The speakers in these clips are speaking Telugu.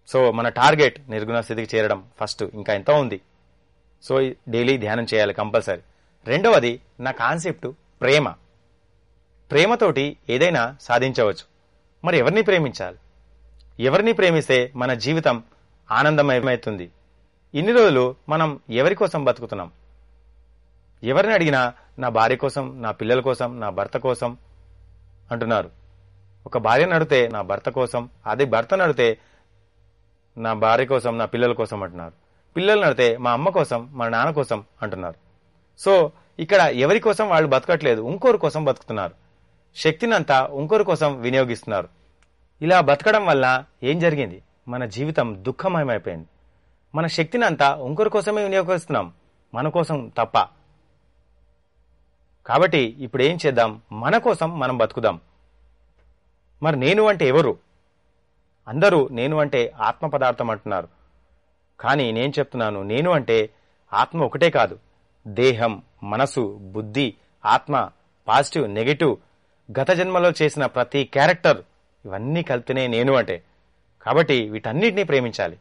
సో మన టార్గెట్ నిర్గుణ స్థితికి చేరడం ఫస్ట్ ఇంకా ఎంతో ఉంది సో డైలీ ధ్యానం చేయాలి కంపల్సరీ రెండవది నా కాన్సెప్ట్ ప్రేమ ప్రేమతోటి ఏదైనా సాధించవచ్చు మరి ఎవరిని ప్రేమించాలి ఎవరిని ప్రేమిస్తే మన జీవితం ఆనందమయమవుతుంది ఇన్ని రోజులు మనం ఎవరి కోసం బతుకుతున్నాం ఎవరిని అడిగినా నా భార్య కోసం నా పిల్లల కోసం నా భర్త కోసం అంటున్నారు ఒక భార్యను అడిగితే నా భర్త కోసం అదే భర్తను అడిగితే నా భార్య కోసం నా పిల్లల కోసం అంటున్నారు పిల్లల్ని అడిగితే మా అమ్మ కోసం మా నాన్న కోసం అంటున్నారు సో ఇక్కడ ఎవరి కోసం వాళ్ళు బతకట్లేదు ఇంకోరి కోసం బతుకుతున్నారు శక్తినంతా ఇంకోరి కోసం వినియోగిస్తున్నారు ఇలా బతకడం వల్ల ఏం జరిగింది మన జీవితం దుఃఖమయమైపోయింది మన శక్తిని అంతా ఇంకొరి కోసమే వినియోగిస్తున్నాం మన కోసం తప్ప కాబట్టి ఇప్పుడు ఏం చేద్దాం మన కోసం మనం బతుకుదాం మరి నేను అంటే ఎవరు అందరూ నేను అంటే ఆత్మ పదార్థం అంటున్నారు కానీ నేను చెప్తున్నాను నేను అంటే ఆత్మ ఒకటే కాదు దేహం మనసు బుద్ధి ఆత్మ పాజిటివ్ నెగటివ్ గత జన్మలో చేసిన ప్రతి క్యారెక్టర్ ఇవన్నీ కలిపితేనే నేను అంటే కాబట్టి వీటన్నిటినీ ప్రేమించాలి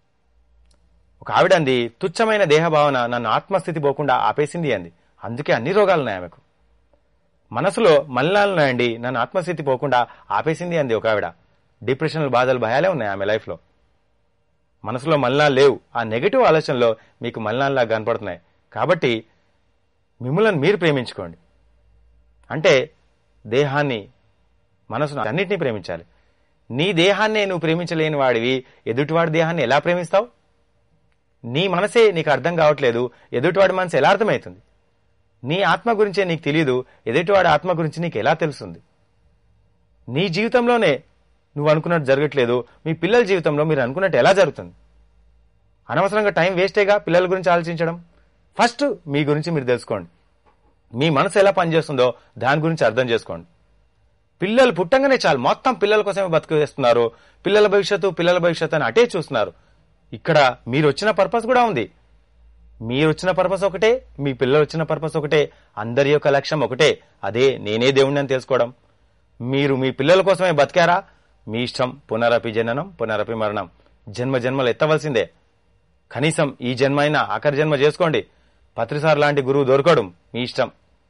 ఒక ఆవిడ అంది తుచ్చమైన దేహ భావన నన్ను ఆత్మస్థితి పోకుండా ఆపేసింది అంది అందుకే అన్ని రోగాలున్నాయి ఆమెకు మనసులో మలినాలున్నాయండి నన్ను ఆత్మస్థితి పోకుండా ఆపేసింది అంది ఒక ఆవిడ డిప్రెషన్ బాధలు భయాలే ఉన్నాయి ఆమె లైఫ్లో మనసులో మలినాలు లేవు ఆ నెగటివ్ ఆలోచనలో మీకు మలినాల్లా కనపడుతున్నాయి కాబట్టి మిమ్మల్ని మీరు ప్రేమించుకోండి అంటే దేహాన్ని మనసును అన్నిటినీ ప్రేమించాలి నీ దేహాన్నే నువ్వు ప్రేమించలేని వాడివి ఎదుటివాడి దేహాన్ని ఎలా ప్రేమిస్తావు నీ మనసే నీకు అర్థం కావట్లేదు ఎదుటివాడి మనసు ఎలా అర్థమవుతుంది నీ ఆత్మ గురించే నీకు తెలియదు ఎదుటివాడి ఆత్మ గురించి నీకు ఎలా తెలుస్తుంది నీ జీవితంలోనే నువ్వు అనుకున్నట్టు జరగట్లేదు మీ పిల్లల జీవితంలో మీరు అనుకున్నట్టు ఎలా జరుగుతుంది అనవసరంగా టైం వేస్టేగా పిల్లల గురించి ఆలోచించడం ఫస్ట్ మీ గురించి మీరు తెలుసుకోండి మీ మనసు ఎలా పనిచేస్తుందో దాని గురించి అర్థం చేసుకోండి పిల్లలు పుట్టంగానే చాలు మొత్తం పిల్లల కోసమే బతుకువేస్తున్నారు పిల్లల భవిష్యత్తు పిల్లల భవిష్యత్తు అని అటే చూస్తున్నారు ఇక్కడ మీరు వచ్చిన పర్పస్ కూడా ఉంది మీరు వచ్చిన పర్పస్ ఒకటే మీ పిల్లలు వచ్చిన పర్పస్ ఒకటే అందరి యొక్క లక్ష్యం ఒకటే అదే నేనే దేవుణ్ణి అని తెలుసుకోవడం మీరు మీ పిల్లల కోసమే బతికారా మీ ఇష్టం పునరపి జననం పునరపి మరణం జన్మ జన్మలు ఎత్తవలసిందే కనీసం ఈ జన్మ అయినా ఆఖరి జన్మ చేసుకోండి పత్రిసార్ లాంటి గురువు దొరకడం మీ ఇష్టం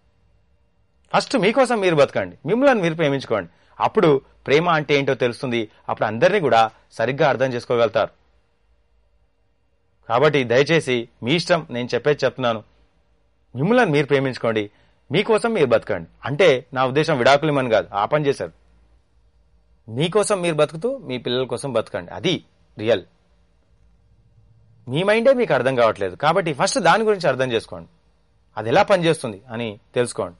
ఫస్ట్ మీకోసం మీరు బతకండి మిమ్మల్ని మీరు ప్రేమించుకోండి అప్పుడు ప్రేమ అంటే ఏంటో తెలుస్తుంది అప్పుడు అందరినీ కూడా సరిగ్గా అర్థం చేసుకోగలుగుతారు కాబట్టి దయచేసి మీ ఇష్టం నేను చెప్పేది చెప్తున్నాను మిమ్మల్ని మీరు ప్రేమించుకోండి మీకోసం మీరు బతకండి అంటే నా ఉద్దేశం విడాకులమని కాదు ఆ పని చేశారు మీకోసం మీరు బతుకుతూ మీ పిల్లల కోసం బతకండి అది రియల్ మీ మైండే మీకు అర్థం కావట్లేదు కాబట్టి ఫస్ట్ దాని గురించి అర్థం చేసుకోండి అది ఎలా పనిచేస్తుంది అని తెలుసుకోండి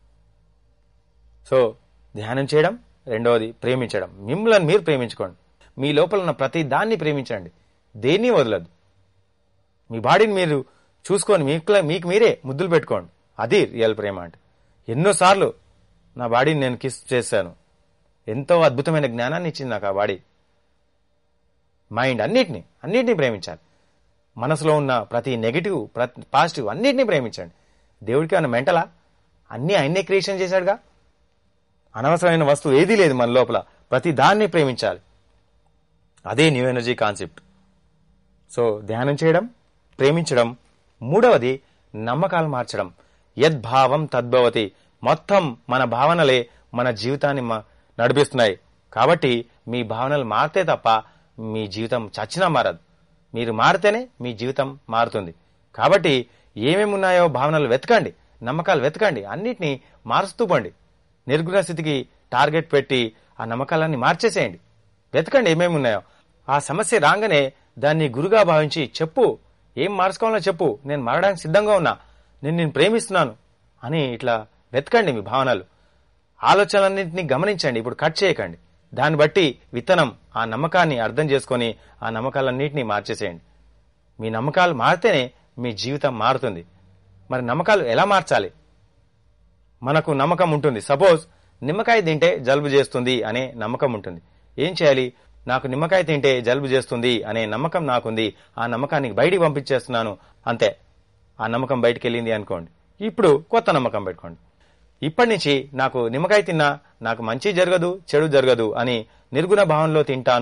సో ధ్యానం చేయడం రెండవది ప్రేమించడం మిమ్మల్ని మీరు ప్రేమించుకోండి మీ లోపల ఉన్న ప్రతి దాన్ని ప్రేమించండి దేన్ని వదలదు మీ బాడీని మీరు చూసుకొని మీకు మీకు మీరే ముద్దులు పెట్టుకోండి అది రియల్ ప్రేమ అంటే ఎన్నోసార్లు నా బాడీని నేను కిస్ చేశాను ఎంతో అద్భుతమైన జ్ఞానాన్ని ఇచ్చింది నాకు ఆ బాడీ మైండ్ అన్నిటినీ అన్నిటినీ ప్రేమించాలి మనసులో ఉన్న ప్రతి నెగిటివ్ ప్రతి పాజిటివ్ అన్నిటినీ ప్రేమించండి దేవుడికి ఆయన మెంటలా అన్నీ ఆయన్నే క్రియేషన్ చేశాడుగా అనవసరమైన వస్తువు ఏదీ లేదు మన లోపల ప్రతి దాన్ని ప్రేమించాలి అదే న్యూ ఎనర్జీ కాన్సెప్ట్ సో ధ్యానం చేయడం ప్రేమించడం మూడవది నమ్మకాలు మార్చడం యద్భావం తద్భవతి మొత్తం మన భావనలే మన జీవితాన్ని మ- నడిపిస్తున్నాయి కాబట్టి మీ భావనలు మారితే తప్ప మీ జీవితం చచ్చినా మారదు మీరు మారితేనే మీ జీవితం మారుతుంది కాబట్టి ఏమేమి ఉన్నాయో భావనలు వెతకండి నమ్మకాలు వెతకండి అన్నిటినీ మారుస్తూ పోండి నిర్గుణ స్థితికి టార్గెట్ పెట్టి ఆ నమ్మకాలన్నీ మార్చేసేయండి వెతకండి ఏమేమి ఉన్నాయో ఆ సమస్య రాగానే దాన్ని గురుగా భావించి చెప్పు ఏం మార్చుకోవాలో చెప్పు నేను మారడానికి సిద్ధంగా ఉన్నా నేను నేను ప్రేమిస్తున్నాను అని ఇట్లా వెతకండి మీ భావనలు ఆలోచనలన్నింటినీ గమనించండి ఇప్పుడు కట్ చేయకండి దాన్ని బట్టి విత్తనం ఆ నమ్మకాన్ని అర్థం చేసుకొని ఆ నమ్మకాలన్నింటినీ మార్చేసేయండి మీ నమ్మకాలు మారితేనే మీ జీవితం మారుతుంది మరి నమ్మకాలు ఎలా మార్చాలి మనకు నమ్మకం ఉంటుంది సపోజ్ నిమ్మకాయ తింటే జలుబు చేస్తుంది అనే నమ్మకం ఉంటుంది ఏం చేయాలి నాకు నిమ్మకాయ తింటే జలుబు చేస్తుంది అనే నమ్మకం నాకుంది ఆ నమ్మకాన్ని బయటికి పంపించేస్తున్నాను అంతే ఆ నమ్మకం బయటికి వెళ్ళింది అనుకోండి ఇప్పుడు కొత్త నమ్మకం పెట్టుకోండి ఇప్పటి నుంచి నాకు నిమ్మకాయ తిన్నా నాకు మంచి జరగదు చెడు జరగదు అని నిర్గుణ భావంలో తింటాను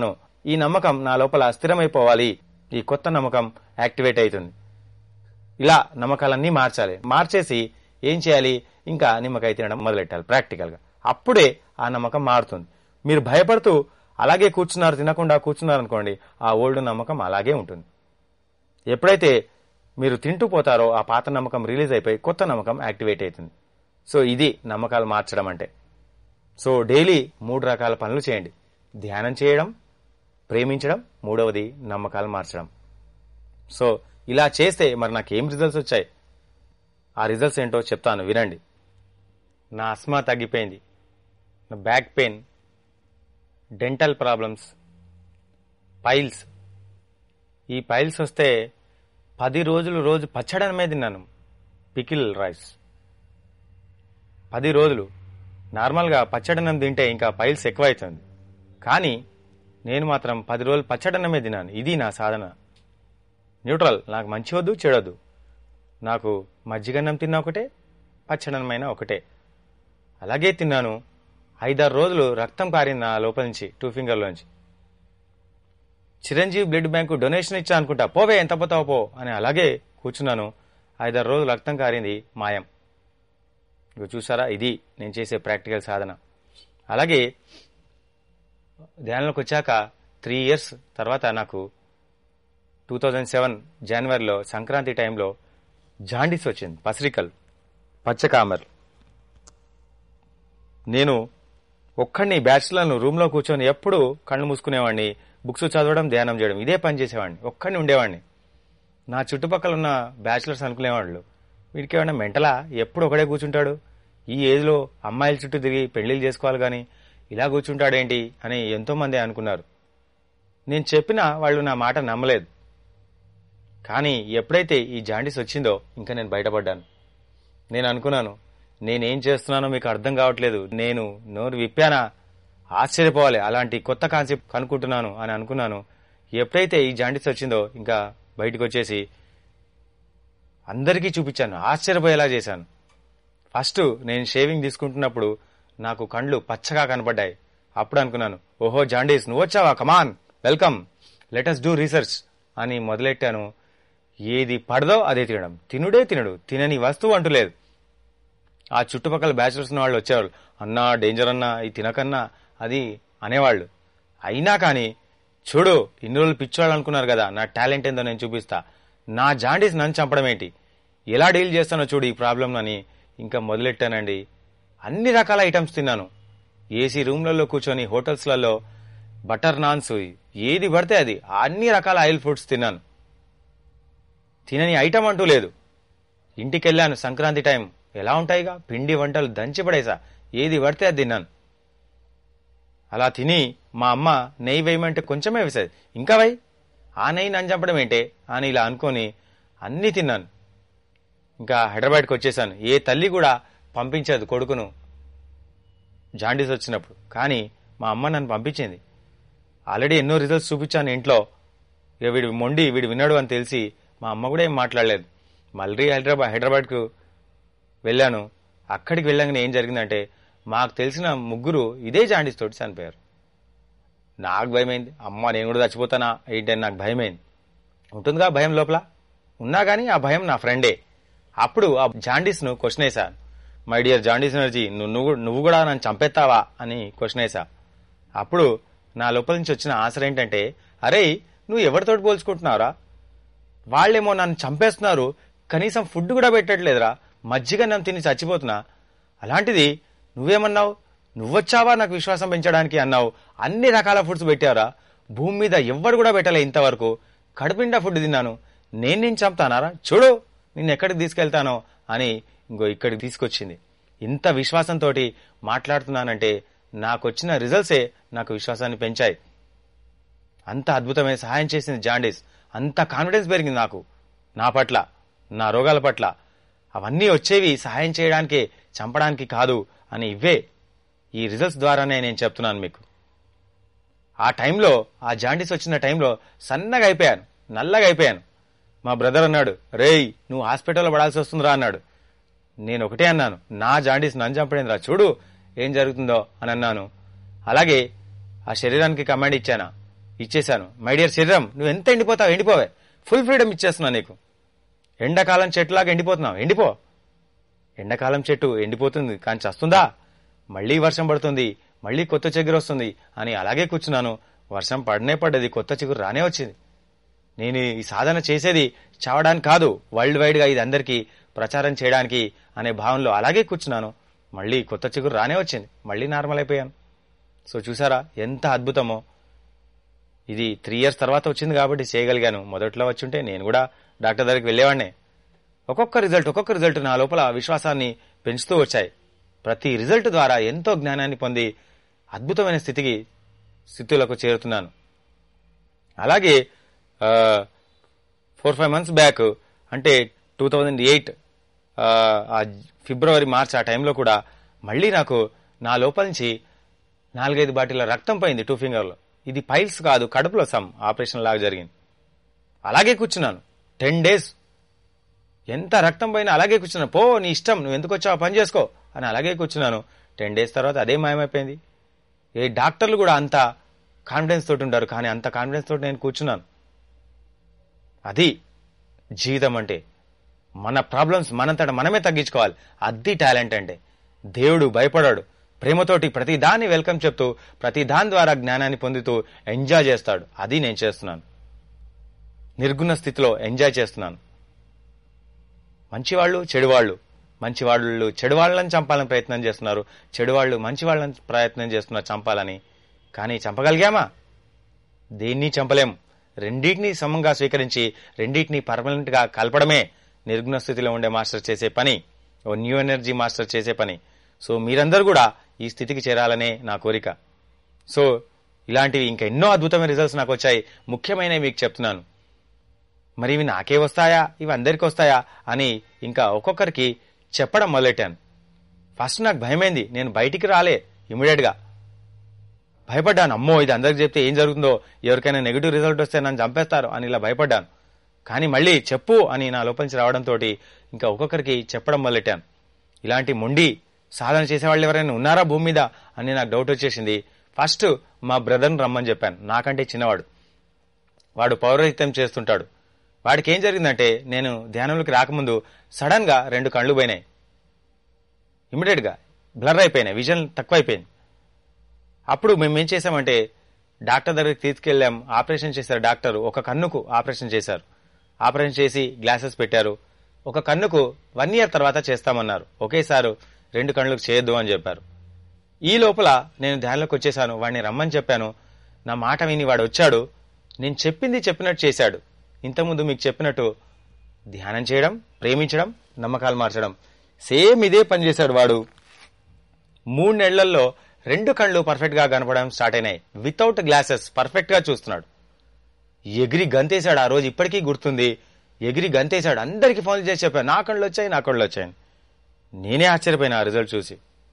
ఈ నమ్మకం నా లోపల స్థిరమైపోవాలి ఈ కొత్త నమ్మకం యాక్టివేట్ అవుతుంది ఇలా నమ్మకాలన్నీ మార్చాలి మార్చేసి ఏం చేయాలి ఇంకా నిమ్మకాయ తినడం మొదలెట్టాలి ప్రాక్టికల్ గా అప్పుడే ఆ నమ్మకం మారుతుంది మీరు భయపడుతూ అలాగే కూర్చున్నారు తినకుండా కూర్చున్నారు అనుకోండి ఆ ఓల్డ్ నమ్మకం అలాగే ఉంటుంది ఎప్పుడైతే మీరు తింటూ పోతారో ఆ పాత నమ్మకం రిలీజ్ అయిపోయి కొత్త నమ్మకం యాక్టివేట్ అవుతుంది సో ఇది నమ్మకాలు మార్చడం అంటే సో డైలీ మూడు రకాల పనులు చేయండి ధ్యానం చేయడం ప్రేమించడం మూడవది నమ్మకాలు మార్చడం సో ఇలా చేస్తే మరి నాకు ఏం రిజల్ట్స్ వచ్చాయి ఆ రిజల్ట్స్ ఏంటో చెప్తాను వినండి నా అస్మా తగ్గిపోయింది నా back pain dental problems piles ఈ పైల్స్ వస్తే పది రోజులు రోజు పచ్చడనమే తిన్నాను పికిల్ రైస్ పది రోజులు నార్మల్గా పచ్చడన్నం తింటే ఇంకా పైల్స్ ఎక్కువైతుంది కానీ నేను మాత్రం పది రోజులు పచ్చడన్నమే తిన్నాను ఇది నా సాధన న్యూట్రల్ నాకు మంచి వద్దు చెడొద్దు నాకు మజ్జిగన్నం తిన్నా ఒకటే పచ్చడన్నమైన ఒకటే అలాగే తిన్నాను ఐదారు రోజులు రక్తం కారింది నా లోపల నుంచి టూ ఫింగర్లోంచి చిరంజీవి బ్లడ్ బ్యాంకు డొనేషన్ ఇచ్చా అనుకుంటా పోవే ఎంత పోతావు పో అని అలాగే కూర్చున్నాను ఐదారు రోజులు రక్తం కారింది మాయం ఇక చూసారా ఇది నేను చేసే ప్రాక్టికల్ సాధన అలాగే ధ్యానంలోకి వచ్చాక త్రీ ఇయర్స్ తర్వాత నాకు టూ థౌజండ్ సెవెన్ జనవరిలో సంక్రాంతి టైంలో జాండీస్ వచ్చింది పసిరికల్ పచ్చకామర్ నేను ఒక్కడిని బ్యాచులర్ను రూమ్లో కూర్చొని ఎప్పుడు కళ్ళు మూసుకునేవాడిని బుక్స్ చదవడం ధ్యానం చేయడం ఇదే పని చేసేవాడిని ఒక్కడిని ఉండేవాడిని నా చుట్టుపక్కల ఉన్న బ్యాచులర్స్ అనుకునేవాళ్ళు వీడికి ఏమైనా మెంటలా ఎప్పుడు ఒకడే కూర్చుంటాడు ఈ ఏజ్లో అమ్మాయిల చుట్టూ తిరిగి పెళ్లిళ్ళు చేసుకోవాలి కానీ ఇలా కూర్చుంటాడేంటి అని ఎంతోమంది అనుకున్నారు నేను చెప్పినా వాళ్ళు నా మాట నమ్మలేదు కానీ ఎప్పుడైతే ఈ జాండీస్ వచ్చిందో ఇంకా నేను బయటపడ్డాను నేను అనుకున్నాను నేనేం చేస్తున్నానో మీకు అర్థం కావట్లేదు నేను నోరు విప్పానా ఆశ్చర్యపోవాలి అలాంటి కొత్త కాన్సెప్ట్ కనుక్కుంటున్నాను అని అనుకున్నాను ఎప్పుడైతే ఈ జాండీస్ వచ్చిందో ఇంకా బయటకు వచ్చేసి అందరికీ చూపించాను ఆశ్చర్యపోయేలా చేశాను ఫస్ట్ నేను షేవింగ్ తీసుకుంటున్నప్పుడు నాకు కండ్లు పచ్చగా కనపడ్డాయి అప్పుడు అనుకున్నాను ఓహో జాండీస్ నువ్వు వచ్చావా come on welcome let us do research అని మొదలెట్టాను ఏది పడదో అదే తినడం తినుడే తినడు తినని వస్తువు అంటూ లేదు ఆ చుట్టుపక్కల బ్యాచులర్స్ ఉన్న వాళ్ళు వచ్చేవాళ్ళు అన్నా డేంజర్ అన్నా ఇది తినకన్నా అది అనేవాళ్ళు అయినా కానీ చూడు ఇన్ని రోజులు పిచ్చోళ్ళు అనుకున్నారు కదా నా టాలెంట్ ఏందో నేను చూపిస్తా నా జాండీస్ నన్ను చంపడం ఏంటి ఎలా డీల్ చేస్తానో చూడు ఈ ప్రాబ్లం అని ఇంకా మొదలెట్టానండి అన్ని రకాల ఐటమ్స్ తిన్నాను ఏసీ రూమ్లలో కూర్చొని హోటల్స్లలో బటర్ నాన్స్ ఏది పడితే అది అన్ని రకాల ఆయిల్ ఫుడ్స్ తిన్నాను తినని ఐటమ్ అంటూ లేదు ఇంటికి వెళ్ళాను సంక్రాంతి టైం ఎలా ఉంటాయిగా పిండి వంటలు దంచి పడేసా ఏది పడితే అది తిన్నాను అలా తిని మా అమ్మ నెయ్యి వేయమంటే కొంచెమే వేసేది ఇంకా వై ఆ నెయ్యి నన్ను చంపడం ఏంటే అని ఇలా అనుకొని అన్నీ తిన్నాను ఇంకా హైదరాబాద్కి వచ్చేసాను ఏ తల్లి కూడా పంపించదు కొడుకును జాండీస్ వచ్చినప్పుడు కానీ మా అమ్మ నన్ను పంపించింది ఆల్రెడీ ఎన్నో రిజల్ట్స్ చూపించాను ఇంట్లో ఇక వీడు మొండి వీడు విన్నాడు అని తెలిసి మా అమ్మ కూడా ఏం మాట్లాడలేదు మళ్ళీ హైదరాబాద్ హైదరాబాద్కు వెళ్ళాను అక్కడికి వెళ్ళగానే ఏం జరిగిందంటే మాకు తెలిసిన ముగ్గురు ఇదే జాండీస్ తోటి చనిపోయారు నాకు భయమైంది అమ్మ నేను కూడా చచ్చిపోతానా ఏంటని నాకు భయమైంది ఉంటుందిగా భయం లోపల ఉన్నా కానీ ఆ భయం నా ఫ్రెండే అప్పుడు ఆ జాండీస్ను క్వశ్చన్ వేశాను మై డియర్ జాండీస్ ఎనర్జీ నువ్వు నువ్వు నువ్వు కూడా నన్ను చంపేస్తావా అని క్వశ్చన్ వేశా అప్పుడు నా లోపల నుంచి వచ్చిన ఆన్సర్ ఏంటంటే అరే నువ్వు ఎవరితోటి పోల్చుకుంటున్నావురా వాళ్ళేమో నన్ను చంపేస్తున్నారు కనీసం ఫుడ్ కూడా పెట్టట్లేదురా మజ్జిగ నన్ను తిని చచ్చిపోతున్నా అలాంటిది నువ్వేమన్నావు నువ్వొచ్చావా నాకు విశ్వాసం పెంచడానికి అన్నావు అన్ని రకాల ఫుడ్స్ పెట్టారా భూమి మీద ఎవ్వరు కూడా పెట్టలే ఇంతవరకు కడుపిండా ఫుడ్ తిన్నాను నేను నేను చంపుతానారా చూడు నిన్ను ఎక్కడికి తీసుకెళ్తానో అని ఇంకో ఇక్కడికి తీసుకొచ్చింది ఇంత విశ్వాసంతో మాట్లాడుతున్నానంటే నాకు వచ్చిన రిజల్ట్సే నాకు విశ్వాసాన్ని పెంచాయి అంత అద్భుతమైన సహాయం చేసింది జాండీస్ అంత కాన్ఫిడెన్స్ పెరిగింది నాకు నా పట్ల నా రోగాల పట్ల అవన్నీ వచ్చేవి సహాయం చేయడానికే చంపడానికి కాదు అని ఇవే ఈ రిజల్ట్స్ ద్వారానే నేను చెప్తున్నాను మీకు ఆ టైంలో ఆ జాండీస్ వచ్చిన టైంలో సన్నగా అయిపోయాను నల్లగా అయిపోయాను మా బ్రదర్ అన్నాడు రేయ్ నువ్వు హాస్పిటల్లో పడాల్సి వస్తుందిరా అన్నాడు నేను ఒకటే అన్నాను నా జాండీస్ నన్ను చంపడేందిరా చూడు ఏం జరుగుతుందో అని అన్నాను అలాగే ఆ శరీరానికి కమాండ్ ఇచ్చానా ఇచ్చేశాను మై డియర్ శరీరం నువ్వు ఎంత ఎండిపోతావు ఎండిపోవే ఫుల్ ఫ్రీడమ్ ఇచ్చేస్తున్నా నీకు ఎండాకాలం చెట్టులాగా ఎండిపోతున్నావు ఎండిపో ఎండాకాలం చెట్టు ఎండిపోతుంది కానీ చస్తుందా మళ్ళీ వర్షం పడుతుంది మళ్ళీ కొత్త చిగురు వస్తుంది అని అలాగే కూర్చున్నాను వర్షం పడనే పడ్డది కొత్త చిగురు రానే వచ్చింది నేను ఈ సాధన చేసేది చావడానికి కాదు వరల్డ్ వైడ్గా ఇది అందరికీ ప్రచారం చేయడానికి అనే భావనలో అలాగే కూర్చున్నాను మళ్ళీ కొత్త చిగురు రానే వచ్చింది మళ్ళీ నార్మల్ అయిపోయాను సో చూసారా ఎంత అద్భుతమో ఇది త్రీ ఇయర్స్ తర్వాత వచ్చింది కాబట్టి చేయగలిగాను మొదట్లో వచ్చుంటే నేను కూడా డాక్టర్ దగ్గరికి వెళ్ళేవాడినే ఒక్కొక్క రిజల్ట్ ఒక్కొక్క రిజల్ట్ నా లోపల విశ్వాసాన్ని పెంచుతూ వచ్చాయి ప్రతి రిజల్ట్ ద్వారా ఎంతో జ్ఞానాన్ని పొంది అద్భుతమైన స్థితికి స్థితులకు చేరుతున్నాను అలాగే ఫోర్ ఫైవ్ మంత్స్ బ్యాక్ అంటే టూ థౌజండ్ ఎయిట్ ఆ ఫిబ్రవరి మార్చ్ ఆ టైంలో కూడా మళ్ళీ నాకు నా లోపల నుంచి నాలుగైదు బాటిల రక్తం పోయింది టూ ఫింగర్లో ఇది పైల్స్ కాదు కడుపులో సమ్ ఆపరేషన్ లాగా జరిగింది అలాగే కూర్చున్నాను టెన్ డేస్ ఎంత రక్తం పోయినా అలాగే కూర్చున్నాను పో నీ ఇష్టం నువ్వు ఎందుకు వచ్చావు ఆ పని చేసుకో అని అలాగే కూర్చున్నాను టెన్ డేస్ తర్వాత అదే మాయమైపోయింది ఏ డాక్టర్లు కూడా అంత కాన్ఫిడెన్స్ తోటి ఉంటారు కానీ అంత కాన్ఫిడెన్స్ తోటి నేను కూర్చున్నాను అది జీవితం అంటే మన ప్రాబ్లమ్స్ మనంతట మనమే తగ్గించుకోవాలి అది టాలెంట్ అంటే దేవుడు భయపడాడు ప్రేమతోటి ప్రతి దాన్ని వెల్కమ్ చెప్తూ ప్రతి దాని ద్వారా జ్ఞానాన్ని పొందుతూ ఎంజాయ్ చేస్తాడు అది నేను చేస్తున్నాను నిర్గుణ స్థితిలో ఎంజాయ్ చేస్తున్నాను మంచివాళ్ళు చెడువాళ్ళు మంచివాళ్ళు చెడువాళ్ళని చంపాలని ప్రయత్నం చేస్తున్నారు చెడువాళ్ళు మంచి వాళ్ళని ప్రయత్నం చేస్తున్నారు చంపాలని కానీ చంపగలిగామా దేన్ని చంపలేం రెండింటినీ సమంగా స్వీకరించి రెండింటినీ పర్మనెంట్ గా కలపడమే నిర్గుణ స్థితిలో ఉండే మాస్టర్ చేసే పని ఓ న్యూ ఎనర్జీ మాస్టర్ చేసే పని సో మీరందరూ కూడా ఈ స్థితికి చేరాలనే నా కోరిక సో ఇలాంటివి ఇంకా ఎన్నో అద్భుతమైన రిజల్ట్స్ నాకు వచ్చాయి ముఖ్యమైనవి మీకు చెప్తున్నాను మరి ఇవి నాకే వస్తాయా ఇవి అందరికి వస్తాయా అని ఇంకా ఒక్కొక్కరికి చెప్పడం మొదలెట్టాను ఫస్ట్ నాకు భయమైంది నేను బయటికి రాలే ఇమీడియట్ గా భయపడ్డాను అమ్మో ఇది అందరికి చెప్తే ఏం జరుగుతుందో ఎవరికైనా నెగిటివ్ రిజల్ట్ వస్తే నన్ను చంపేస్తారు అని ఇలా భయపడ్డాను కానీ మళ్ళీ చెప్పు అని నా లోపల నుంచి రావడంతో ఇంకా ఒక్కొక్కరికి చెప్పడం మొదలెట్టాను ఇలాంటి మొండి సాధన చేసేవాళ్ళు ఎవరైనా ఉన్నారా భూమి మీద అని నాకు డౌట్ వచ్చేసింది ఫస్ట్ మా బ్రదర్ని రమ్మని చెప్పాను నాకంటే చిన్నవాడు వాడు పౌరహిత్యం చేస్తుంటాడు వాడికి ఏం జరిగిందంటే నేను ధ్యానంలోకి రాకముందు సడన్ గా రెండు కళ్ళు పోయినాయి ఇమీడియట్ గా బ్లర్ అయిపోయినాయి విజన్ తక్కువైపోయింది అప్పుడు మేము ఏం చేసామంటే డాక్టర్ దగ్గరికి తీసుకెళ్ళాం ఆపరేషన్ చేశారు డాక్టర్ ఒక కన్నుకు ఆపరేషన్ చేశారు ఆపరేషన్ చేసి గ్లాసెస్ పెట్టారు ఒక కన్నుకు వన్ ఇయర్ తర్వాత చేస్తామన్నారు ఒకేసారి రెండు కళ్ళకు చేయొద్దు అని చెప్పారు ఈ లోపల నేను ధ్యానంలోకి వచ్చేసాను వాడిని రమ్మని చెప్పాను నా మాట విని వాడు వచ్చాడు నేను చెప్పింది చెప్పినట్టు చేశాడు ఇంతకుముందు మీకు చెప్పినట్టు ధ్యానం చేయడం ప్రేమించడం నమ్మకాలు మార్చడం సేమ్ ఇదే పని చేశాడు వాడు మూడు నెలల్లో రెండు కళ్ళు పర్ఫెక్ట్ గా కనపడడం స్టార్ట్ అయినాయి వితౌట్ గ్లాసెస్ పర్ఫెక్ట్ గా చూస్తున్నాడు ఎగిరి గంతేశాడు ఆ రోజు ఇప్పటికీ గుర్తుంది ఎగిరి గంతేశాడు అందరికి ఫోన్ చేసి చెప్పాను నా కళ్ళు వచ్చాయి నా కళ్ళు వచ్చాయి నేనే ఆశ్చర్యపోయినా ఆ రిజల్ట్ చూసి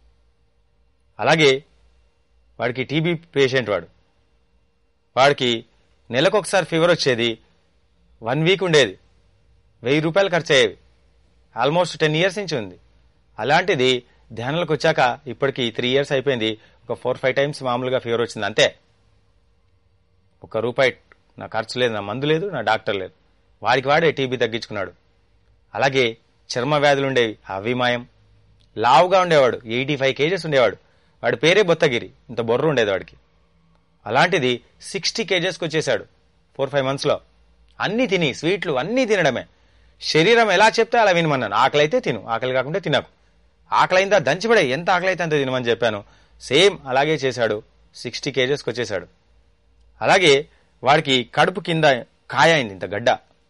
అలాగే వాడికి టీబీ పేషెంట్ వాడు వాడికి నెలకు ఒకసారి ఫీవర్ వచ్చేది వన్ వీక్ ఉండేది వెయ్యి రూపాయలు ఖర్చు అయ్యేవి ఆల్మోస్ట్ టెన్ ఇయర్స్ నుంచి ఉంది అలాంటిది ధ్యానంలోకి వచ్చాక ఇప్పటికి త్రీ ఇయర్స్ అయిపోయింది ఒక ఫోర్ ఫైవ్ టైమ్స్ మామూలుగా ఫీవర్ వచ్చింది అంతే ఒక రూపాయి నా ఖర్చు లేదు నా మందు లేదు నా డాక్టర్ లేదు వాడికి వాడే టీబీ తగ్గించుకున్నాడు అలాగే చర్మ వ్యాధులు ఉండేవి అవి మాయం లావుగా ఉండేవాడు ఎయిటీ ఫైవ్ కేజెస్ ఉండేవాడు వాడి పేరే బొత్తగిరి ఇంత బొర్ర ఉండేది వాడికి అలాంటిది సిక్స్టీ కేజెస్కి వచ్చేసాడు ఫోర్ ఫైవ్ మంత్స్లో అన్ని తిని స్వీట్లు అన్నీ తినడమే శరీరం ఎలా చెప్తే అలా వినమన్నాను ఆకలి అయితే తిను ఆకలి కాకుండా తినకు ఆకలి అయిందా దంచిపడే ఎంత ఆకలి అయితే అంత తినమని చెప్పాను సేమ్ అలాగే చేశాడు సిక్స్టీ కేజెస్కి వచ్చేసాడు అలాగే వాడికి కడుపు కింద కాయ అయింది ఇంత గడ్డ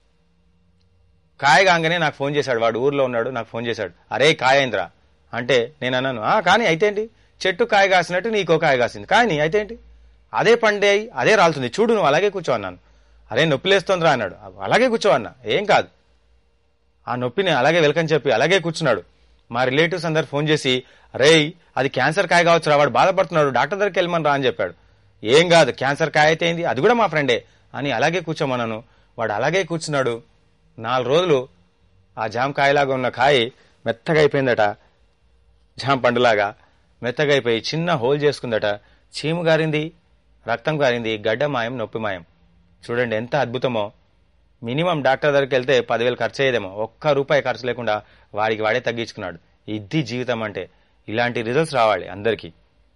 కాయ కాగానే నాకు ఫోన్ చేశాడు వాడు ఊర్లో ఉన్నాడు నాకు ఫోన్ చేశాడు అరే కాయ అయిందిరా అంటే నేను అన్నాను "ఆ, కానీ అయితే ఏంటి చెట్టు కాయ కాసినట్టు నీకో కాయ కాసింది కానీ అయితే ఏంటి అదే పండే అయి అదే రాలుతుంది చూడు నువ్వు అలాగే కూర్చో అన్నాను అరే నొప్పి లేస్తుందిరా అన్నాడు అలాగే కూర్చో అన్న ఏం కాదు ఆ నొప్పిని అలాగే వెల్కమ్ చెప్పి అలాగే కూర్చున్నాడు మా రిలేటివ్స్ అందరు ఫోన్ చేసి అరే అది క్యాన్సర్ కాయ కావచ్చు రా వాడు బాధపడుతున్నాడు డాక్టర్ దగ్గరికి వెళ్ళమని రా అని చెప్పాడు ఏం కాదు క్యాన్సర్ కాయ అయితే ఏంది అది కూడా మా ఫ్రెండే అని అలాగే కూర్చోమన్నాను వాడు అలాగే కూర్చున్నాడు నాలుగు రోజులు ఆ జామ కాయలాగా ఉన్న కాయ మెత్తగా అయిపోయిందట జామ పండులాగా మెత్తగా అయిపోయి చిన్న హోల్ చేసుకుందట చీము గారింది రక్తం కారింది గడ్డ మాయం నొప్పి మాయం చూడండి ఎంత అద్భుతమో మినిమం డాక్టర్ దగ్గరికి వెళ్తే పదివేలు ఖర్చు అయ్యేదేమో ఒక్క రూపాయి ఖర్చు లేకుండా వాడికి వాడే తగ్గించుకున్నాడు ఇది జీవితం అంటే ఇలాంటి రిజల్ట్స్ రావాలి అందరికీ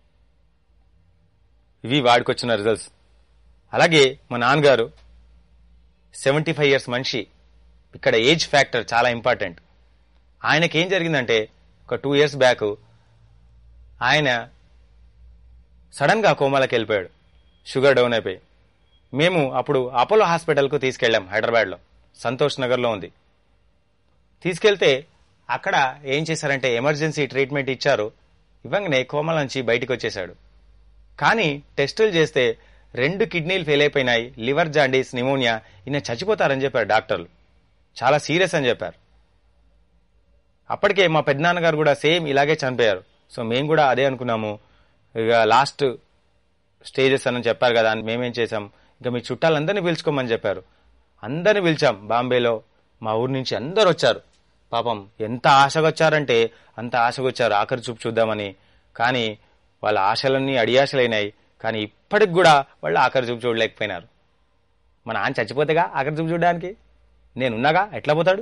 ఇవి వాడికొచ్చిన రిజల్ట్స్ అలాగే మా నాన్నగారు సెవెంటీ ఫైవ్ ఇయర్స్ మనిషి ఇక్కడ ఏజ్ ఫ్యాక్టర్ చాలా ఇంపార్టెంట్ ఆయనకి ఏం జరిగిందంటే ఒక టూ ఇయర్స్ బ్యాక్ ఆయన సడన్ గా కోమాలకు వెళ్ళిపోయాడు షుగర్ డౌన్ అయిపోయి మేము అప్పుడు అపోలో హాస్పిటల్కు తీసుకెళ్ళాం హైదరాబాద్లో సంతోష్ నగర్లో ఉంది తీసుకెళ్తే అక్కడ ఏం చేశారంటే ఎమర్జెన్సీ ట్రీట్మెంట్ ఇచ్చారు ఇవ్వంగానే కోమల నుంచి బయటికి వచ్చేశాడు కానీ టెస్టులు చేస్తే రెండు కిడ్నీలు ఫెయిల్ అయిపోయినాయి లివర్ జాండీస్ నిమోనియా ఈయన చచ్చిపోతారని చెప్పారు డాక్టర్లు చాలా సీరియస్ అని చెప్పారు అప్పటికే మా పెద్దనాన్నగారు కూడా సేమ్ ఇలాగే చనిపోయారు సో మేము కూడా అదే అనుకున్నాము ఇక లాస్ట్ స్టేజెస్ అని చెప్పారు కదా అని మేమేం చేసాం ఇంకా మీ చుట్టాలందరినీ పిలుచుకోమని చెప్పారు అందరిని పిలిచాం బాంబేలో మా ఊరు నుంచి అందరు వచ్చారు పాపం ఎంత ఆశగా వచ్చారంటే అంత ఆశగా వచ్చారు ఆఖరి చూపు చూద్దామని కానీ వాళ్ళ ఆశలన్నీ అడియాశలైనాయి కానీ ఇప్పటికి కూడా వాళ్ళు ఆఖరి చూపు చూడలేకపోయినారు మన ఆయన చచ్చిపోతేగా ఆఖరి చూపు చూడడానికి నేనున్నాగా ఎట్లా పోతాడు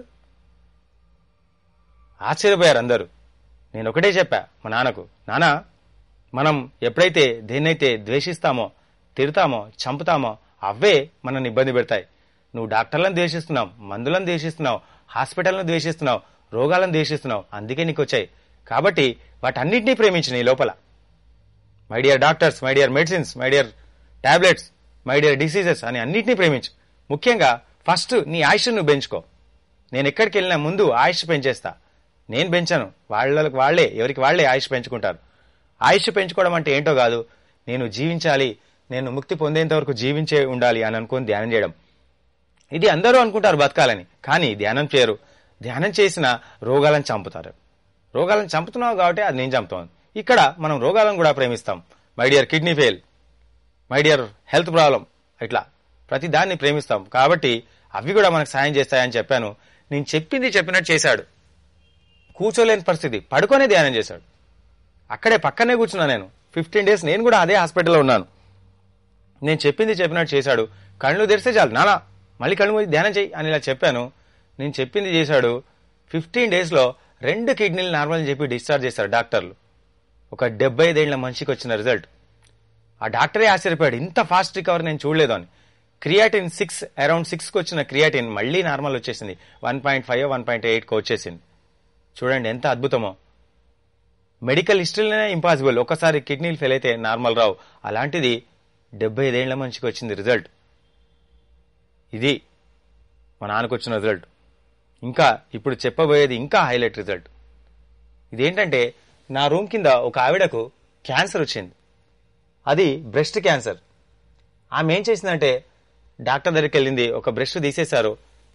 ఆశ్చర్యపోయారు అందరూ నేను ఒకటే చెప్పా మా నాన్నకు నానా మనం ఎప్పుడైతే దేన్నైతే ద్వేషిస్తామో తిడతామో చంపుతామో అవే మనల్ని ఇబ్బంది పెడతాయి నువ్వు డాక్టర్లను ద్వేషిస్తున్నావు మందులను ద్వేషిస్తున్నావు హాస్పిటల్ను ద్వేషిస్తున్నావు రోగాలను ద్వేషిస్తున్నావు అందుకే నీకు వచ్చాయి కాబట్టి వాటన్నిటినీ ప్రేమించు నీ లోపల my dear doctors my dear medicines my dear tablets my dear diseases అని అన్నిటినీ ప్రేమించు ముఖ్యంగా ఫస్ట్ నీ ఆయుష్ నువ్వు పెంచుకో నేను ఎక్కడికి వెళ్ళినా ముందు ఆయుష్ పెంచేస్తా నేను పెంచాను వాళ్ళకి వాళ్లే ఎవరికి వాళ్లే ఆయుష్ పెంచుకుంటారు ఆయుష్ పెంచుకోవడం అంటే ఏంటో కాదు నేను జీవించాలి నేను ముక్తి పొందేంత వరకు జీవించే ఉండాలి అని అనుకుని ధ్యానం చేయడం ఇది అందరూ అనుకుంటారు బతకాలని కానీ ధ్యానం చేయరు ధ్యానం చేసిన రోగాలను చంపుతారు రోగాలను చంపుతున్నావు కాబట్టి అది నేను చంపుతాను ఇక్కడ మనం రోగాలను కూడా ప్రేమిస్తాం my dear kidney fail my dear health problem ఇట్లా ప్రతి దాన్ని ప్రేమిస్తాం కాబట్టి అవి కూడా మనకు సాయం చేస్తాయని చెప్పాను నేను చెప్పింది చెప్పినట్టు చేశాడు కూర్చోలేని పరిస్థితి పడుకొనే ధ్యానం చేశాడు అక్కడే పక్కనే కూర్చున్నా నేను ఫిఫ్టీన్ డేస్ నేను కూడా అదే హాస్పిటల్లో ఉన్నాను నేను చెప్పింది చెప్పినట్టు చేశాడు కళ్ళు తెరిస్తే చాలు నానా మళ్ళీ కళ్ళు మూసి ధ్యానం చేయి అని ఇలా చెప్పాను నేను చెప్పింది చేశాడు ఫిఫ్టీన్ డేస్లో రెండు కిడ్నీలు నార్మల్ అని చెప్పి డిశ్చార్జ్ చేశారు డాక్టర్లు ఒక డెబ్బై ఐదేళ్ల మనిషికి వచ్చిన రిజల్ట్ ఆ డాక్టరే ఆశ్చర్యపోయాడు ఇంత ఫాస్ట్ రికవర్ నేను చూడలేదు అని క్రియాటిన్ సిక్స్ అరౌండ్ సిక్స్కి వచ్చిన క్రియాటిన్ మళ్ళీ నార్మల్ వచ్చేసింది one point five one point ఎయిట్కి వచ్చేసింది చూడండి ఎంత అద్భుతమో మెడికల్ హిస్టరీలోనే ఇంపాసిబుల్ ఒకసారి కిడ్నీలు ఫెయిల్ అయితే నార్మల్ రావు అలాంటిది డెబ్బై ఐదేళ్ల మనిషికి వచ్చింది రిజల్ట్ ఇది మా నాన్నకు వచ్చిన రిజల్ట్ ఇంకా ఇప్పుడు చెప్పబోయేది ఇంకా హైలైట్ రిజల్ట్ ఇదేంటంటే నా రూమ్ కింద ఒక ఆవిడకు క్యాన్సర్ వచ్చింది అది బ్రెస్ట్ క్యాన్సర్ ఆమె ఏం చేసిందంటే డాక్టర్ దగ్గరికి వెళ్ళింది ఒక బ్రెస్ట్ తీసేశారు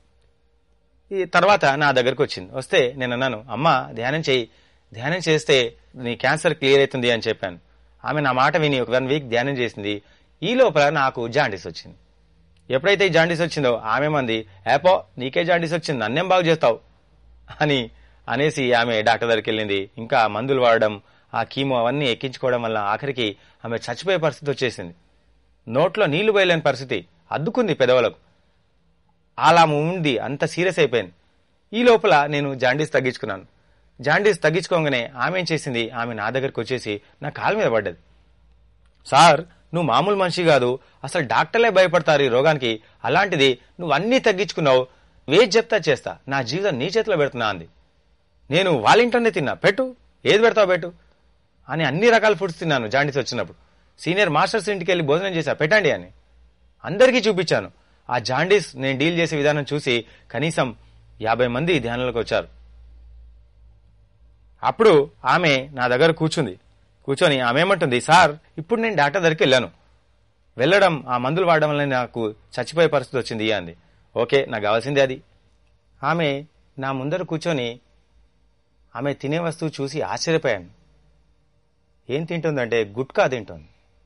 ఈ తర్వాత నా దగ్గరకు వచ్చింది వస్తే నేను అన్నాను అమ్మ ధ్యానం చేయి ధ్యానం చేస్తే నీ క్యాన్సర్ క్లియర్ అవుతుంది అని చెప్పాను ఆమె నా మాట విని ఒక వన్ వీక్ ధ్యానం చేసింది ఈ లోపల నాకు జాండీస్ వచ్చింది ఎప్పుడైతే ఈ జాండీస్ వచ్చిందో ఆమె మంది ఏపో నీకే జాండీస్ వచ్చింది నన్నేం బాగు చేస్తావు అని అనేసి ఆమె డాక్టర్ దగ్గరికి వెళ్ళింది ఇంకా మందులు వాడడం ఆ కీమో అవన్నీ ఎక్కించుకోవడం వల్ల ఆఖరికి ఆమె చచ్చిపోయే పరిస్థితి వచ్చేసింది నోట్లో నీళ్లు పోయలేని పరిస్థితి అద్దుకుంది పెదవులకు అలా ఉంది అంత సీరియస్ అయిపోయింది ఈ లోపల నేను జాండీస్ తగ్గించుకున్నాను జాండీస్ తగ్గించుకోగానే ఆమె ఏం చేసింది ఆమె నా దగ్గరికి వచ్చేసి నా కాలు మీద పడ్డది సార్ నువ్వు మామూలు మనిషి కాదు అసలు డాక్టర్లే భయపడతారు ఈ రోగానికి అలాంటిది నువ్వు అన్నీ తగ్గించుకున్నావు వేజ్ చెప్తా చేస్తా నా జీవితం నీ చేతిలో పెడుతున్నా అంది నేను వాళ్ళ ఇంట్లోనే తిన్నా పెట్టు ఏది పెడతావు పెట్టు అని అన్ని రకాల ఫుడ్స్ తిన్నాను జాండీస్ వచ్చినప్పుడు సీనియర్ మాస్టర్స్ ఇంటికి వెళ్ళి భోజనం చేశా పెట్టండి అని అందరికీ చూపించాను ఆ జాండీస్ నేను డీల్ చేసే విధానం చూసి కనీసం యాభై మంది ధ్యానంలోకి వచ్చారు అప్పుడు ఆమె నా దగ్గర కూర్చుంది కూర్చొని ఆమె ఏమంటుంది సార్ ఇప్పుడు నేను డాక్టర్ దగ్గరికి వెళ్ళాను వెళ్ళడం ఆ మందులు వాడడం వల్ల నాకు చచ్చిపోయే పరిస్థితి వచ్చింది అంది ఓకే నాకు కావాల్సిందే అది ఆమె నా ముందర కూర్చొని ఆమె తినే వస్తువు చూసి ఆశ్చర్యపోయాను ఏం తింటుందంటే గుట్కా తింటుంది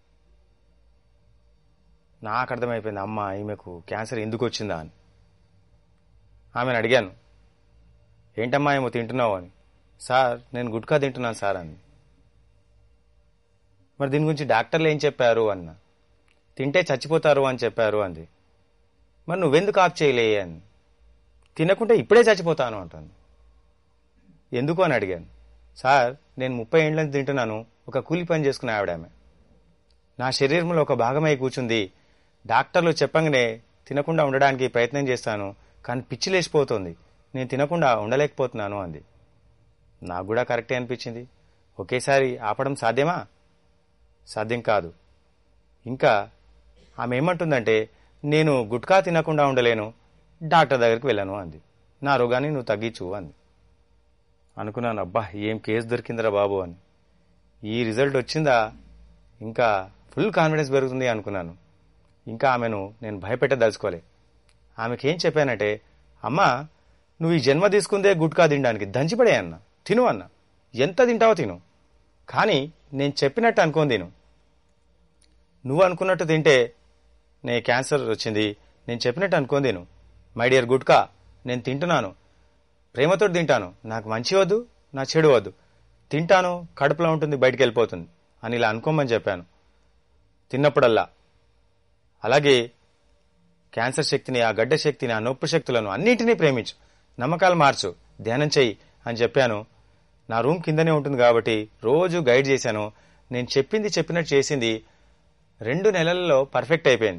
నాకు అర్థమైపోయింది అమ్మ ఈమెకు క్యాన్సర్ ఎందుకు వచ్చిందా అని ఆమెను అడిగాను ఏంటమ్మా ఏమో తింటున్నావు అని సార్ నేను గుట్కా తింటున్నాను సార్ అని మరి దీని గురించి డాక్టర్లు ఏం చెప్పారు అన్న తింటే చచ్చిపోతారు అని చెప్పారు అంది మరి నువ్వెందుకు ఆప్ చేయలే అని తినకుంటే ఇప్పుడే చచ్చిపోతాను అంటుంది ఎందుకు అని అడిగాను సార్ నేను ముప్పై ఏండ్ల నుంచి తింటున్నాను ఒక కూలి పని చేసుకునే ఆవిడ ఆమె నా శరీరంలో ఒక భాగమై కూర్చుంది డాక్టర్లు చెప్పంగానే తినకుండా ఉండడానికి ప్రయత్నం చేస్తాను కానీ పిచ్చి లేచిపోతుంది నేను తినకుండా ఉండలేకపోతున్నాను అంది నాకు కూడా కరెక్టే అనిపించింది ఒకేసారి ఆపడం సాధ్యమా సాధ్యం కాదు ఇంకా ఆమె ఏమంటుందంటే నేను గుట్కా తినకుండా ఉండలేను డాక్టర్ దగ్గరికి వెళ్ళాను అంది నా రోగాన్ని నువ్వు తగ్గించు అంది అనుకున్నాను అబ్బా ఏం కేసు దొరికిందిరా బాబు అని ఈ రిజల్ట్ వచ్చిందా ఇంకా ఫుల్ కాన్ఫిడెన్స్ పెరుగుతుంది అనుకున్నాను ఇంకా ఆమెను నేను భయపెట్టదలుచుకోలే ఆమెకేం చెప్పానంటే అమ్మా నువ్వు ఈ జన్మ తీసుకుందే గుట్కా తినడానికి దంచిపడే అన్న తిను అన్న ఎంత తింటావో తిను కానీ నేను చెప్పినట్టు అనుకోని తిను నువ్వు అనుకున్నట్టు తింటే నే క్యాన్సర్ వచ్చింది నేను చెప్పినట్టు అనుకోని తిను మై డియర్ గుట్కా నేను తింటున్నాను ప్రేమతో తింటాను నాకు మంచి వద్దు నా చెడు వద్దు తింటాను కడుపులో ఉంటుంది బయటికి వెళ్ళిపోతుంది అని ఇలా అనుకోమని చెప్పాను తిన్నప్పుడల్లా అలాగే క్యాన్సర్ శక్తిని ఆ గడ్డ శక్తిని ఆ నొప్పి శక్తులను అన్నింటినీ ప్రేమించు నమ్మకాలు మార్చు ధ్యానం చెయ్యి అని చెప్పాను నా రూమ్ కిందనే ఉంటుంది కాబట్టి రోజు గైడ్ చేశాను నేను చెప్పింది చెప్పినట్టు చేసింది రెండు నెలల్లో పర్ఫెక్ట్ అయిపోయింది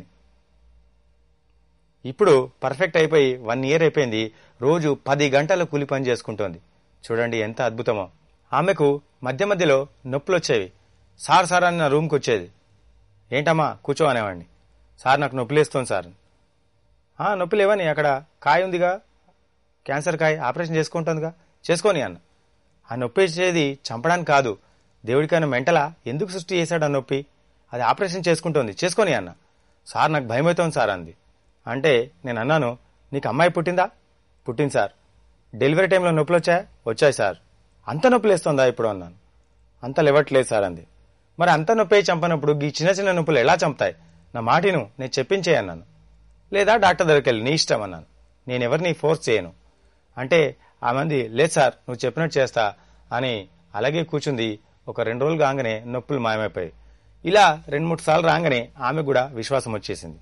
ఇప్పుడు పర్ఫెక్ట్ అయిపోయి వన్ ఇయర్ అయిపోయింది రోజు పది గంటలు కూలి పని చేసుకుంటోంది చూడండి ఎంత అద్భుతమో ఆమెకు మధ్య మధ్యలో నొప్పులు వచ్చేవి సార్ సార్ అని నా రూమ్కి వచ్చేది ఏంటమ్మా కూర్చో అనేవాడిని సార్ నాకు నొప్పి లేస్తుంది సార్ "ఆ, నొప్పి లేవని అక్కడ కాయ ఉందిగా క్యాన్సర్ కాయ ఆపరేషన్ చేసుకుంటుందిగా చేసుకోని అన్న ఆ నొప్పి వచ్చేది చంపడానికి కాదు దేవుడికైనా మెంటలా ఎందుకు సృష్టి చేశాడు ఆ నొప్పి అది ఆపరేషన్ చేసుకుంటోంది చేసుకొని అన్న సార్ నాకు భయమవుతోంది సార్ అంది అంటే నేను అన్నాను నీకు అమ్మాయి పుట్టిందా పుట్టింది సార్ డెలివరీ టైంలో నొప్పులు వచ్చాయా వచ్చాయి సార్ అంత నొప్పి లేస్తుందా ఇప్పుడు అన్నాను అంత లేవట్లేదు సార్ అంది మరి అంత నొప్పి చంపనప్పుడు ఈ చిన్న చిన్న నొప్పులు ఎలా చంపుతాయి నా మాటిను నేను చెప్పించే అన్నాను లేదా డాక్టర్ దగ్గరికి వెళ్ళి నీ ఇష్టం అన్నాను నేను ఎవరిని ఫోర్స్ చేయను అంటే ఆ మంది లేదు సార్ నువ్వు చెప్పినట్టు చేస్తా అని అలాగే కూర్చుంది ఒక రెండు రోజులు కాగానే నొప్పులు మాయమైపోయాయి ఇలా రెండు మూడు సార్లు రాగానే ఆమె కూడా విశ్వాసం వచ్చేసింది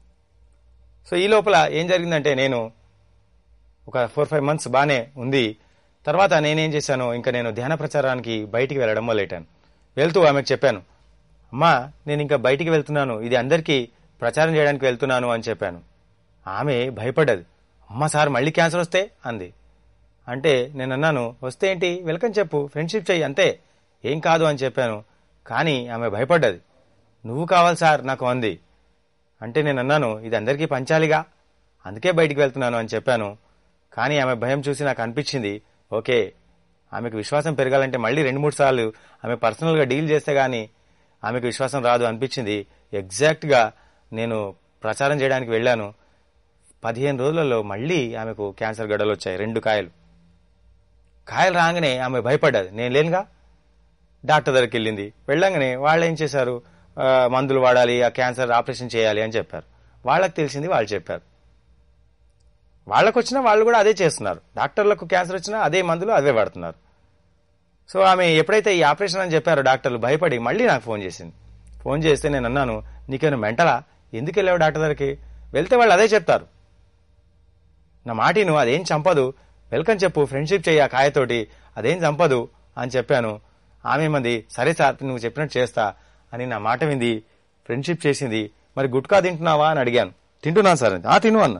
సో ఈ లోపల ఏం జరిగిందంటే నేను ఒక ఫోర్ ఫైవ్ మంత్స్ బాగానే ఉంది తర్వాత నేనేం చేశాను ఇంకా నేను ధ్యాన ప్రచారానికి బయటికి వెళ్ళడం మొదలెట్టాను వెళ్తూ ఆమెకు చెప్పాను అమ్మా నేను ఇంకా బయటికి వెళ్తున్నాను ఇది అందరికీ ప్రచారం చేయడానికి వెళ్తున్నాను అని చెప్పాను ఆమె భయపడ్డది అమ్మ సార్ మళ్ళీ క్యాన్సర్ వస్తే అంది అంటే నేను అన్నాను వస్తే ఏంటి వెల్కమ్ చెప్పు ఫ్రెండ్షిప్ చెయ్యి అంతే ఏం కాదు అని చెప్పాను కానీ ఆమె భయపడ్డది నువ్వు కావాలి సార్ నాకు అంది అంటే నేను అన్నాను ఇది అందరికీ పంచాలిగా అందుకే బయటికి వెళ్తున్నాను అని చెప్పాను కానీ ఆమె భయం చూసి నాకు అనిపించింది ఓకే ఆమెకు విశ్వాసం పెరగాలంటే మళ్ళీ రెండు మూడు సార్లు ఆమె పర్సనల్గా డీల్ చేస్తే గానీ ఆమెకు విశ్వాసం రాదు అనిపించింది ఎగ్జాక్ట్గా నేను ప్రచారం చేయడానికి వెళ్ళాను పదిహేను రోజులలో మళ్ళీ ఆమెకు క్యాన్సర్ గడ్డలు వచ్చాయి రెండు కాయలు కాయలు రాగానే ఆమె భయపడ్డది నేను లేనుగా డాక్టర్ దగ్గరికి వెళ్ళింది వెళ్ళంగానే వాళ్ళు ఏం చేశారు ఆ, మందులు వాడాలి ఆ క్యాన్సర్ ఆపరేషన్ చేయాలి అని చెప్పారు వాళ్ళకి తెలిసింది వాళ్ళు చెప్పారు వాళ్ళకు వచ్చినా వాళ్ళు కూడా అదే చేస్తున్నారు డాక్టర్లకు క్యాన్సర్ వచ్చినా అదే మందులు అదే వాడుతున్నారు సో ఆమె ఎప్పుడైతే ఈ ఆపరేషన్ అని చెప్పారో డాక్టర్లు భయపడి మళ్ళీ నాకు ఫోన్ చేసింది ఫోన్ చేస్తే నేను అన్నాను నీకేమైనా మెంటలా ఎందుకు వెళ్ళావు డాక్టర్ దగ్గరికి వెళ్తే వాళ్ళు అదే చెప్తారు నా మాటి నువ్వు అదేం చంపదు వెల్కమ్ చెప్పు ఫ్రెండ్షిప్ చెయ్యి ఆ కాయతోటి అదేం చంపదు అని చెప్పాను ఆమె మంది సరే సార్ నువ్వు చెప్పినట్టు చేస్తా అని నా మాట వింది ఫ్రెండ్షిప్ చేసింది మరి గుట్కా తింటున్నావా అని అడిగాను తింటున్నాను సార్ అంది. ఆ తిను అన్న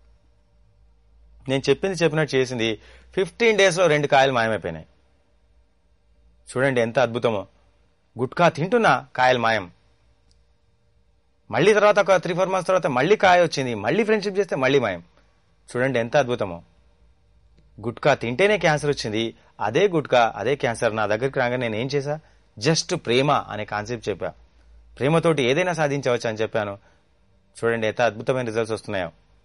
నేను చెప్పింది చెప్పినట్టు చేసింది ఫిఫ్టీన్ డేస్లో రెండు కాయలు మాయమైపోయినాయి చూడండి ఎంత అద్భుతమో గుట్కా తింటున్నా కాయలు మాయం మళ్ళీ తర్వాత ఒక త్రీ ఫోర్ మంత్స్ తర్వాత మళ్ళీ కాయ వచ్చింది మళ్ళీ ఫ్రెండ్షిప్ చేస్తే మళ్ళీ మాయం చూడండి ఎంత అద్భుతమో గుట్కా తింటేనే క్యాన్సర్ వచ్చింది అదే గుట్కా అదే క్యాన్సర్ నా దగ్గరికి రాగా నేను ఏం చేశా జస్ట్ ప్రేమ అనే కాన్సెప్ట్ చెప్పా ప్రేమతోటి ఏదైనా సాధించవచ్చు అని చెప్పాను చూడండి ఎంత అద్భుతమైన రిజల్ట్స్ వస్తున్నాయో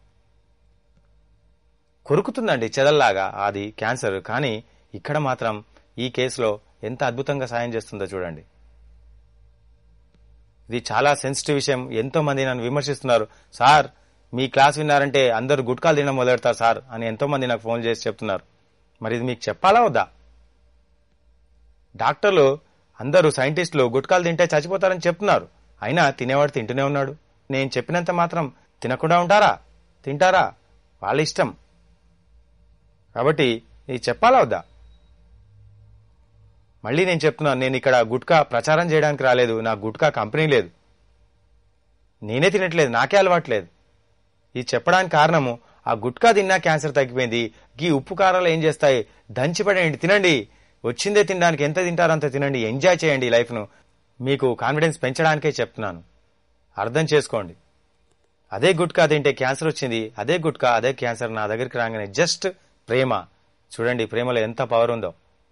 కొరుకుతుందండి చెదల్లాగా అది క్యాన్సర్ కానీ ఇక్కడ మాత్రం ఈ కేసులో ఎంత అద్భుతంగా సాయం చేస్తుందో చూడండి ఇది చాలా సెన్సిటివ్ విషయం ఎంతో మంది నన్ను విమర్శిస్తున్నారు సార్ మీ క్లాస్ విన్నారంటే అందరూ గుట్కాలు తినడం మొదలెడతారు సార్ అని ఎంతో మంది నాకు ఫోన్ చేసి చెప్తున్నారు మరి ఇది మీకు చెప్పాలా వద్దా డాక్టర్లు అందరూ సైంటిస్టులు గుట్కాలు తింటే చచ్చిపోతారని చెప్తున్నారు అయినా తినేవాడు తింటూనే ఉన్నాడు నేను చెప్పినంత మాత్రం తినకుండా ఉంటారా తింటారా వాళ్ళ ఇష్టం కాబట్టి ఇది చెప్పాలా వద్దా మళ్ళీ నేను చెప్తున్నాను నేను ఇక్కడ గుట్కా ప్రచారం చేయడానికి రాలేదు నాకు గుట్కా కంపెనీ లేదు నేనే తినట్లేదు నాకే అలవాట్లేదు ఇది చెప్పడానికి కారణము ఆ గుట్కా తిన్నా క్యాన్సర్ తగ్గిపోయింది గీ ఉప్పు కారాలు ఏం చేస్తాయి దంచిపడేయండి తినండి వచ్చిందే తినడానికి ఎంత తింటారో అంత తినండి ఎంజాయ్ చేయండి లైఫ్ను మీకు కాన్ఫిడెన్స్ పెంచడానికే చెప్తున్నాను అర్థం చేసుకోండి అదే గుట్కా తింటే క్యాన్సర్ వచ్చింది అదే గుట్కా అదే క్యాన్సర్ నా దగ్గరికి రాగానే జస్ట్ ప్రేమ చూడండి ప్రేమలో ఎంత పవర్ ఉందో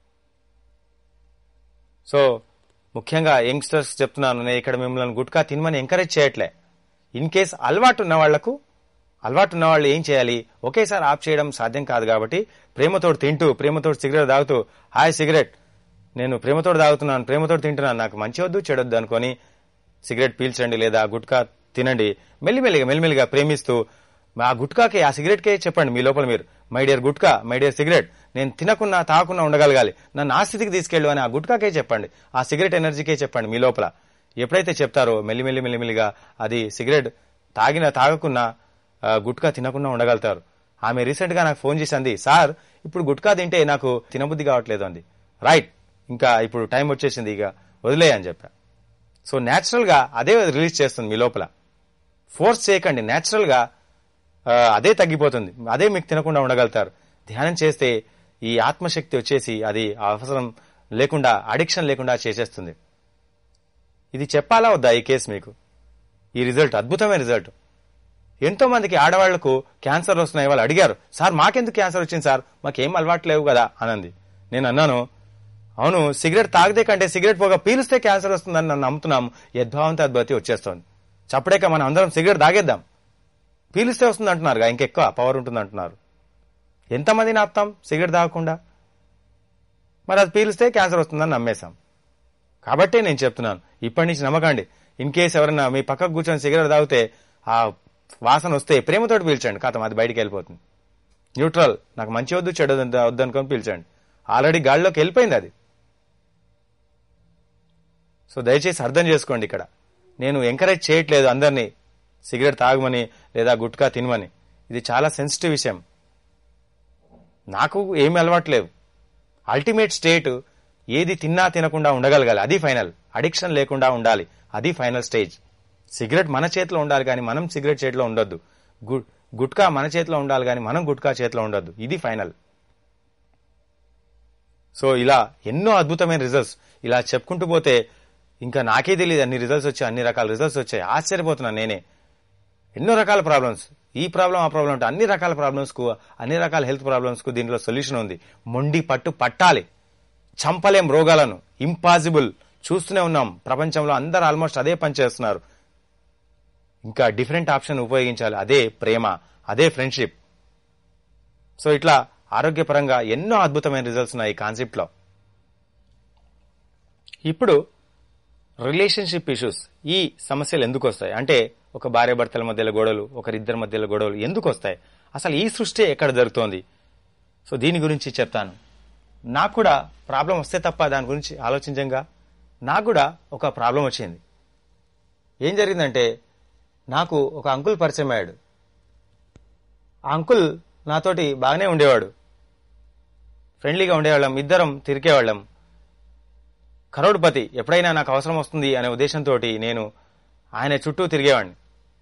సో ముఖ్యంగా యంగ్స్టర్స్ చెప్తున్నాను నేను ఇక్కడ మిమ్మల్ని గుట్కా తినమని ఎంకరేజ్ చేయట్లే ఇన్ కేస్ అలవాటు ఉన్న వాళ్లకు అలవాటు ఉన్న వాళ్ళు ఏం చేయాలి ఒకేసారి ఆఫ్ చేయడం సాధ్యం కాదు కాబట్టి ప్రేమతోడు తింటూ ప్రేమతోడు సిగరెట్ తాగుతూ హాయ్ సిగరెట్ నేను ప్రేమతోడు తాగుతున్నాను ప్రేమతోడు తింటున్నాను నాకు మంచి వద్దు చెడొద్దు అనుకొని సిగరెట్ పీల్చండి లేదా గుట్కా తినండి మెల్లిమెల్లిగా మెల్లిమెల్లిగా ప్రేమిస్తూ ఆ గుట్కాకి ఆ సిగరెట్కే చెప్పండి మీ లోపల మీరు my dear gutka my dear cigarette నేను తినకున్నా తాగకుండా ఉండగలగాలి నన్ను ఆ స్థితికి తీసుకెళ్ళు అని ఆ గుట్కాకే చెప్పండి ఆ సిగరెట్ ఎనర్జీకే చెప్పండి మీ లోపల ఎప్పుడైతే చెప్తారో మెల్లిమెల్లి మెల్లిమెల్లిగా అది సిగరెట్ తాగినా తాగకున్నా ఆ, గుట్కా తినకుండా ఉండగలుగుతారు ఆమె రీసెంట్ గా నాకు ఫోన్ చేసి అంది సార్ ఇప్పుడు గుట్కా తింటే నాకు తినబుద్ధి కావట్లేదు అంది రైట్ ఇంకా ఇప్పుడు టైం వచ్చేసింది ఇక వదిలే అని చెప్పా సో న్యాచురల్ గా అదే రిలీజ్ చేస్తుంది మీ లోపల ఫోర్స్ చేయకండి న్యాచురల్ గా ఆ, అదే తగ్గిపోతుంది అదే మీకు తినకుండా ఉండగలుగుతారు ధ్యానం చేస్తే ఈ ఆత్మశక్తి వచ్చేసి అది అవసరం లేకుండా అడిక్షన్ లేకుండా చేసేస్తుంది ఇది చెప్పాలా వద్దా ఈ కేసు మీకు ఈ రిజల్ట్ అద్భుతమైన రిజల్ట్ ఎంతో మందికి ఆడవాళ్లకు క్యాన్సర్ వస్తున్నాయి వాళ్ళు అడిగారు సార్ మాకెందుకు క్యాన్సర్ వచ్చింది సార్ మాకేం అలవాటు లేవు కదా అనంది నేను అన్నాను అవును సిగరెట్ తాగితే కంటే సిగరెట్ పొగ పీలిస్తే క్యాన్సర్ వస్తుందని నన్ను నమ్ముతున్నాం యద్భావంతో అద్భుతి వచ్చేస్తోంది చప్పుడేక మనం అందరం సిగరెట్ తాగేద్దాం పీలిస్తే వస్తుంది అంటున్నారు ఇంకెక్కువ పవర్ ఉంటుంది అంటున్నారు ఎంతమందిని ఆపుతాం సిగరెట్ తాగకుండా మరి అది పీలిస్తే క్యాన్సర్ వస్తుందని నమ్మేశాం కాబట్టే నేను చెప్తున్నాను ఇప్పటి నుంచి నమ్మకండి ఇన్ కేసు ఎవరైనా మీ పక్కకు కూర్చొని సిగరెట్ తాగితే ఆ వాసన వస్తే ప్రేమతోటి పీల్చండి కథం అది బయటికి వెళ్ళిపోతుంది న్యూట్రల్ నాకు మంచి వద్దు చెడు వద్దు వద్దు అనుకొని పీల్చండి ఆల్రెడీ గాడిలోకి వెళ్ళిపోయింది అది సో దయచేసి అర్థం చేసుకోండి ఇక్కడ నేను ఎంకరేజ్ చేయట్లేదు అందరినీ సిగరెట్ తాగమని లేదా గుట్కా తినమని ఇది చాలా సెన్సిటివ్ విషయం నాకు ఏమి అలవాట్లేవు అల్టిమేట్ స్టేట్ ఏది తిన్నా తినకుండా ఉండగలగాలి అది ఫైనల్ అడిక్షన్ లేకుండా ఉండాలి అది ఫైనల్ స్టేజ్ సిగరెట్ మన చేతిలో ఉండాలి కానీ మనం సిగరెట్ చేతిలో ఉండొద్దు గు- గుట్కా మన చేతిలో ఉండాలి కానీ మనం గుట్కా చేతిలో ఉండొద్దు ఇది ఫైనల్ సో ఇలా ఎన్నో అద్భుతమైన రిజల్ట్స్ ఇలా చెప్పుకుంటూ పోతే ఇంకా నాకే తెలియదు అన్ని రిజల్ట్స్ వచ్చాయి అన్ని రకాల రిజల్ట్స్ వచ్చాయి ఆశ్చర్యపోతున్నాను నేనే ఎన్నో రకాల ప్రాబ్లమ్స్ ఈ ప్రాబ్లం ఆ ప్రాబ్లం అంటే అన్ని రకాల ప్రాబ్లమ్స్ కు అన్ని రకాల హెల్త్ ప్రాబ్లమ్స్ కు దీంట్లో సొల్యూషన్ ఉంది మొండి పట్టు పట్టాలి చంపలేం రోగాలను ఇంపాసిబుల్ చూస్తూనే ఉన్నాం ప్రపంచంలో అందరు ఆల్మోస్ట్ అదే పని చేస్తున్నారు ఇంకా డిఫరెంట్ ఆప్షన్ ఉపయోగించాలి అదే ప్రేమ అదే ఫ్రెండ్షిప్ సో ఇట్లా ఆరోగ్యపరంగా ఎన్నో అద్భుతమైన రిజల్ట్స్ ఉన్నాయి ఈ కాన్సెప్ట్ లో ఇప్పుడు రిలేషన్షిప్ ఇష్యూస్ ఈ సమస్యలు ఎందుకు వస్తాయి అంటే ఒక భార్య భర్తల మధ్యలో గొడవలు ఒకరిద్దరి మధ్యలో గొడవలు ఎందుకు వస్తాయి అసలు ఈ సృష్టి ఎక్కడ జరుగుతోంది సో దీని గురించి చెప్తాను నాకు కూడా ప్రాబ్లం వస్తే తప్ప దాని గురించి ఆలోచించంగా నాకు కూడా ఒక ప్రాబ్లం వచ్చింది ఏం జరిగిందంటే నాకు ఒక అంకుల్ పరిచయం అయ్యాడు ఆ అంకుల్ నాతోటి బాగానే ఉండేవాడు ఫ్రెండ్లీగా ఉండేవాళ్ళం ఇద్దరం తిరిగేవాళ్ళం కరోడ్పతి ఎప్పుడైనా నాకు అవసరం వస్తుంది అనే ఉద్దేశంతో నేను ఆయన చుట్టూ తిరిగేవాడిని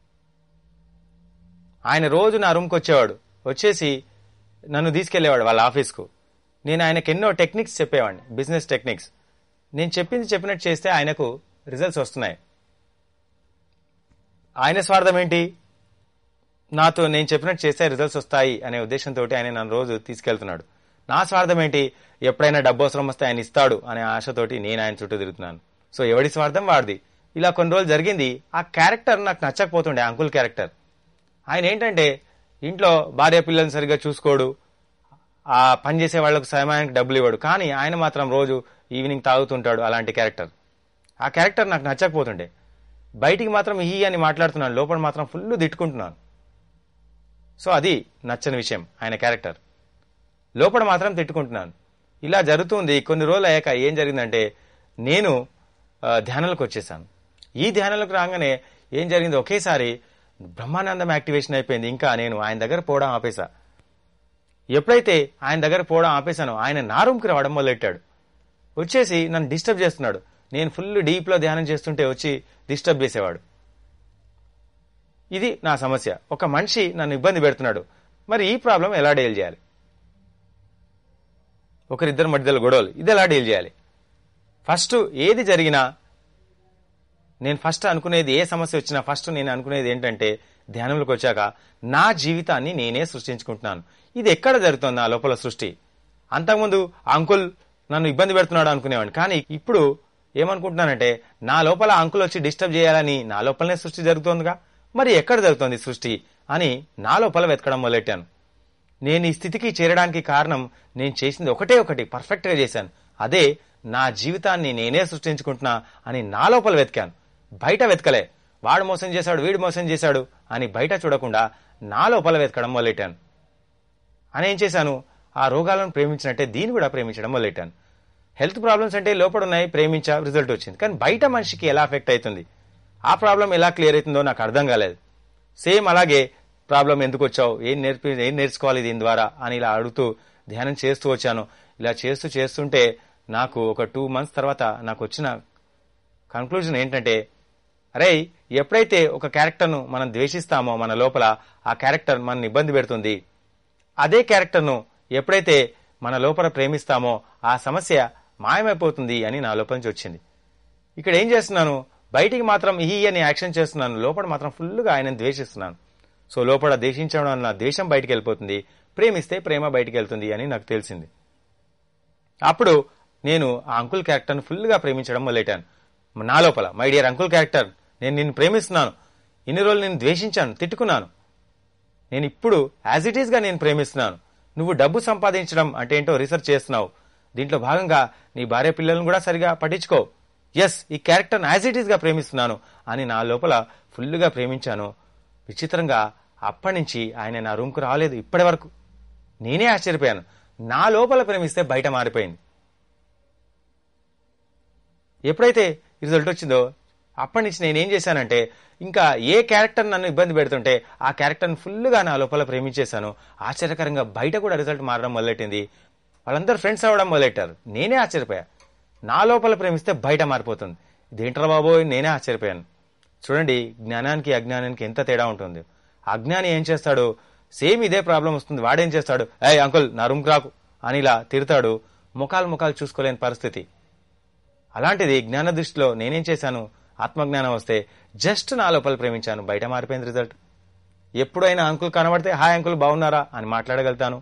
ఆయన రోజు నా రూమ్కి వచ్చేవాడు వచ్చేసి నన్ను తీసుకెళ్లేవాడు వాళ్ళ ఆఫీస్కు నేను ఆయనకు ఎన్నో టెక్నిక్స్ చెప్పేవాడిని బిజినెస్ టెక్నిక్స్ నేను చెప్పింది చెప్పినట్టు చేస్తే ఆయనకు రిజల్ట్స్ వస్తున్నాయి ఆయన స్వార్థం ఏంటి నాతో నేను చెప్పినట్టు చేస్తే రిజల్ట్స్ వస్తాయి అనే ఉద్దేశంతో ఆయన నన్ను రోజు తీసుకెళ్తున్నాడు నా స్వార్థం ఏంటి ఎప్పుడైనా డబ్బు అవసరం వస్తే ఆయన ఇస్తాడు అనే ఆశతోటి నేను ఆయన చుట్టూ తిరుగుతున్నాను సో ఎవడి స్వార్థం వాడిది ఇలా కొన్ని రోజులు జరిగింది ఆ క్యారెక్టర్ నాకు నచ్చకపోతుండే ఆ అంకుల్ క్యారెక్టర్ ఆయన ఏంటంటే ఇంట్లో భార్య పిల్లల్ని సరిగ్గా చూసుకోడు ఆ పని చేసే వాళ్లకు సమయానికి డబ్బులు ఇవ్వడు కానీ ఆయన మాత్రం రోజు ఈవినింగ్ తాగుతుంటాడు అలాంటి క్యారెక్టర్ ఆ క్యారెక్టర్ నాకు నచ్చకపోతుండే బయటికి మాత్రం ఈ అని మాట్లాడుతున్నాను లోపల మాత్రం ఫుల్ తిట్టుకుంటున్నాను సో అది నచ్చని విషయం ఆయన క్యారెక్టర్ లోపల మాత్రం తిట్టుకుంటున్నాను ఇలా జరుగుతుంది కొన్ని రోజులు అయ్యాక ఏం జరిగిందంటే నేను ఆ, ధ్యానాలకు వచ్చేసాను ఈ ధ్యానంలోకి రాగానే ఏం జరిగింది ఒకేసారి బ్రహ్మానందం యాక్టివేషన్ అయిపోయింది ఇంకా నేను ఆయన దగ్గర పోవడం ఆపేశా ఎప్పుడైతే ఆయన దగ్గర పోవడం ఆపేశానో ఆయన నా రూమ్కి రావడం మొదలెట్టాడు వచ్చేసి నన్ను డిస్టర్బ్ చేస్తున్నాడు నేను ఫుల్ డీప్లో ధ్యానం చేస్తుంటే వచ్చి డిస్టర్బ్ చేసేవాడు ఇది నా సమస్య ఒక మనిషి నన్ను ఇబ్బంది పెడుతున్నాడు మరి ఈ ప్రాబ్లం ఎలా డీల్ చేయాలి ఒకరిద్దరు మధ్యలో గొడవలు ఇది ఎలా డీల్ చేయాలి ఫస్ట్ ఏది జరిగినా నేను ఫస్ట్ అనుకునేది ఏ సమస్య వచ్చినా ఫస్ట్ నేను అనుకునేది ఏంటంటే ధ్యానంలోకి వచ్చాక నా జీవితాన్ని నేనే సృష్టించుకుంటున్నాను ఇది ఎక్కడ జరుగుతుంది నా లోపల సృష్టి అంతకుముందు ఆ అంకుల్ నన్ను ఇబ్బంది పెడుతున్నాడు అనుకునేవాడిని కానీ ఇప్పుడు ఏమనుకుంటున్నానంటే నా లోపల ఆ అంకుల్ వచ్చి డిస్టర్బ్ చేయాలని నా లోపలనే సృష్టి జరుగుతోందిగా మరి ఎక్కడ జరుగుతోంది సృష్టి అని నా లోపల వెతకడం మొదలెట్టాను నేను ఈ స్థితికి చేరడానికి కారణం నేను చేసింది ఒకటే ఒకటి పర్ఫెక్ట్గా చేశాను అదే నా జీవితాన్ని నేనే సృష్టించుకుంటున్నా అని నా లోపల వెతికాను బయట వెతకలే వాడు మోసం చేశాడు వీడు మోసం చేశాడు అని బయట చూడకుండా నా లోపల వెతకడం మొదలెట్టాను అని ఏం చేశాను ఆ రోగాలను ప్రేమించినట్టే దీన్ని కూడా ప్రేమించడం మొదలెట్టాను హెల్త్ ప్రాబ్లమ్స్ అంటే లోపల ఉన్నాయి ప్రేమించా రిజల్ట్ వచ్చింది కానీ బయట మనిషికి ఎలా ఎఫెక్ట్ అవుతుంది ఆ ప్రాబ్లం ఎలా క్లియర్ అవుతుందో నాకు అర్థం కాలేదు సేమ్ అలాగే ప్రాబ్లం ఎందుకు వచ్చావు ఏం నేర్పి ఏం నేర్చుకోవాలి దీని ద్వారా అని ఇలా అడుగుతూ ధ్యానం చేస్తూ వచ్చాను ఇలా చేస్తూ చేస్తుంటే నాకు ఒక టూ మంత్స్ తర్వాత నాకు వచ్చిన కన్క్లూజన్ ఏంటంటే అరే ఎప్పుడైతే ఒక క్యారెక్టర్ను మనం ద్వేషిస్తామో మన లోపల ఆ క్యారెక్టర్ మన ఇబ్బంది పెడుతుంది అదే క్యారెక్టర్ను ఎప్పుడైతే మన లోపల ప్రేమిస్తామో ఆ సమస్య మాయమైపోతుంది అని నా లోపల నుంచి వచ్చింది ఇక్కడ ఏం చేస్తున్నాను బయటికి మాత్రం ఈ అని యాక్షన్ చేస్తున్నాను లోపల మాత్రం ఫుల్గా ఆయనను ద్వేషిస్తున్నాను సో లోపల ద్వేషించడం వల్ల ద్వేషం బయటికి వెళ్ళిపోతుంది ప్రేమిస్తే ప్రేమ బయటికి వెళ్తుంది అని నాకు తెలిసింది అప్పుడు నేను ఆ అంకుల్ క్యారెక్టర్ను ఫుల్గా ప్రేమించడం మొదలెట్టాను నా లోపల మై డియర్ అంకుల్ క్యారెక్టర్ నేను నిన్ను ప్రేమిస్తున్నాను ఇన్ని రోజులు నేను ద్వేషించాను తిట్టుకున్నాను నేను ఇప్పుడు యాజ్ ఇట్ ఈస్గా నేను ప్రేమిస్తున్నాను నువ్వు డబ్బు సంపాదించడం అంటే ఏంటో రీసెర్చ్ చేస్తున్నావు దీంట్లో భాగంగా నీ భార్య పిల్లలను కూడా సరిగా పట్టించుకో ఎస్ ఈ క్యారెక్టర్ను యాజ్ ఇట్ ఈస్గా ప్రేమిస్తున్నాను అని నా లోపల ఫుల్గా ప్రేమించాను విచిత్రంగా అప్పటి నుంచి ఆయన నా రూమ్కు రాలేదు ఇప్పటి వరకు నేనే ఆశ్చర్యపోయాను నా లోపల ప్రేమిస్తే బయట మారిపోయింది ఎప్పుడైతే రిజల్ట్ వచ్చిందో అప్పటి నుంచి నేనేం చేశానంటే ఇంకా ఏ క్యారెక్టర్ నన్ను ఇబ్బంది పెడుతుంటే ఆ క్యారెక్టర్ని ఫుల్గా నా లోపల ప్రేమించేశాను ఆశ్చర్యకరంగా బయట కూడా రిజల్ట్ మారడం మొదలెట్టింది వాళ్ళందరూ ఫ్రెండ్స్ అవ్వడం మొదలెట్టారు నేనే ఆశ్చర్యపోయా నా లోపల ప్రేమిస్తే బయట మారిపోతుంది ఇదేంట్రా బాబోయ్ నేనే ఆశ్చర్యపోయాను చూడండి జ్ఞానానికి అజ్ఞానానికి ఎంత తేడా ఉంటుంది అజ్ఞాని ఏం చేస్తాడు సేమ్ ఇదే ప్రాబ్లం వస్తుంది వాడేం చేస్తాడు ఏ అంకుల్ నా రూమ్కి రాకు అని ఇలా తిడతాడు ముఖాలు ముఖాలు చూసుకోలేని పరిస్థితి అలాంటిది జ్ఞాన దృష్టిలో నేనేం చేశాను ఆత్మజ్ఞానం వస్తే జస్ట్ నా లోపల ప్రేమించాను బయట మారిపోయింది రిజల్ట్ ఎప్పుడైనా అంకుల్ కనబడితే హాయ్ అంకుల్ బాగున్నారా అని మాట్లాడగలుగుతాను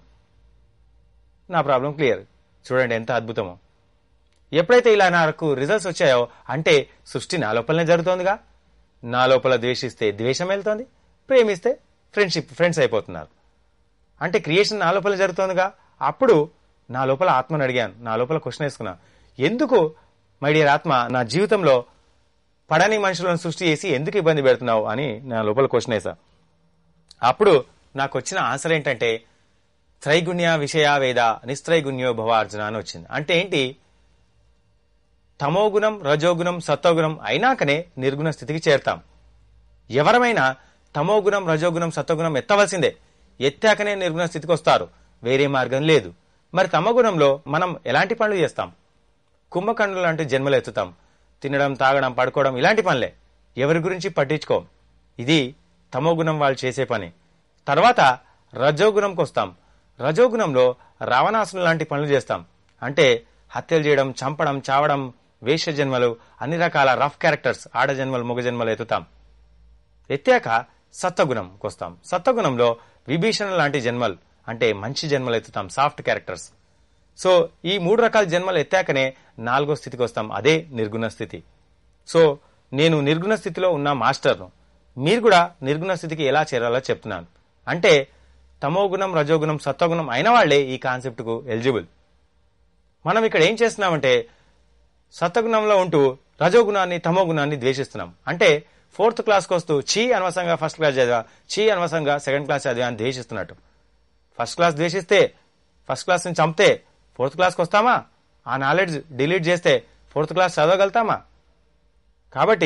నా ప్రాబ్లం క్లియర్ చూడండి ఎంత అద్భుతమో ఎప్పుడైతే ఇలా నాకు రిజల్ట్స్ వచ్చాయో అంటే సృష్టి నా లోపలనే జరుగుతోందిగా నా లోపల ద్వేషిస్తే ద్వేషం వెళ్తోంది ప్రేమిస్తే ఫ్రెండ్షిప్ ఫ్రెండ్స్ అయిపోతున్నారు అంటే క్రియేషన్ నా లోపల జరుగుతోందిగా అప్పుడు నా లోపల ఆత్మను అడిగాను నా లోపల క్వశ్చన్ వేసుకున్నా ఎందుకు మై డియర్ ఆత్మ నా జీవితంలో పడని మనుషులను సృష్టి చేసి ఎందుకు ఇబ్బంది పెడుతున్నావు అని నా లోపల క్వశ్చన్ వేసా అప్పుడు నాకు వచ్చిన ఆన్సర్ ఏంటంటే త్రైగుణ్య విషయ వేద నిస్త్రైగుణ్యో భవ అర్జున అని వచ్చింది అంటే ఏంటి తమోగుణం రజోగుణం సత్వగుణం అయినాకనే నిర్గుణ స్థితికి చేరతాం ఎవరమైనా తమోగుణం రజోగుణం సత్వగుణం ఎత్తవలసిందే ఎత్తాకనే నిర్గుణ స్థితికి వస్తారు వేరే మార్గం లేదు మరి తమగుణంలో మనం ఎలాంటి పనులు చేస్తాం కుంభకర్ణులు లాంటి జన్మలు ఎత్తుతాం తినడం తాగడం పడుకోవడం ఇలాంటి పనులే ఎవరి గురించి పట్టించుకోం ఇది తమోగుణం వాళ్ళు చేసే పని తర్వాత రజోగుణంకి వస్తాం రజోగుణంలో రావణాసులు లాంటి పనులు చేస్తాం అంటే హత్యలు చేయడం చంపడం చావడం వేష జన్మలు అన్ని రకాల రఫ్ క్యారెక్టర్స్ ఆడ జన్మలు మగ జన్మలు ఎత్తుతాం ఎత్తాక సత్వగుణంకి వస్తాం సత్వగుణంలో విభీషణ లాంటి జన్మలు అంటే మంచి జన్మలు ఎత్తుతాం సాఫ్ట్ క్యారెక్టర్స్ సో ఈ మూడు రకాల జన్మలు ఎత్తాకనే నాలుగో స్థితికి వస్తాం అదే నిర్గుణ స్థితి సో నేను నిర్గుణ స్థితిలో ఉన్న మాస్టర్ను మీరు కూడా నిర్గుణ స్థితికి ఎలా చేరాలో చెప్తున్నాను అంటే తమోగుణం రజోగుణం సత్వగుణం అయిన వాళ్లే ఈ కాన్సెప్ట్కు ఎలిజిబుల్ మనం ఇక్కడ ఏం చేస్తున్నామంటే సత్వగుణంలో ఉంటూ రజోగుణాన్ని తమోగుణాన్ని ద్వేషిస్తున్నాం అంటే ఫోర్త్ క్లాస్కి వస్తూ చీ అనవసరంగా ఫస్ట్ క్లాస్ చదివా చీ అనవసరంగా సెకండ్ క్లాస్ చదివా అని ద్వేషిస్తున్నట్టు ఫస్ట్ క్లాస్ ద్వేషిస్తే ఫస్ట్ క్లాస్ నుంచి చంపితే ఫోర్త్ క్లాస్కి వస్తామా ఆ నాలెడ్జ్ డిలీట్ చేస్తే ఫోర్త్ క్లాస్ చదవగలుగుతామా కాబట్టి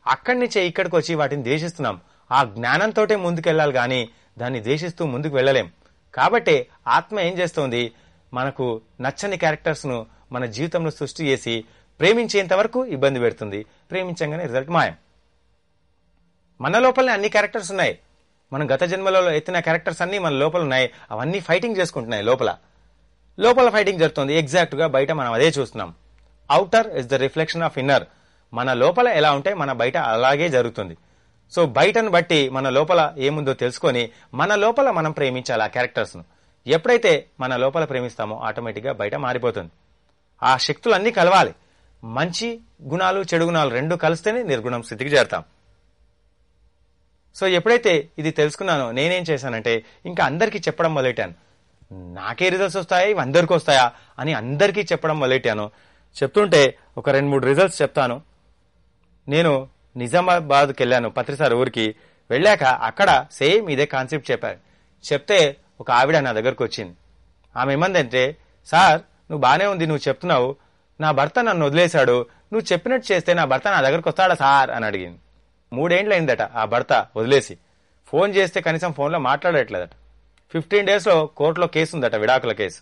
అక్కడి నుంచే ఇక్కడికి వచ్చి వాటిని ద్వేషిస్తున్నాం ఆ జ్ఞానంతోటే ముందుకెళ్ళాలి కానీ దాన్ని ద్వేషిస్తూ ముందుకు వెళ్ళలేం కాబట్టే ఆత్మ ఏం చేస్తోంది మనకు నచ్చని క్యారెక్టర్స్ ను మన జీవితంలో సృష్టి చేసి ప్రేమించేంత వరకు ఇబ్బంది పెడుతుంది ప్రేమించగానే రిజల్ట్ మాయం మన లోపలనే అన్ని క్యారెక్టర్స్ ఉన్నాయి మనం గత జన్మలో ఎత్తిన క్యారెక్టర్స్ అన్ని మన లోపల ఉన్నాయి అవన్నీ ఫైటింగ్ చేసుకుంటున్నాయి లోపల లోపల ఫైటింగ్ జరుగుతుంది ఎగ్జాక్ట్ గా బయట మనం అదే చూస్తున్నాం outer is the reflection of inner మన లోపల ఎలా ఉంటే మన బయట అలాగే జరుగుతుంది సో బయటను బట్టి మన లోపల ఏముందో తెలుసుకొని మన లోపల మనం ప్రేమించాలి ఆ క్యారెక్టర్స్ ను ఎప్పుడైతే మన లోపల ప్రేమిస్తామో ఆటోమేటిక్ గా బయట మారిపోతుంది ఆ శక్తులు అన్ని కలవాలి మంచి గుణాలు చెడు గుణాలు రెండు కలిస్తేనే నిర్గుణం స్థితికి చేరతాం సో ఎప్పుడైతే ఇది తెలుసుకున్నానో నేనేం చేశానంటే ఇంకా అందరికీ చెప్పడం మొదలెట్టాను నాకే రిజల్ట్స్ వస్తాయి ఇవి అందరికీ వస్తాయా అని అందరికీ చెప్పడం మొదలెట్టాను చెప్తుంటే ఒక రెండు మూడు రిజల్ట్స్ చెప్తాను నేను నిజామాబాద్కి వెళ్ళాను పత్రిసార్ ఊరికి వెళ్ళాక అక్కడ సేమ్ ఇదే కాన్సెప్ట్ చెప్పారు చెప్తే ఒక ఆవిడ నా దగ్గరకు వచ్చింది ఆమె ఏమందంటే సార్ నువ్వు బానే ఉంది నువ్వు చెప్తున్నావు నా భర్త నన్ను వదిలేశాడు నువ్వు చెప్పినట్టు చేస్తే నా భర్త నా దగ్గరకు వస్తాడా సార్ అని అడిగింది మూడేండ్లు అయిందట ఆ భర్త వదిలేసి ఫోన్ చేస్తే కనీసం ఫోన్లో మాట్లాడట్లేదట ఫిఫ్టీన్ డేస్లో కోర్టులో కేసు ఉందట విడాకుల కేసు